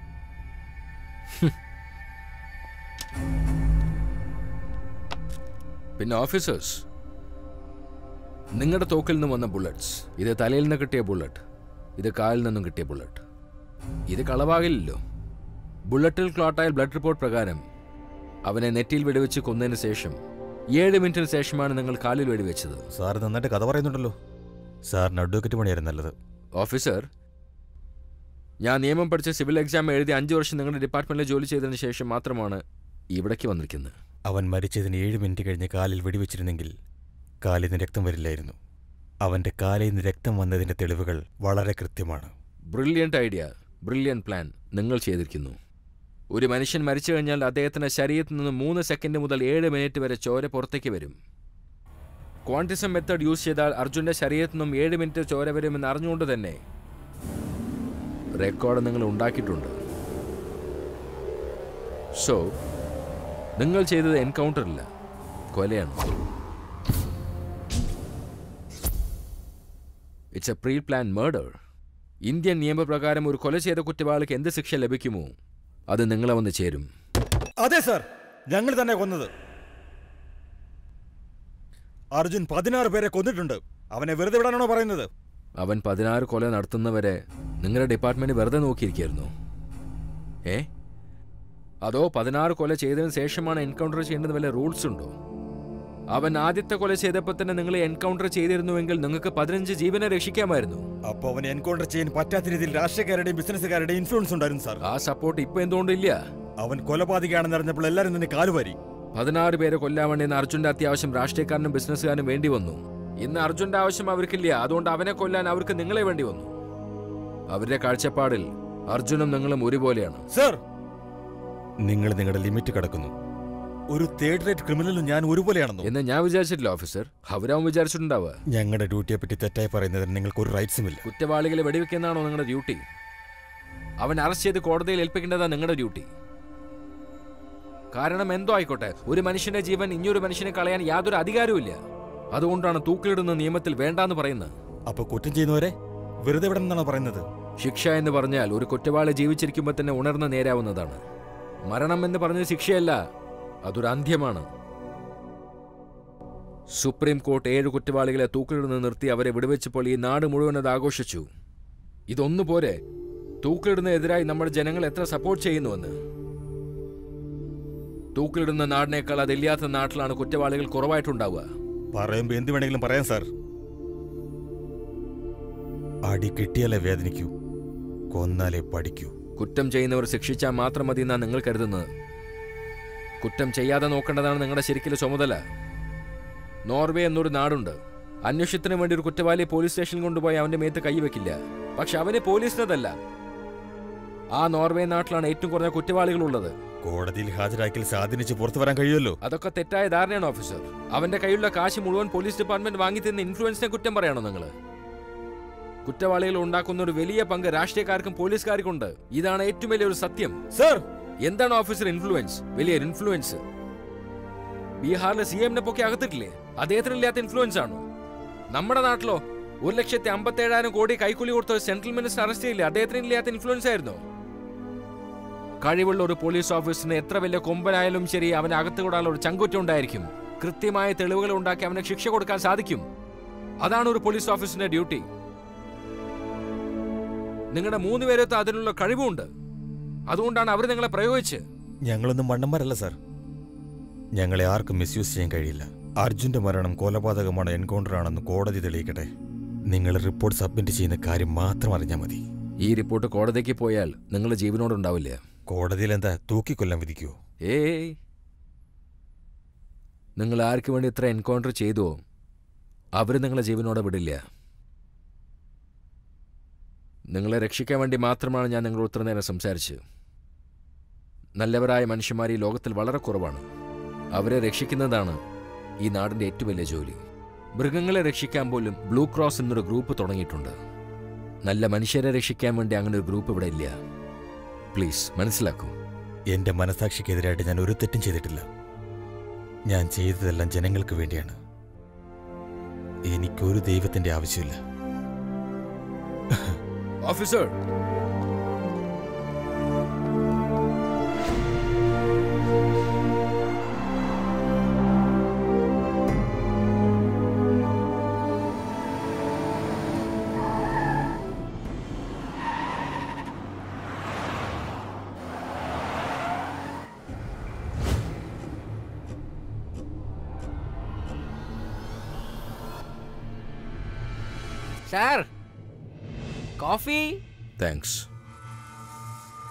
പിന്നെ ഓഫീസേഴ്സ് നിങ്ങളുടെ തോക്കിൽ നിന്ന് വന്ന ബുള്ളറ്റ്സ് ഇത് തലയിൽ നിന്ന് കിട്ടിയ ബുള്ളറ്റ് ഇത് കാലിൽ നിന്നും കിട്ടിയ ബുള്ളറ്റ് ഇത് കളവാകില്ലല്ലോ ബുള്ളറ്റിൽ ക്ലോട്ടായ ബ്ലഡ് റിപ്പോർട്ട് പ്രകാരം അവനെ നെറ്റിയിൽ വെടിവെച്ച് കൊന്നതിന് ശേഷം ഏഴ് മിനിറ്റിന് ശേഷമാണ് നിങ്ങൾ കാലിൽ വെടിവെച്ചത് സാർ നന്നായിട്ട് കഥ പറയുന്നുണ്ടല്ലോ സാറിന് അഡ്വക്കേറ്റ് പണിയായിരുന്നു നല്ലത് ഓഫീസർ ഞാൻ നിയമം പഠിച്ച സിവിൽ എക്സാം എഴുതി അഞ്ച് വർഷം നിങ്ങളുടെ ഡിപ്പാർട്ട്മെന്റിൽ ജോലി ചെയ്തതിന് ശേഷം മാത്രമാണ് ഇവിടേക്ക് വന്നിരിക്കുന്നത് അവൻ മരിച്ചതിന് ഏഴ് മിനിറ്റ് കഴിഞ്ഞ് കാലിൽ വെടിവെച്ചിരുന്നെങ്കിൽ കാലിൽ നിന്ന് രക്തം വരില്ലായിരുന്നു അവന്റെ കാലിൽ നിന്ന് രക്തം വന്നതിന്റെ തെളിവുകൾ വളരെ കൃത്യമാണ് ബ്രില്യൻ്റ് ഐഡിയ ബ്രില്യൻ്റ് പ്ലാൻ നിങ്ങൾ ചെയ്തിരിക്കുന്നു ഒരു മനുഷ്യൻ മരിച്ചു കഴിഞ്ഞാൽ അദ്ദേഹത്തിന്റെ ശരീരത്തിൽ നിന്ന് മൂന്ന് സെക്കൻഡ് മുതൽ ഏഴ് മിനിറ്റ് വരെ ചോര പുറത്തേക്ക് വരും ക്വാണ്ടിസം മെത്തേഡ് യൂസ് ചെയ്താൽ അർജുന്റെ ശരീരത്തിൽ നിന്നും ഏഴ് മിനിറ്റ് ചോര വരുമെന്ന് അറിഞ്ഞുകൊണ്ട് തന്നെ റെക്കോർഡ് നിങ്ങൾ ഉണ്ടാക്കിയിട്ടുണ്ട് സോ നിങ്ങൾ ചെയ്തത് എൻകൗണ്ടറില്ല കൊലയാണ് it's a pre plan murder Indian നിയമപ്രകാരം ഒരു കൊല ചെയ്ത കുറ്റവാളിക്ക് എന്ത് ശിക്ഷ ലഭിക്കുമോ അത് നിങ്ങളെ വന്ന് ചേരും അതെ സാർ ഞങ്ങൾ തന്നെ കൊന്നത് അർജുൻ പതിനാറ് പേരെ കൊന്നിട്ടുണ്ട് അവനെ വെറുതെ വിടാനാണോ പറയുന്നത് അവൻ പതിനാറ് കൊല നടത്തുന്നവരെ നിങ്ങളുടെ ഡിപ്പാർട്ട്മെന്റ് വെറുതെ നോക്കിയിരിക്കായിരുന്നു ഏ അതോ പതിനാറ് കൊല ചെയ്തതിനു ശേഷമാണ് എൻകൗണ്ടർ ചെയ്യേണ്ടത് വല്ല റൂൾസ് ഉണ്ടോ അവൻ ആദ്യത്തെ കൊല ചെയ്തപ്പോൾ തന്നെ നിങ്ങൾ എൻകൗണ്ടർ ചെയ്തിരുന്നുവെങ്കിൽ നിങ്ങൾക്ക് പതിനഞ്ച് ജീവനെ രക്ഷിക്കാമായിരുന്നു അപ്പൊ അവനെ എൻകൗണ്ടർ ചെയ്യാൻ പറ്റാത്ത രീതിയിൽ രാഷ്ട്രീയക്കാരുടെയും ബിസിനസ്സുകാരുടെയും ഇൻഫ്ലുവൻസ് ഉണ്ടായിരുന്നു സാർ ആ സപ്പോർട്ട് ഇപ്പൊ എന്തുകൊണ്ടില്ല അവൻ കൊലപാതകയാണെന്ന് അറിഞ്ഞപ്പോൾ എല്ലാവരും തന്നെ കാലുവാരി പതിനാറ് പേരെ കൊല്ലാൻ വേണ്ടി ഇന്ന് അർജുന്റെ അത്യാവശ്യം രാഷ്ട്രീയക്കാരനും ബിസിനസ്സുകാരനും വേണ്ടി വന്നു ഇന്ന് അർജുന്റെ ആവശ്യം അവർക്കില്ല അതുകൊണ്ട് അവനെ കൊല്ലാൻ അവർക്ക് നിങ്ങളെ വേണ്ടി വന്നു അവരുടെ കാഴ്ചപ്പാടിൽ അർജുനും നിങ്ങളും ഒരുപോലെയാണ് സർ നിങ്ങൾ നിങ്ങളുടെ ലിമിറ്റ് കടക്കുന്നു ഒരു തേർഡ് റേറ്റ് ക്രിമിനലും ഞാൻ ഒരുപോലെയാണെന്നോ എന്ന് ഞാൻ വിചാരിച്ചിട്ടില്ല ഓഫീസർ അവരാവും വിചാരിച്ചിട്ടുണ്ടാവുക ഞങ്ങളുടെ ഡ്യൂട്ടിയെ പറ്റി തെറ്റായി പറയുന്നതിന് നിങ്ങൾക്ക് ഒരു റൈറ്റ്സും ഇല്ല കുറ്റവാളികളെ വെടിവെക്കുന്നതാണോ നിങ്ങളുടെ ഡ്യൂട്ടി അവൻ അറസ്റ്റ് ചെയ്ത് കോടതിയിൽ ഏൽപ്പിക്കേണ്ടതാണ് നിങ്ങളുടെ ഡ്യൂട്ടി കാരണം എന്തോ ആയിക്കോട്ടെ ഒരു മനുഷ്യന്റെ ജീവൻ ഇനിയൊരു മനുഷ്യനെ കളയാൻ യാതൊരു അധികാരവുമില്ല അതുകൊണ്ടാണ് തൂക്കിലിടുന്ന നിയമത്തിൽ വേണ്ടാന്ന് പറയുന്നത് അപ്പൊ കുറ്റം ചെയ്യുന്നവരെ വെറുതെ വിടണമെന്നാണോ പറയുന്നത് ശിക്ഷ എന്ന് പറഞ്ഞാൽ ഒരു കുറ്റവാളി ജീവിച്ചിരിക്കുമ്പോൾ തന്നെ ഉണർന്ന് നേരാവുന്നതാണ് മരണം എന്ന് പറഞ്ഞത് ശിക്ഷയല്ല അതൊരു അന്ത്യമാണ് സുപ്രീം കോർട്ട് ഏഴ് കുറ്റവാളികളെ തൂക്കിലിടുന്ന് നിർത്തി അവരെ വിടുവെച്ചപ്പോൾ ഈ നാട് മുഴുവൻ അത് ആഘോഷിച്ചു ഇതൊന്നു പോരെ തൂക്കിലിടുന്നതിനെതിരായി നമ്മുടെ ജനങ്ങൾ എത്ര സപ്പോർട്ട് ചെയ്യുന്നുവെന്ന് തൂക്കിലിടുന്ന നാടിനേക്കാൾ അതില്ലാത്ത നാട്ടിലാണ് കുറ്റവാളികൾ കുറവായിട്ടുണ്ടാവുക പറയുമ്പോ എന്ത് വേണമെങ്കിലും പറയാം സാർ അടി കിട്ടിയാലേ വേദനിക്കൂ കൊന്നാലേ പഠിക്കൂ കുറ്റം ചെയ്യുന്നവർ ശിക്ഷിച്ചാൽ മാത്രം മതി എന്നാണ് നിങ്ങൾ കരുതുന്നത് കുറ്റം ചെയ്യാതെ നോക്കേണ്ടതാണ് നിങ്ങളുടെ ശരിക്കുള്ള ചുമതല നോർവേ എന്നൊരു നാടുണ്ട് അന്വേഷണത്തിന് വേണ്ടി ഒരു കുറ്റവാളിയെ പോലീസ് സ്റ്റേഷനിൽ കൊണ്ടുപോയി അവന്റെ മേത്ത് കൈവെക്കില്ല പക്ഷെ അവന് പോലീസിനതല്ല ആ നോർവേ നാട്ടിലാണ് ഏറ്റവും കുറഞ്ഞ കുറ്റവാളികൾ ഉള്ളത് കോടതിയിൽ ഹാജരാക്കിൽ സ്വാധീനിച്ച് പുറത്തു വരാൻ കഴിയുമല്ലോ അതൊക്കെ തെറ്റായ ധാരണയാണ് ഓഫീസർ അവന്റെ കയ്യിലുള്ള കാശ് മുഴുവൻ പോലീസ് ഡിപ്പാർട്ട്മെന്റ് വാങ്ങി തന്ന ഇൻഫ്ലുവൻസിനെ കുറ്റം പറയണോ നിങ്ങൾ കുറ്റവാളികൾ ഉണ്ടാക്കുന്ന ഒരു വലിയ പങ്ക് രാഷ്ട്രീയക്കാർക്കും പോലീസുകാർക്കും ഉണ്ട് ഇതാണ് ഏറ്റവും വലിയ ഒരു സത്യം സർ എന്താണ് ഓഫീസർ ഇൻഫ്ലുവൻസ് വലിയൊരു ഇൻഫ്ലുവൻസ് ബീഹാറിലെ സി എമ്മിനെ പൊക്കി അകത്തിട്ടില്ലേ അദ്ദേഹത്തിനില്ലാത്ത ഇൻഫ്ലുവൻസ് ആണോ നമ്മുടെ നാട്ടിലോ ഒരു ലക്ഷത്തി അമ്പത്തി ഏഴായിരം കോടി കൈക്കൂലി കൊടുത്ത ഒരു സെൻട്രൽ മിനിസ്റ്റർ അറസ്റ്റ് ചെയ്യില്ലേ അദ്ദേഹത്തിന് ഇല്ലാത്ത ഇൻഫ്ലുവൻസ് ആയിരുന്നോ കഴിവുള്ള ഒരു പോലീസ് ഓഫീസറിന് എത്ര വലിയ കൊമ്പനായാലും ശരി അവന് അകത്ത് കൂടാനുള്ള ഒരു ചങ്കുറ്റം ഉണ്ടായിരിക്കും കൃത്യമായ തെളിവുകൾ ഉണ്ടാക്കി അവന് ശിക്ഷ കൊടുക്കാൻ സാധിക്കും അതാണ് ഒരു പോലീസ് ഓഫീസറിന്റെ ഡ്യൂട്ടി നിങ്ങളുടെ മൂന്ന് പേരത്ത് അതിനുള്ള കഴിവുണ്ട് അതുകൊണ്ടാണ് അവർ നിങ്ങളെ പ്രയോഗിച്ച് ഞങ്ങളൊന്നും മണ്ണന്മാരല്ല സാർ ഞങ്ങളെ ആർക്കും മിസ്യൂസ് ചെയ്യാൻ കഴിയില്ല അർജുന്റെ മരണം കൊലപാതകമാണ് എൻകൗണ്ടർ ആണെന്ന് കോടതി തെളിയിക്കട്ടെ നിങ്ങൾ റിപ്പോർട്ട് സബ്മിറ്റ് ചെയ്യുന്ന കാര്യം മാത്രം അറിഞ്ഞാൽ മതി ഈ റിപ്പോർട്ട് കോടതിക്ക് പോയാൽ നിങ്ങൾ ജീവനോടുണ്ടാവില്ല കോടതിയിൽ എന്താ തൂക്കിക്കൊല്ലാൻ വിധിക്കുവോ ഏയ് നിങ്ങൾ ആർക്ക് വേണ്ടി ഇത്ര എൻകൗണ്ടർ ചെയ്തുവോ അവർ നിങ്ങളെ ജീവനോടെ വിടില്ല നിങ്ങളെ രക്ഷിക്കാൻ വേണ്ടി മാത്രമാണ് ഞാൻ നിങ്ങളോട് ഇത്ര നേരം സംസാരിച്ചത് നല്ലവരായ മനുഷ്യന്മാർ ഈ ലോകത്തിൽ വളരെ കുറവാണ് അവരെ രക്ഷിക്കുന്നതാണ് ഈ നാടിന്റെ ഏറ്റവും വലിയ ജോലി മൃഗങ്ങളെ രക്ഷിക്കാൻ പോലും ബ്ലൂ ക്രോസ് എന്നൊരു ഗ്രൂപ്പ് തുടങ്ങിയിട്ടുണ്ട് നല്ല മനുഷ്യരെ രക്ഷിക്കാൻ വേണ്ടി അങ്ങനെ ഒരു ഗ്രൂപ്പ് ഇവിടെ ഇല്ല പ്ലീസ് മനസ്സിലാക്കൂ എന്റെ മനസാക്ഷിക്കെതിരായിട്ട് ഞാൻ ഒരു തെറ്റും ചെയ്തിട്ടില്ല ഞാൻ ചെയ്തതെല്ലാം ജനങ്ങൾക്ക് വേണ്ടിയാണ് എനിക്കൊരു ദൈവത്തിന്റെ ആവശ്യമില്ല officer sir coffee thanks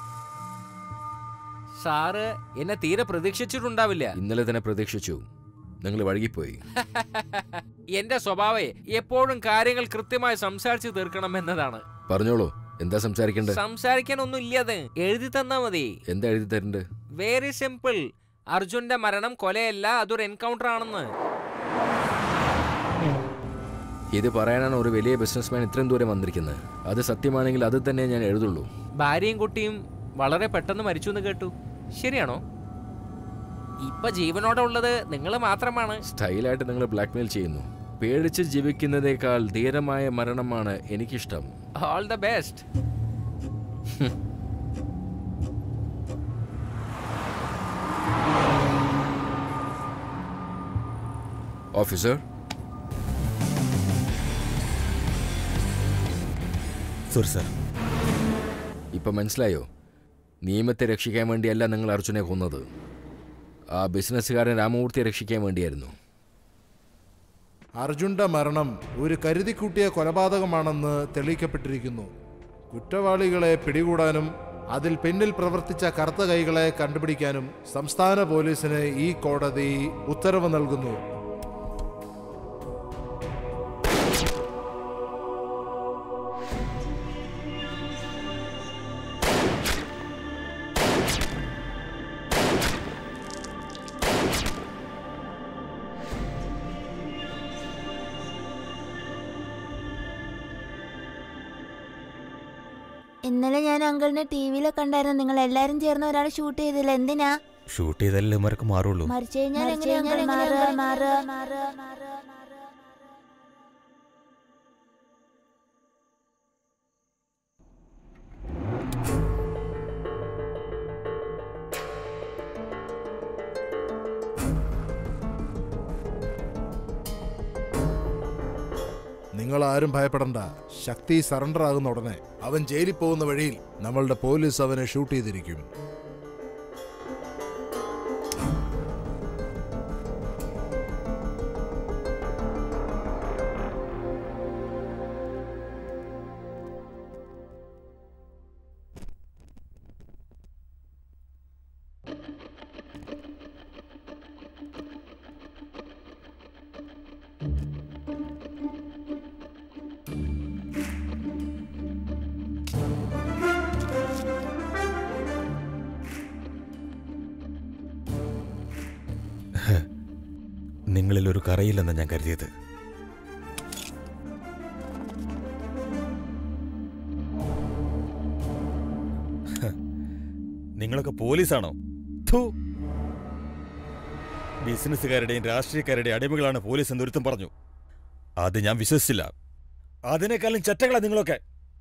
sir എന്നെ തീരെ പ്രതീക്ഷിച്ചിട്ടുണ്ടാവില്ല ഇന്നലെ തന്നെ പ്രതീക്ഷിച്ചു നിങ്ങൾ വഴുകിപ്പോയി എന്റെ സ്വഭാവേ എപ്പോഴും കാര്യങ്ങൾ കൃത്യമായി സംസാരിച്ചു തീർക്കണം എന്നതാണ് പറഞ്ഞോളൂ എന്താ സംസാരിക്കണ്ടേ സംസാരിക്കാനൊന്നും ഇല്ലത് എഴുതി തന്നാ മതി എന്താ എഴുതി തരണ്ട് വെരി സിമ്പിൾ അർജുന്റെ മരണം കൊലയല്ല അതൊരു എൻകൗണ്ടർ ആണെന്ന് ഇത് പറയാനാണ് ഒരു വലിയ ബിസിനസ്മാൻ ഇത്രയും ദൂരം വന്നിരിക്കുന്നത് അത് സത്യമാണെങ്കിൽ അത് തന്നെ ഞാൻ എഴുതുള്ളൂ ഭാര്യയും കുട്ടിയും വളരെ പെട്ടെന്ന് മരിച്ചു എന്ന് കേട്ടു ശരിയാണോ ഇപ്പൊ ജീവനോടെ ഉള്ളത് നിങ്ങൾ മാത്രമാണ് സ്റ്റൈലായിട്ട് നിങ്ങൾ ബ്ലാക്ക്മെയിൽ ചെയ്യുന്നു പേടിച്ച് ജീവിക്കുന്നതേക്കാൾ ധീരമായ മരണമാണ് എനിക്കിഷ്ടം all the best officer sorry sir ഇപ്പം മനസ്സിലായോ നിയമത്തെ രക്ഷിക്കാൻ വേണ്ടിയല്ല നിങ്ങൾ അർജുനെ കൊന്നത് ആ ബിസിനസ്സുകാരൻ രാമമൂർത്തിയെ രക്ഷിക്കാൻ വേണ്ടിയായിരുന്നു അർജുന്റെ മരണം ഒരു കരുതിക്കൂട്ടിയ കൊലപാതകമാണെന്ന് തെളിയിക്കപ്പെട്ടിരിക്കുന്നു കുറ്റവാളികളെ പിടികൂടാനും അതിൽ പിന്നിൽ പ്രവർത്തിച്ച കറുത്ത കൈകളെ കണ്ടുപിടിക്കാനും സംസ്ഥാന പോലീസിന് ഈ കോടതി ഉത്തരവ് നൽകുന്നു ഇന്നലെ ഞാൻ അങ്കിളിനെ ടി വിയിൽ കണ്ടായിരുന്നു നിങ്ങൾ എല്ലാരും ചേർന്ന് ഒരാൾ ഷൂട്ട് ചെയ്തില്ല എന്തിനാ ഷൂട്ട് ചെയ്താലേ ഇവർക്ക് മാറുള്ളൂ മരിച്ചു കഴിഞ്ഞാൽ എങ്ങനെയാ uncle മാറുക മാറുക നിങ്ങൾ ആരും ഭയപ്പെടണ്ട ശക്തി സറണ്ടർ ആകുന്ന ഉടനെ അവൻ ജയിലിൽ പോകുന്ന വഴിയിൽ നമ്മളുടെ പോലീസ് അവനെ ഷൂട്ട് ചെയ്തിരിക്കും നിങ്ങളിൽ ഒരു കറയില്ലെന്ന് ഞാൻ കരുതിയത് ഹ, നിങ്ങളൊക്കെ പോലീസാണോ ഥു. ബിസിനസ്സുകാരുടെയും രാഷ്ട്രീയക്കാരുടെയും അടിമകളാണ് പോലീസ് എന്ന് ഒരുത്തം പറഞ്ഞു അത് ഞാൻ വിശ്വസിച്ചില്ല അതിനേക്കാളും ചെറ്റകളാ നിങ്ങളൊക്കെ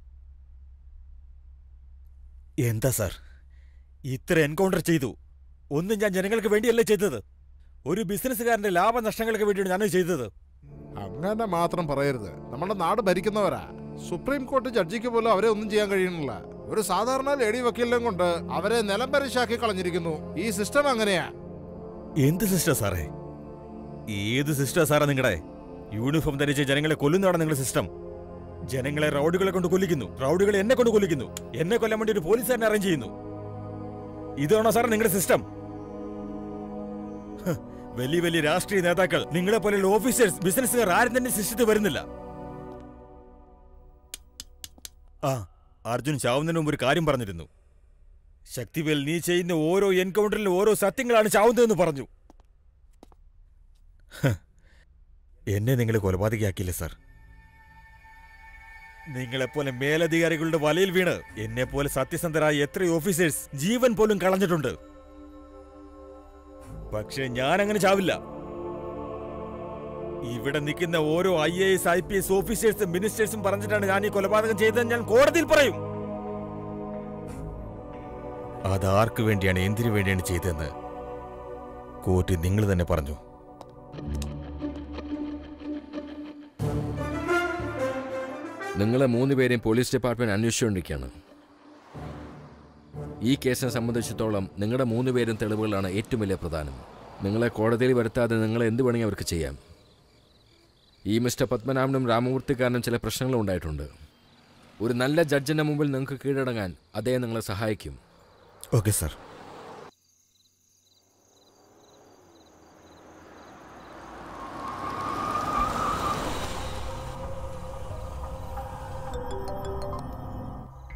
എന്താ സാർ ഇത്ര എൻകൗണ്ടർ ചെയ്തു ഒന്നും ഞാൻ ജനങ്ങൾക്ക് വേണ്ടിയല്ലേ ചെയ്തത് ഒരു ബിസിനസ്സുകാരന്റെ ലാഭനഷ്ടങ്ങൾക്ക് വേണ്ടിയാണ് ഞാനത് ചെയ്തത് അങ്ങനെ മാത്രം പറയരുത് നമ്മുടെ നാട് ഭരിക്കുന്നവരാ സുപ്രീം കോടതി ജഡ്ജിക്ക് പോലും അവരെ ഒന്നും ചെയ്യാൻ കഴിയുന്നില്ല ഒരു സാധാരണ ലേഡി വക്കീലിനെ കൊണ്ട് അവരെ നിലം പരിശാക്കി കളഞ്ഞിരിക്കുന്നു ഈ സിസ്റ്റം അങ്ങനെയാ എന്ത് സിസ്റ്റർ സാറേ ഏത് സിസ്റ്റർ സാറാ നിങ്ങളുടെ യൂണിഫോം ധരിച്ച് ജനങ്ങളെ കൊല്ലുന്നതാണ് നിങ്ങളുടെ സിസ്റ്റം ജനങ്ങളെ റൗഡുകളെ കൊണ്ട് കൊല്ലിക്കുന്നു റൗഡുകൾ എന്നെ കൊണ്ട് കൊല്ലിക്കുന്നു എന്നെ കൊല്ലാൻ വേണ്ടി ഒരു പോലീസുകാരനെ അറേഞ്ച് ചെയ്യുന്നു ഇതാണോ സാറേ നിങ്ങളുടെ സിസ്റ്റം ഹ്, വലിയ വലിയ രാഷ്ട്രീയ നേതാക്കൾ നിങ്ങളെ പോലെയുള്ള ഓഫീസേഴ്സ് ബിസിനസ്സുകാർ ആരും തന്നെ സിസ്റ്റത്തിൽ വരുന്നില്ല ആ അർജുൻ ചാവുന്നതിന് മുമ്പ് ഒരു കാര്യം പറഞ്ഞിരുന്നു ശക്തിവേൽ നീ ചെയ്യുന്ന ഓരോ എൻകൗണ്ടറിലും ഓരോ സത്യങ്ങളാണ് ചാവുന്നതെന്ന് പറഞ്ഞു ഹ്, എന്നെ നിങ്ങൾ കൊലപാതകയാക്കിയില്ലേ സാർ നിങ്ങളെപ്പോലെ മേലധികാരികളുടെ വലയിൽ വീണ് എന്നെ പോലെ സത്യസന്ധരായ എത്ര ഓഫീസേഴ്സ് ജീവൻ പോലും കളഞ്ഞിട്ടുണ്ട് പക്ഷേ ഞാൻ അങ്ങനെ ചാവില്ല ഇവിടെ നിൽക്കുന്ന ഓരോ I A S I P S ഓഫീസേഴ്സും മിനിസ്റ്റേഴ്സും പറഞ്ഞിട്ടാണ് ഞാൻ ഈ കൊലപാതകം ചെയ്തതെന്ന് ഞാൻ കോടതിയിൽ പറയും അതാർക്ക് വേണ്ടിയാണ് എന്തിനു വേണ്ടിയാണ് ചെയ്തതെന്ന് കോർട്ട് നിങ്ങൾ തന്നെ പറഞ്ഞു നിങ്ങളെ മൂന്ന് പേരെയും പോലീസ് ഡിപ്പാർട്ട്മെന്റ് അന്വേഷിച്ചുകൊണ്ടിരിക്കുകയാണ് ഈ കേസിനെ സംബന്ധിച്ചിടത്തോളം നിങ്ങളുടെ മൂന്ന് പേരും തെളിവുകളാണ് ഏറ്റവും വലിയ പ്രധാനം നിങ്ങളെ കോടതിയിൽ വരുത്താതെ നിങ്ങളെ എന്ത് വേണമെങ്കിൽ അവർക്ക് ചെയ്യാം ഈ മിസ്റ്റർ പത്മനാഭനും രാമമൂർത്തിക്കാരനും ചില പ്രശ്നങ്ങളും ഉണ്ടായിട്ടുണ്ട് ഒരു നല്ല ജഡ്ജിന്റെ മുമ്പിൽ നിങ്ങൾക്ക് കീഴടങ്ങാൻ അദ്ദേഹം നിങ്ങളെ സഹായിക്കും ഓക്കെ സാർ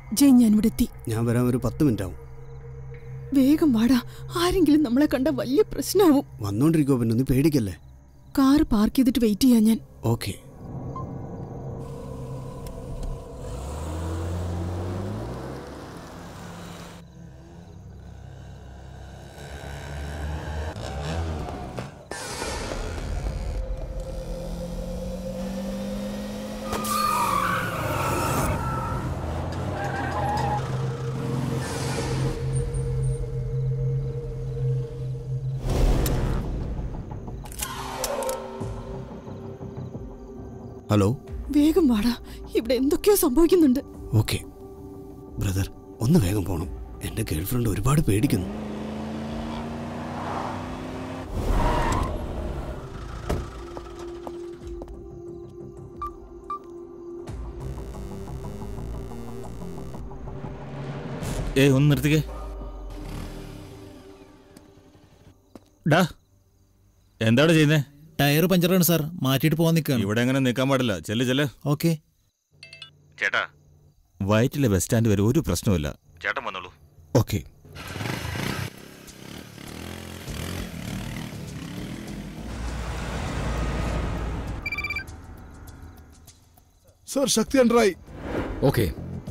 ജയ് ഞാൻ ഇവിടെ എത്തി ഞാൻ വരാൻ ഒരു പത്ത് മിനിറ്റ് ആവും വേഗം വാടാ ആരെങ്കിലും നമ്മളെ കണ്ട വലിയ പ്രശ്നമാവും വന്നോണ്ടിരിക്കുവോ പിന്നെ ഒന്ന് പേടിക്കല്ലേ കാറ് പാർക്ക് ചെയ്തിട്ട് വെയിറ്റ് ചെയ്യാൻ ഞാൻ ഓക്കെ ഹലോ വേഗം വാടാ ഇവിടെ എന്തൊക്കെയോ സംഭവിക്കുന്നുണ്ട് ഓക്കെ ബ്രദർ ഒന്ന് വേഗം പോണം എൻ്റെ ഗേൾഫ്രണ്ട് ഒരുപാട് പേടിക്കുന്നു ഏ ഒന്ന് നിർത്തിക്കേ ഡാ എന്താണ് ചെയ്യുന്നേ ടയർ പഞ്ചറാണ് സാർ മാറ്റിയിട്ട് പോകാൻ നിൽക്കുകയാണ് ഇവിടെ അങ്ങനെ നിൽക്കാൻ പാടില്ല ചെല്ല് ചെല്ല് ഓക്കെ ചേട്ടാ വയറ്റിലെ ബസ് സ്റ്റാൻഡ് വരെ ഒരു പ്രശ്നവുമില്ല ചേട്ടൻ വന്നോളൂ ഓക്കെ സർ ശക്തി അണ്ടറായി ഓക്കെ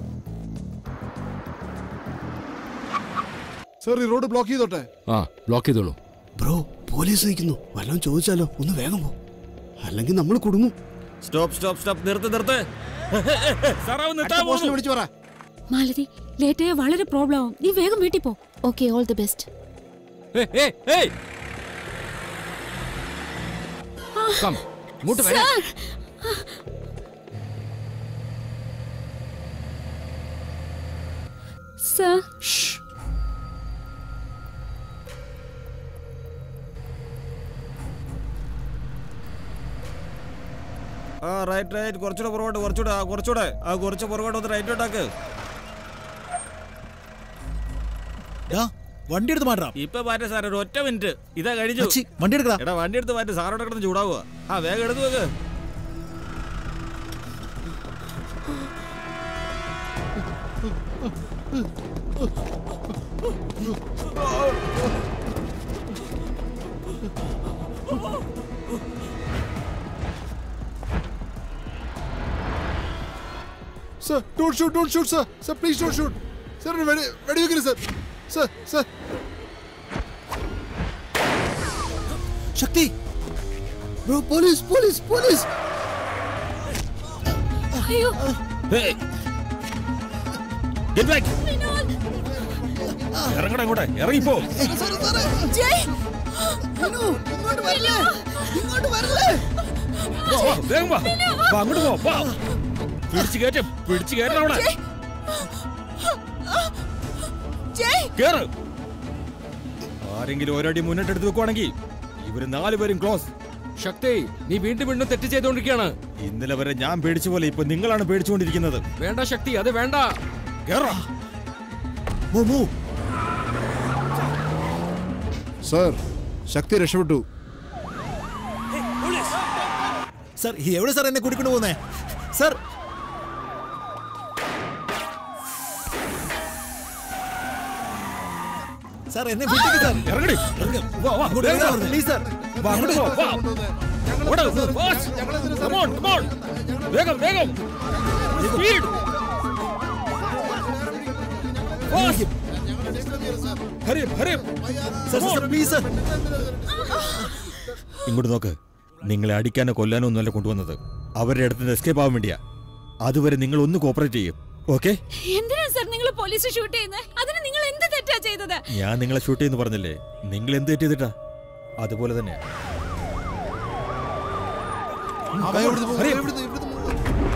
സർ ഈ റോഡ് ബ്ലോക്ക് ചെയ്തോട്ടെ ആ ബ്ലോക്ക് ചെയ്തോളൂ ബ്രോ പോലീസ് നിൽക്കുന്നു വല്ലതും ചോദിച്ചാലോ ഒന്ന് വേഗം പോ അല്ലെങ്കിൽ നമ്മൾ കുടുങ്ങും സ്റ്റോപ്പ് സ്റ്റോപ്പ് സ്റ്റോപ്പ് നിർത്ത് നിർത്ത് സാറാവ് നിർത്താൻ പോസ്റ്റിൽ വിളിച്ചു പറ മാലതി ലേറ്റായ വളരെ പ്രോബ്ലം ആവും നീ വേഗം വീട്ടിൽ പോ okay all the best come ഇങ്ങോട്ട് വരാൻ സർ ആ റൈറ്റ് റൈറ്റ് കുറച്ചുകൂടെ പുറകോട്ട് കുറച്ചുകൂടെ ആ കുറച്ചുകൂടെ ആ കുറച്ച് പുറകോട്ട് ഒന്ന് റൈറ്റ് ഉണ്ടാക്ക് വണ്ടി എടുത്ത് മാറ്റാം ഇപ്പൊ മാറ്റ സാർ ഒരു ഒറ്റ മിനിറ്റ് ഇതാ കഴിഞ്ഞു അച്ചി, വണ്ടി എടുക്കടാ. എടാ വണ്ടി എടുത്ത് മാറ്റി സാറോടെ കിടന്ന് ചൂടാവുക ആ വേഗം എടുത്തു വെക്ക് sir don't shoot don't shoot sir sir please don't shoot sir വെടി വെടി വെക്കരുത് sir sir sir Sakthi bro police police police അയ്യോ Hey! Get back! ഇറങ്ങടാ ഇങ്ങോട്ടെ ഇറങ്ങിപ്പോ ജയ് വാ, വാ, വേഗം വാ വാ, അങ്ങോട്ട് പോ വാ പിടിച്ചു കയറ്റും പിടിച്ചു കയറ്റണം അവിടെ ജയ് കേറ് ആരെങ്കിലും ഒരടി മുന്നിട്ടെടുത്ത് വെക്കുവാണെങ്കിൽ ഇവര് നാലുപേരും ക്ലോസ് ശക്തി നീ വീണ്ടും വീണ്ടും തെറ്റ് ചെയ്തുകൊണ്ടിരിക്കുകയാണ് ഇന്നലെ വരെ ഞാൻ പേടിച്ച പോലെ ഇപ്പൊ നിങ്ങളാണ് പേടിച്ചുകൊണ്ടിരിക്കുന്നത് വേണ്ട ശക്തി അത് വേണ്ട കേറാ സർ ശക്തി രക്ഷപ്പെട്ടു സാർ എവിടെ സാർ എന്നെ കൂട്ടിക്കൊണ്ട് പോകുന്നേ സാർ സാർ എന്നെ വിട്ടേക്ക് സാർ ഇറങ്ങടി വാ വാ അങ്ങോട്ട് വേഗം വാ. വരാൻ പ്ലീസ് സാർ വാ അങ്ങോട്ട് പോ വാ ഓട് fast come on come on വേഗം വേഗം speed fast hurry hurry sir sir please sir ഇങ്ങോട്ട് നോക്ക് നിങ്ങളെ അടിക്കാനോ കൊല്ലാനോ ഒന്നുമല്ല കൊണ്ടുവന്നത് അവരുടെ അടുത്ത് നിന്ന് എസ്കേപ്പ് ആവാൻ വേണ്ടിയാ അതുവരെ നിങ്ങൾ ഒന്ന് കോപ്പറേറ്റ് ചെയ്യും ഓക്കെ എന്തിനാ സർ നിങ്ങൾ പോലീസ് ഷൂട്ട് ചെയ്യുന്നത് അതിന് നിങ്ങൾ എന്ത് തെറ്റാ ചെയ്തത് ഞാൻ നിങ്ങളെ ഷൂട്ട് ചെയ്യുന്നു പറഞ്ഞില്ലേ നിങ്ങൾ എന്ത് തെറ്റ് ചെയ്തിട്ടാ അതുപോലെ തന്നെ അവൻ ഇവിടുന്ന് പോ, ഹരി. ഇവിടുന്ന് ഇവിടുന്ന് പോ.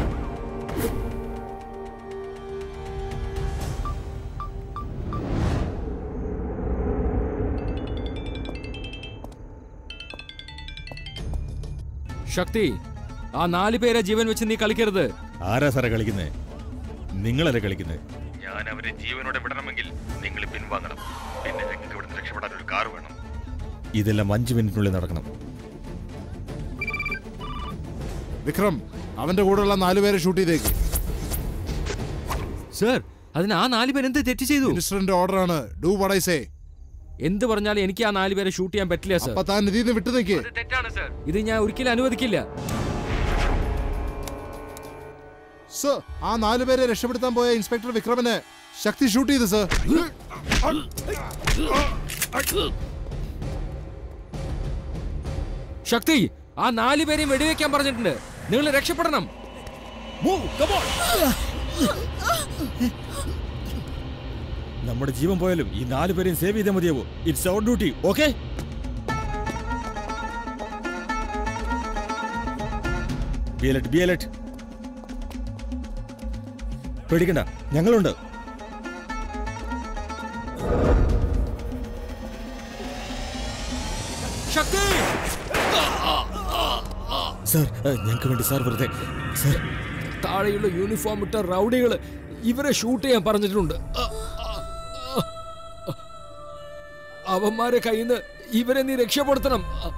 ശക്തി ആ നാല് പേരെ ജീവൻ വെച്ച് നീ കളിക്കരുത് ആരാ സാറേ കളിക്കുന്നേ നിങ്ങളല്ലേ കളിക്കുന്നേ ഞാൻ അവരെ ജീവനോടെ വിടണമെങ്കിൽ നിങ്ങൾ പിൻവാങ്ങണം പിന്നെ ഞങ്ങൾക്ക് ഇവിടുന്ന് രക്ഷപ്പെടാൻ ഒരു കാർ വേണം ഇതെല്ലാം അഞ്ച് മിനിറ്റിനുള്ളിൽ നടക്കണം വിക്രം അവന്റെ കൂടെയുള്ള നാലുപേരെ ഷൂട്ട് ചെയ്തേക്ക് സർ അതിന് ആ നാല് പേര് എന്ത് തെറ്റ് ചെയ്തു മിനിസ്റ്ററിന്റെ ഓർഡർ ആണ് ഡു വടൈ സേ എന്ത് പറഞ്ഞാലും എനിക്ക് ആ നാല് പേരെ ഷൂട്ട് ചെയ്യാൻ പറ്റില്ല സർ അപ്പൊ താൻ ഇതിൽ നിന്ന് വിട്ടു നിൽക്കേ തെറ്റാണ് സർ ഇത് ഞാൻ ഒരിക്കലും അനുവദിക്കില്ല സർ ആ നാലു പേരെ രക്ഷപ്പെടുത്താൻ പോയ ഇൻസ്പെക്ടർ വിക്രമനെ ശക്തി ഷൂട്ട് ചെയ്തു സർ ശക്തി ആ നാല് പേരെയും വെടിവെക്കാൻ പറഞ്ഞിട്ടുണ്ട് നിങ്ങൾ രക്ഷപ്പെടണം നമ്മുടെ ജീവൻ പോയാലും ഈ നാല് പേരെയും സേവ് ചെയ്തേ മതിയാവൂ it's our duty okay be alert be alert പേടിക്കണ്ട ഞങ്ങളുണ്ട് ശക്തി സാർ ഞങ്ങൾക്ക് വേണ്ടി സാർ വെറുതെ സാർ താഴെയുള്ള യൂണിഫോം ഇട്ട റൗഡികള് ഇവരെ ഷൂട്ട് ചെയ്യാൻ പറഞ്ഞിട്ടുണ്ട് അവന്മാരെ കയ്യിൽ നിന്ന് ഇവരെ നീ രക്ഷപ്പെടുത്തണം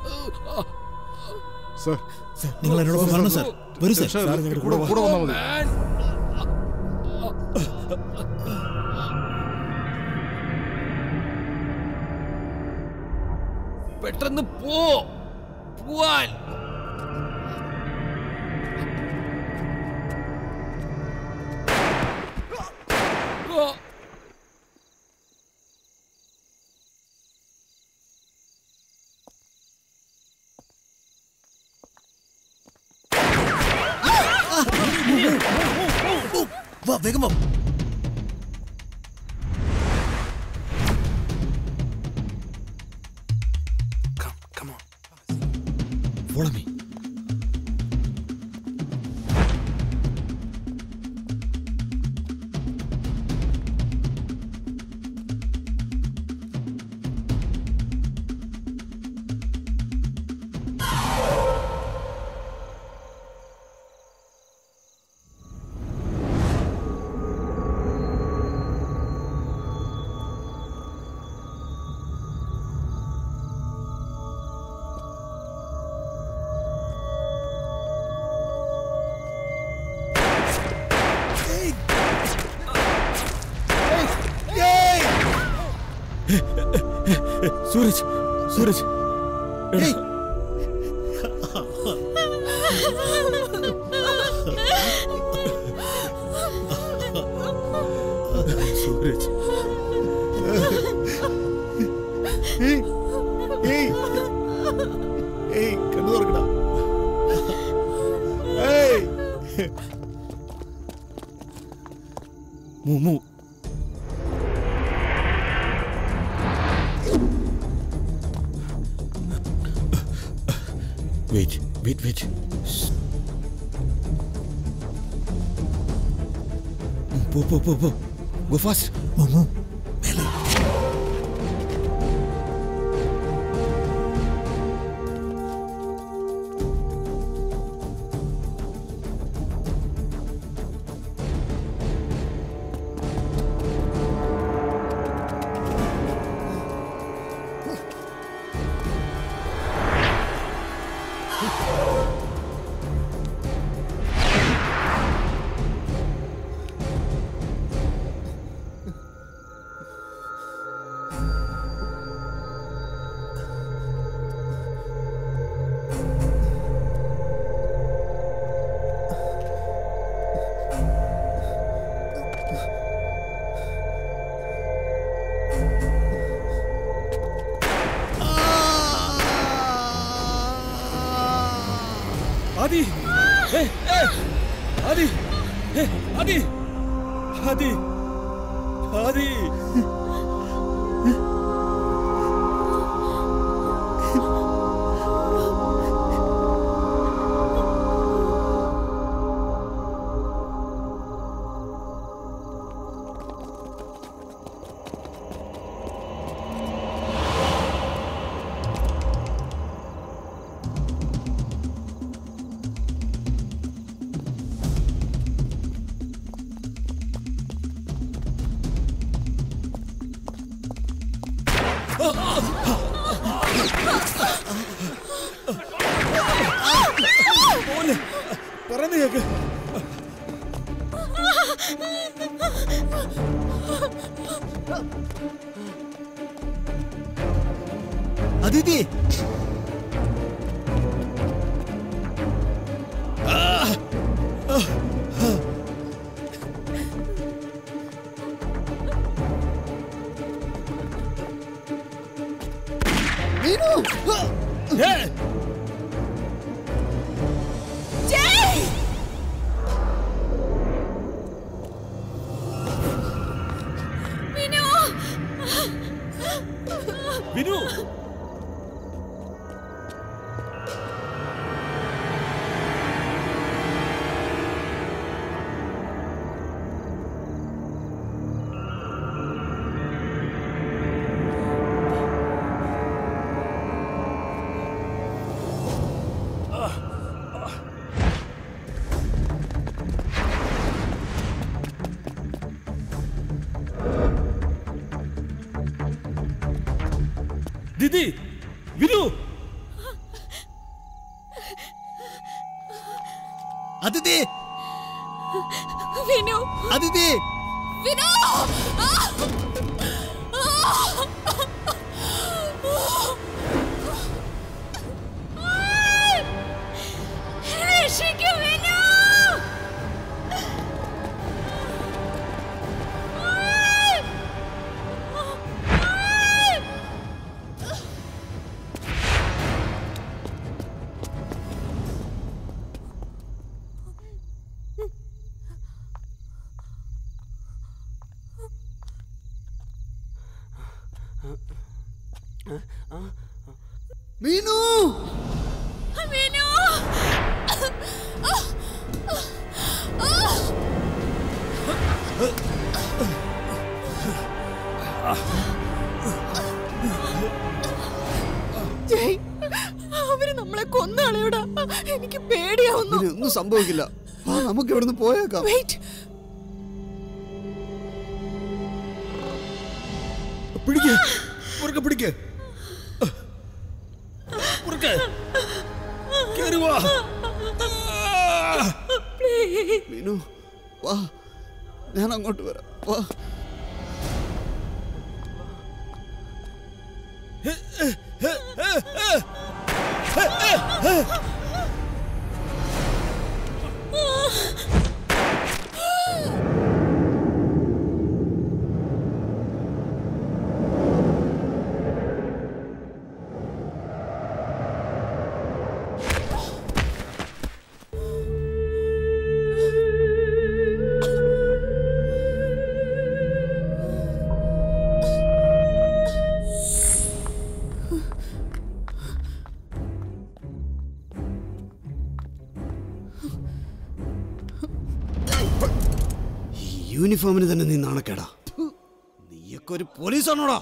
സർ നിങ്ങൾ എന്നോടൊപ്പം വരണം സാർ വരൂ സാർ സാർ ഞങ്ങളുടെ കൂടെ കൂടെ വന്നാൽ മതി പെട്ടെന്ന് പോ പോവാൻ ഓ വാ വേഗം വാ ഫോളോ മീ സൂരജ് സൂരജ് എടാ, സൂരജ് ഏയ് ഏയ് ഏയ് കണ്ണു തുറക്കടാ ഏയ് move move wait wait wait പോ പോ പോ പോ ഗോ ഫാസ്റ്റ് മമ്മു ആദി ഏ ഏ ആദി ഏ ആദി ആദി ആദി മോനെ പറയുന്ന കേക്ക് അതിഥി വിനു ദിദി വിനു അതിഥി വിനു അതിഥി വിനു രക്ഷിക്കൂ വിനു മീനു വിനു ജയ് അവര് നമ്മളെ കൊന്നാളയോടാ എനിക്ക് പേടിയാവുന്നു ഇനി ഒന്നും സംഭവിക്കില്ല വാ നമുക്ക് ഇവിടുന്ന് പോയേക്കാം വെയിറ്റ് പിടിക്ക് മുറുക്കെ പിടിക്ക് മുറുക്കെ കേറി വാ മീനു വാ ഞാൻ അങ്ങോട്ട് വരാം വാ ഈ യൂണിഫോമിന് തന്നെ നീ നാണക്കേടാ നീയൊക്കെ ഒരു പോലീസാണോടാ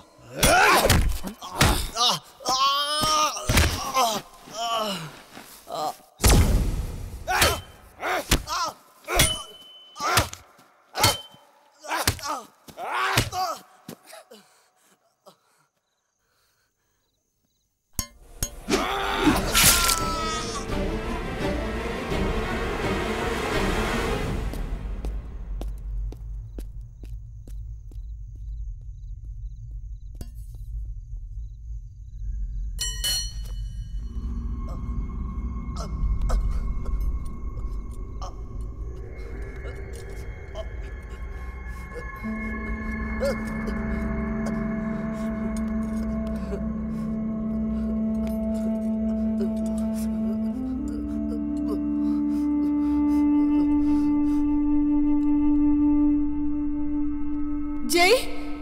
ജയ്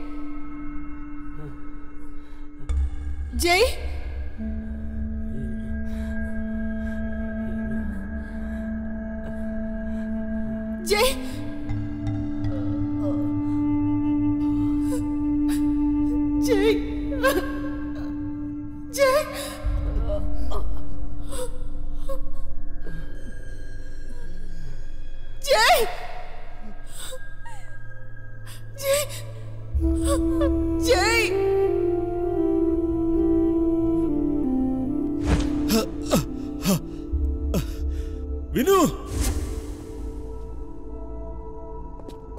ജയ് ജയ് ജയ് ജയ് ജയ് ജയ് ജയ് വിനു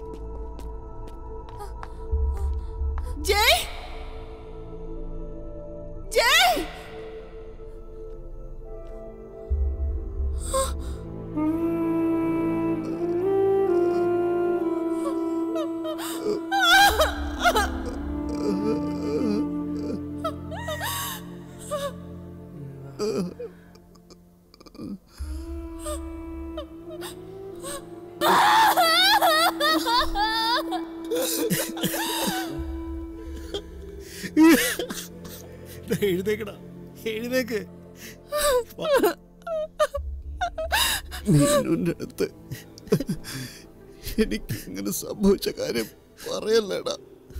ദാ എഴുന്നേക്കടാ എഴുന്നേക്ക് മീനുവിന്റെ അടുത്ത് എനിക്ക് ഇങ്ങനെ സംഭവിച്ച കാര്യം പറയല്ലേടാ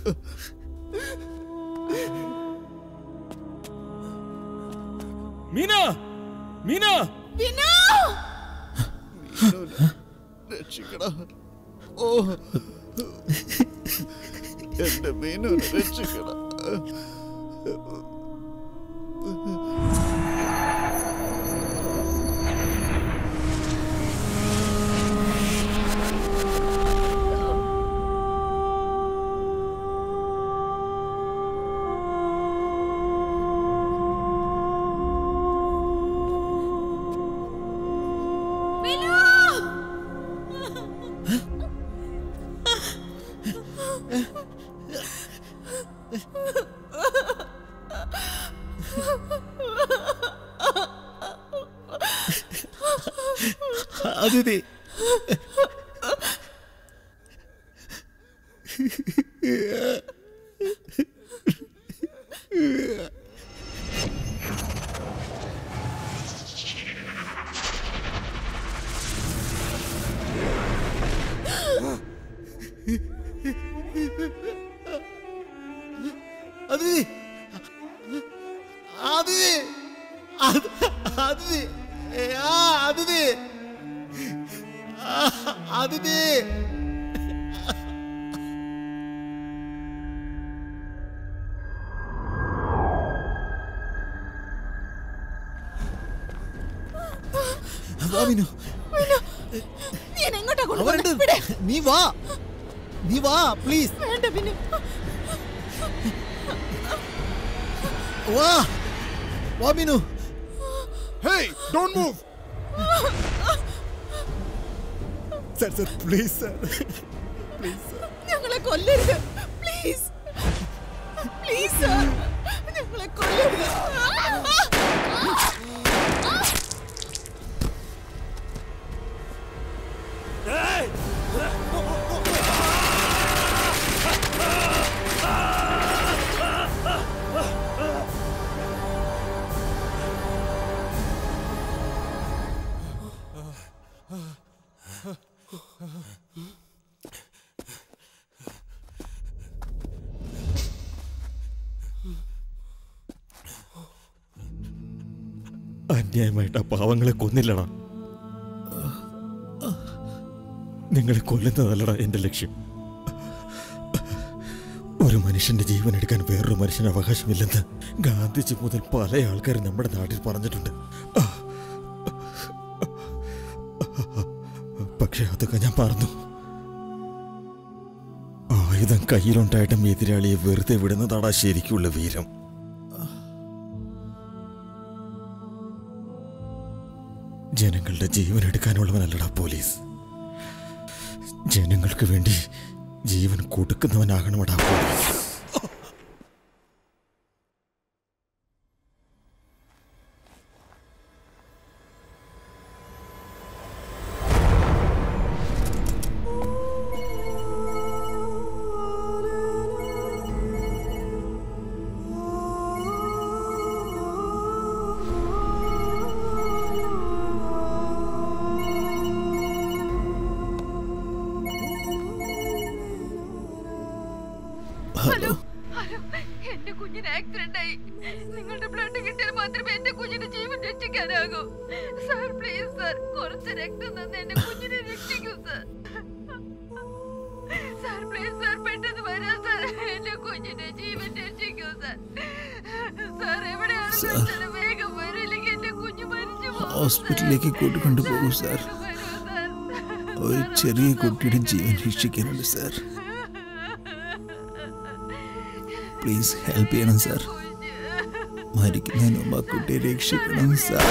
മീന മീന മീനുവിനെ രക്ഷിക്കടാ ഓ എന്റെ മീനുവിനെ രക്ഷിക്കടാ അതിഥി അതിഥി അതിഥി അത്- അതിഥി ഏ, ആ അതിഥി ആ, അതിഥി വാ വിനു നീ എന്നെ എങ്ങോട്ടാ അവരുണ്ട് കൊണ്ടുപോകുന്നത്? വിടെ. നീ വാ നീ വാ പ്ലീസ് വേണ്ട പിന്നെ വാ വാ Minu hey don't move sir sir please sir please sir ഞങ്ങളെ കൊല്ലരുത് പ്ലീസ് പ്ലീസ് സർ ഞങ്ങളെ കൊല്ലരുത് അന്യായമായിട്ട് ആ പാവങ്ങളെ കൊന്നില്ലടാ നിങ്ങളെ കൊല്ലുന്നതല്ലടാ എൻ്റെ ലക്ഷ്യം ഒരു മനുഷ്യന്റെ ജീവൻ എടുക്കാൻ വേറൊരു മനുഷ്യന് അവകാശമില്ലെന്ന് ഗാന്ധിജി മുതൽ പല ആൾക്കാരും നമ്മുടെ നാട്ടിൽ പറഞ്ഞിട്ടുണ്ട് ആ. പക്ഷെ അതൊക്കെ ഞാൻ പറഞ്ഞു ആയുധം കയ്യിലുണ്ടായിട്ടും എതിരാളിയെ വെറുതെ വിടുന്നതാടാ ശരിക്കുള്ള വീരം ജനങ്ങളുടെ ജീവൻ എടുക്കാനുള്ളവനല്ലടാ പോലീസ് ജനങ്ങൾക്ക് വേണ്ടി ജീവൻ കൊടുക്കുന്നവനാകണമടാ പോലീസ് ഹലോ ഹലോ എന്റെ കുഞ്ഞിന് ആക്സിഡന്റ് ആയി നിങ്ങളുടെ ബ്ലഡ് കിട്ടിയാൽ മാത്രമേ എന്റെ കുഞ്ഞിന്റെ ജീവൻ രക്ഷിക്കാനാകൂ സാർ പ്ലീസ് സാർ കുറച്ച് രക്തം തന്ന് എന്റെ കുഞ്ഞിനെ രക്ഷിക്കൂ സാർ സാർ പ്ലീസ് സാർ പെട്ടെന്ന് വരാം സാർ എന്റെ കുഞ്ഞിന്റെ ജീവൻ രക്ഷിക്കൂ സാർ സാർ എവിടെയാണെന്ന് വെച്ചാൽ വേഗം വരില്ലെങ്കിൽ എന്റെ കുഞ്ഞ് മരിച്ചു പോകും ഹോസ്പിറ്റലിലേക്ക് കൂട്ടിക്കൊണ്ടു പോകൂ സാർ ഒരു ചെറിയ കുട്ടിയുടെ ജീവൻ രക്ഷിക്കാനുണ്ട് സാർ പ്ലീസ് ഹെൽപ്പ് ചെയ്യണം സാർ മരിക്കുന്നതിന് മുമ്പ് ആ കുട്ടിയെ രക്ഷിക്കണം സാർ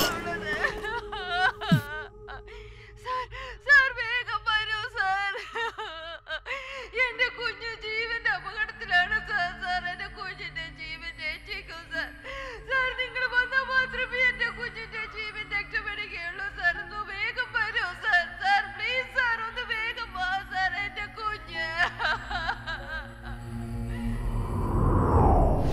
സാർ വേഗം വരൂ സാർ എന്റെ കുഞ്ഞു ജീവന്റെ അപകടത്തിലാണ് സാർ സാർ എന്റെ കുഞ്ഞിന്റെ ജീവൻ രക്ഷിക്കൂ സാർ സാർ നിങ്ങൾ വന്നാൽ മാത്രമേ എന്റെ കുഞ്ഞിന്റെ ജീവൻ രക്ഷപ്പെടുകയുള്ളൂ സാർ ഒന്ന് വേഗം വരൂ സാർ സാർ പ്ലീസ് സാർ ഒന്ന് വേഗം വാ സാർ എന്റെ കുഞ്ഞ്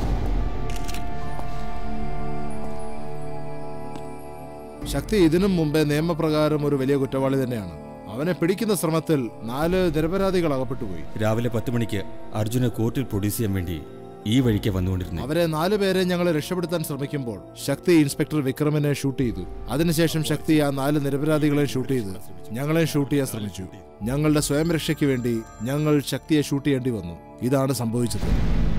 ശക്തി ഇതിനും മുമ്പേ നിയമപ്രകാരം ഒരു വലിയ കുറ്റവാളി തന്നെയാണ് അവനെ പിടിക്കുന്ന ശ്രമത്തിൽ നാല് നിരപരാധികൾ അകപ്പെട്ടുപോയി രാവിലെ പത്ത് മണിക്ക് അർജുനെ കോർട്ടിൽ പ്രൊഡ്യൂസ് ചെയ്യാൻ വേണ്ടി ഈ വഴിക്ക് വന്നുകൊണ്ടിരുന്നു അവരെ നാലു പേരെ ഞങ്ങൾ രക്ഷപ്പെടുത്താൻ ശ്രമിക്കുമ്പോൾ ശക്തി ഇൻസ്പെക്ടർ വിക്രമിനെ ഷൂട്ട് ചെയ്തു അതിനുശേഷം ശക്തി ആ നാല് നിരപരാധികളെ ഷൂട്ട് ചെയ്ത് ഞങ്ങളെ ഷൂട്ട് ചെയ്യാൻ ശ്രമിച്ചു ഞങ്ങളുടെ സ്വയം രക്ഷയ്ക്ക് വേണ്ടി ഞങ്ങൾ ശക്തിയെ ഷൂട്ട് ചെയ്യേണ്ടി വന്നു ഇതാണ് സംഭവിച്ചത്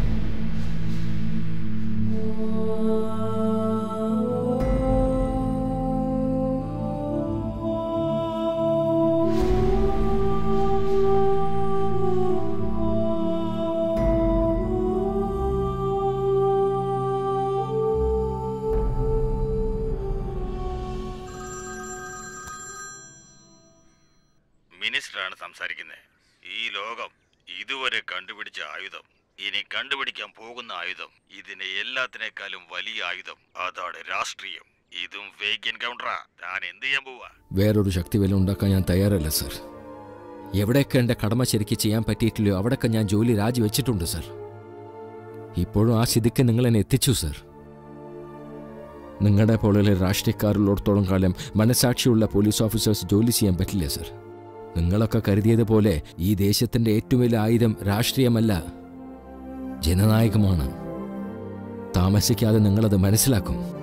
മിനിസ്റ്ററാണ് സംസാരിക്കുന്നത് ഈ ലോകം ഇതുവരെ കണ്ടുപിടിച്ച ആയുധം ഇനി കണ്ടുപിടിക്കാൻ പോകുന്ന ആയുധം ഇതിനെ എല്ലാത്തിനേക്കാളും വലിയ ആയുധം അതാണ് രാഷ്ട്രീയം ഇതും ഫേക്ക് എൻകൗണ്ടറാ താൻ എന്ത് ചെയ്യാൻ പോവാ വേറൊരു ശക്തി വില ഉണ്ടാക്കാൻ ഞാൻ തയ്യാറല്ല സർ എവിടെയൊക്കെ എൻ്റെ കടമ ശരിക്ക് ചെയ്യാൻ പറ്റിയിട്ടില്ലയോ അവിടെയൊക്കെ ഞാൻ ജോലി രാജിവെച്ചിട്ടുണ്ട് സർ ഇപ്പോഴും ആ സ്ഥിതിക്ക് നിങ്ങൾ എന്നെ എത്തിച്ചു സർ നിങ്ങളുടെ പോലെയുള്ള രാഷ്ട്രീയക്കാരുള്ളിടത്തോളം കാലം മനസാക്ഷിയുള്ള പോലീസ് ഓഫീസേഴ്സ് ജോലി ചെയ്യാൻ പറ്റില്ല സർ നിങ്ങളൊക്കെ കരുതിയതുപോലെ ഈ ദേശത്തിൻ്റെ ഏറ്റവും വലിയ ആയുധം രാഷ്ട്രീയമല്ല ജനനായകമാണ് താമസിക്കാതെ നിങ്ങളത് മനസ്സിലാക്കും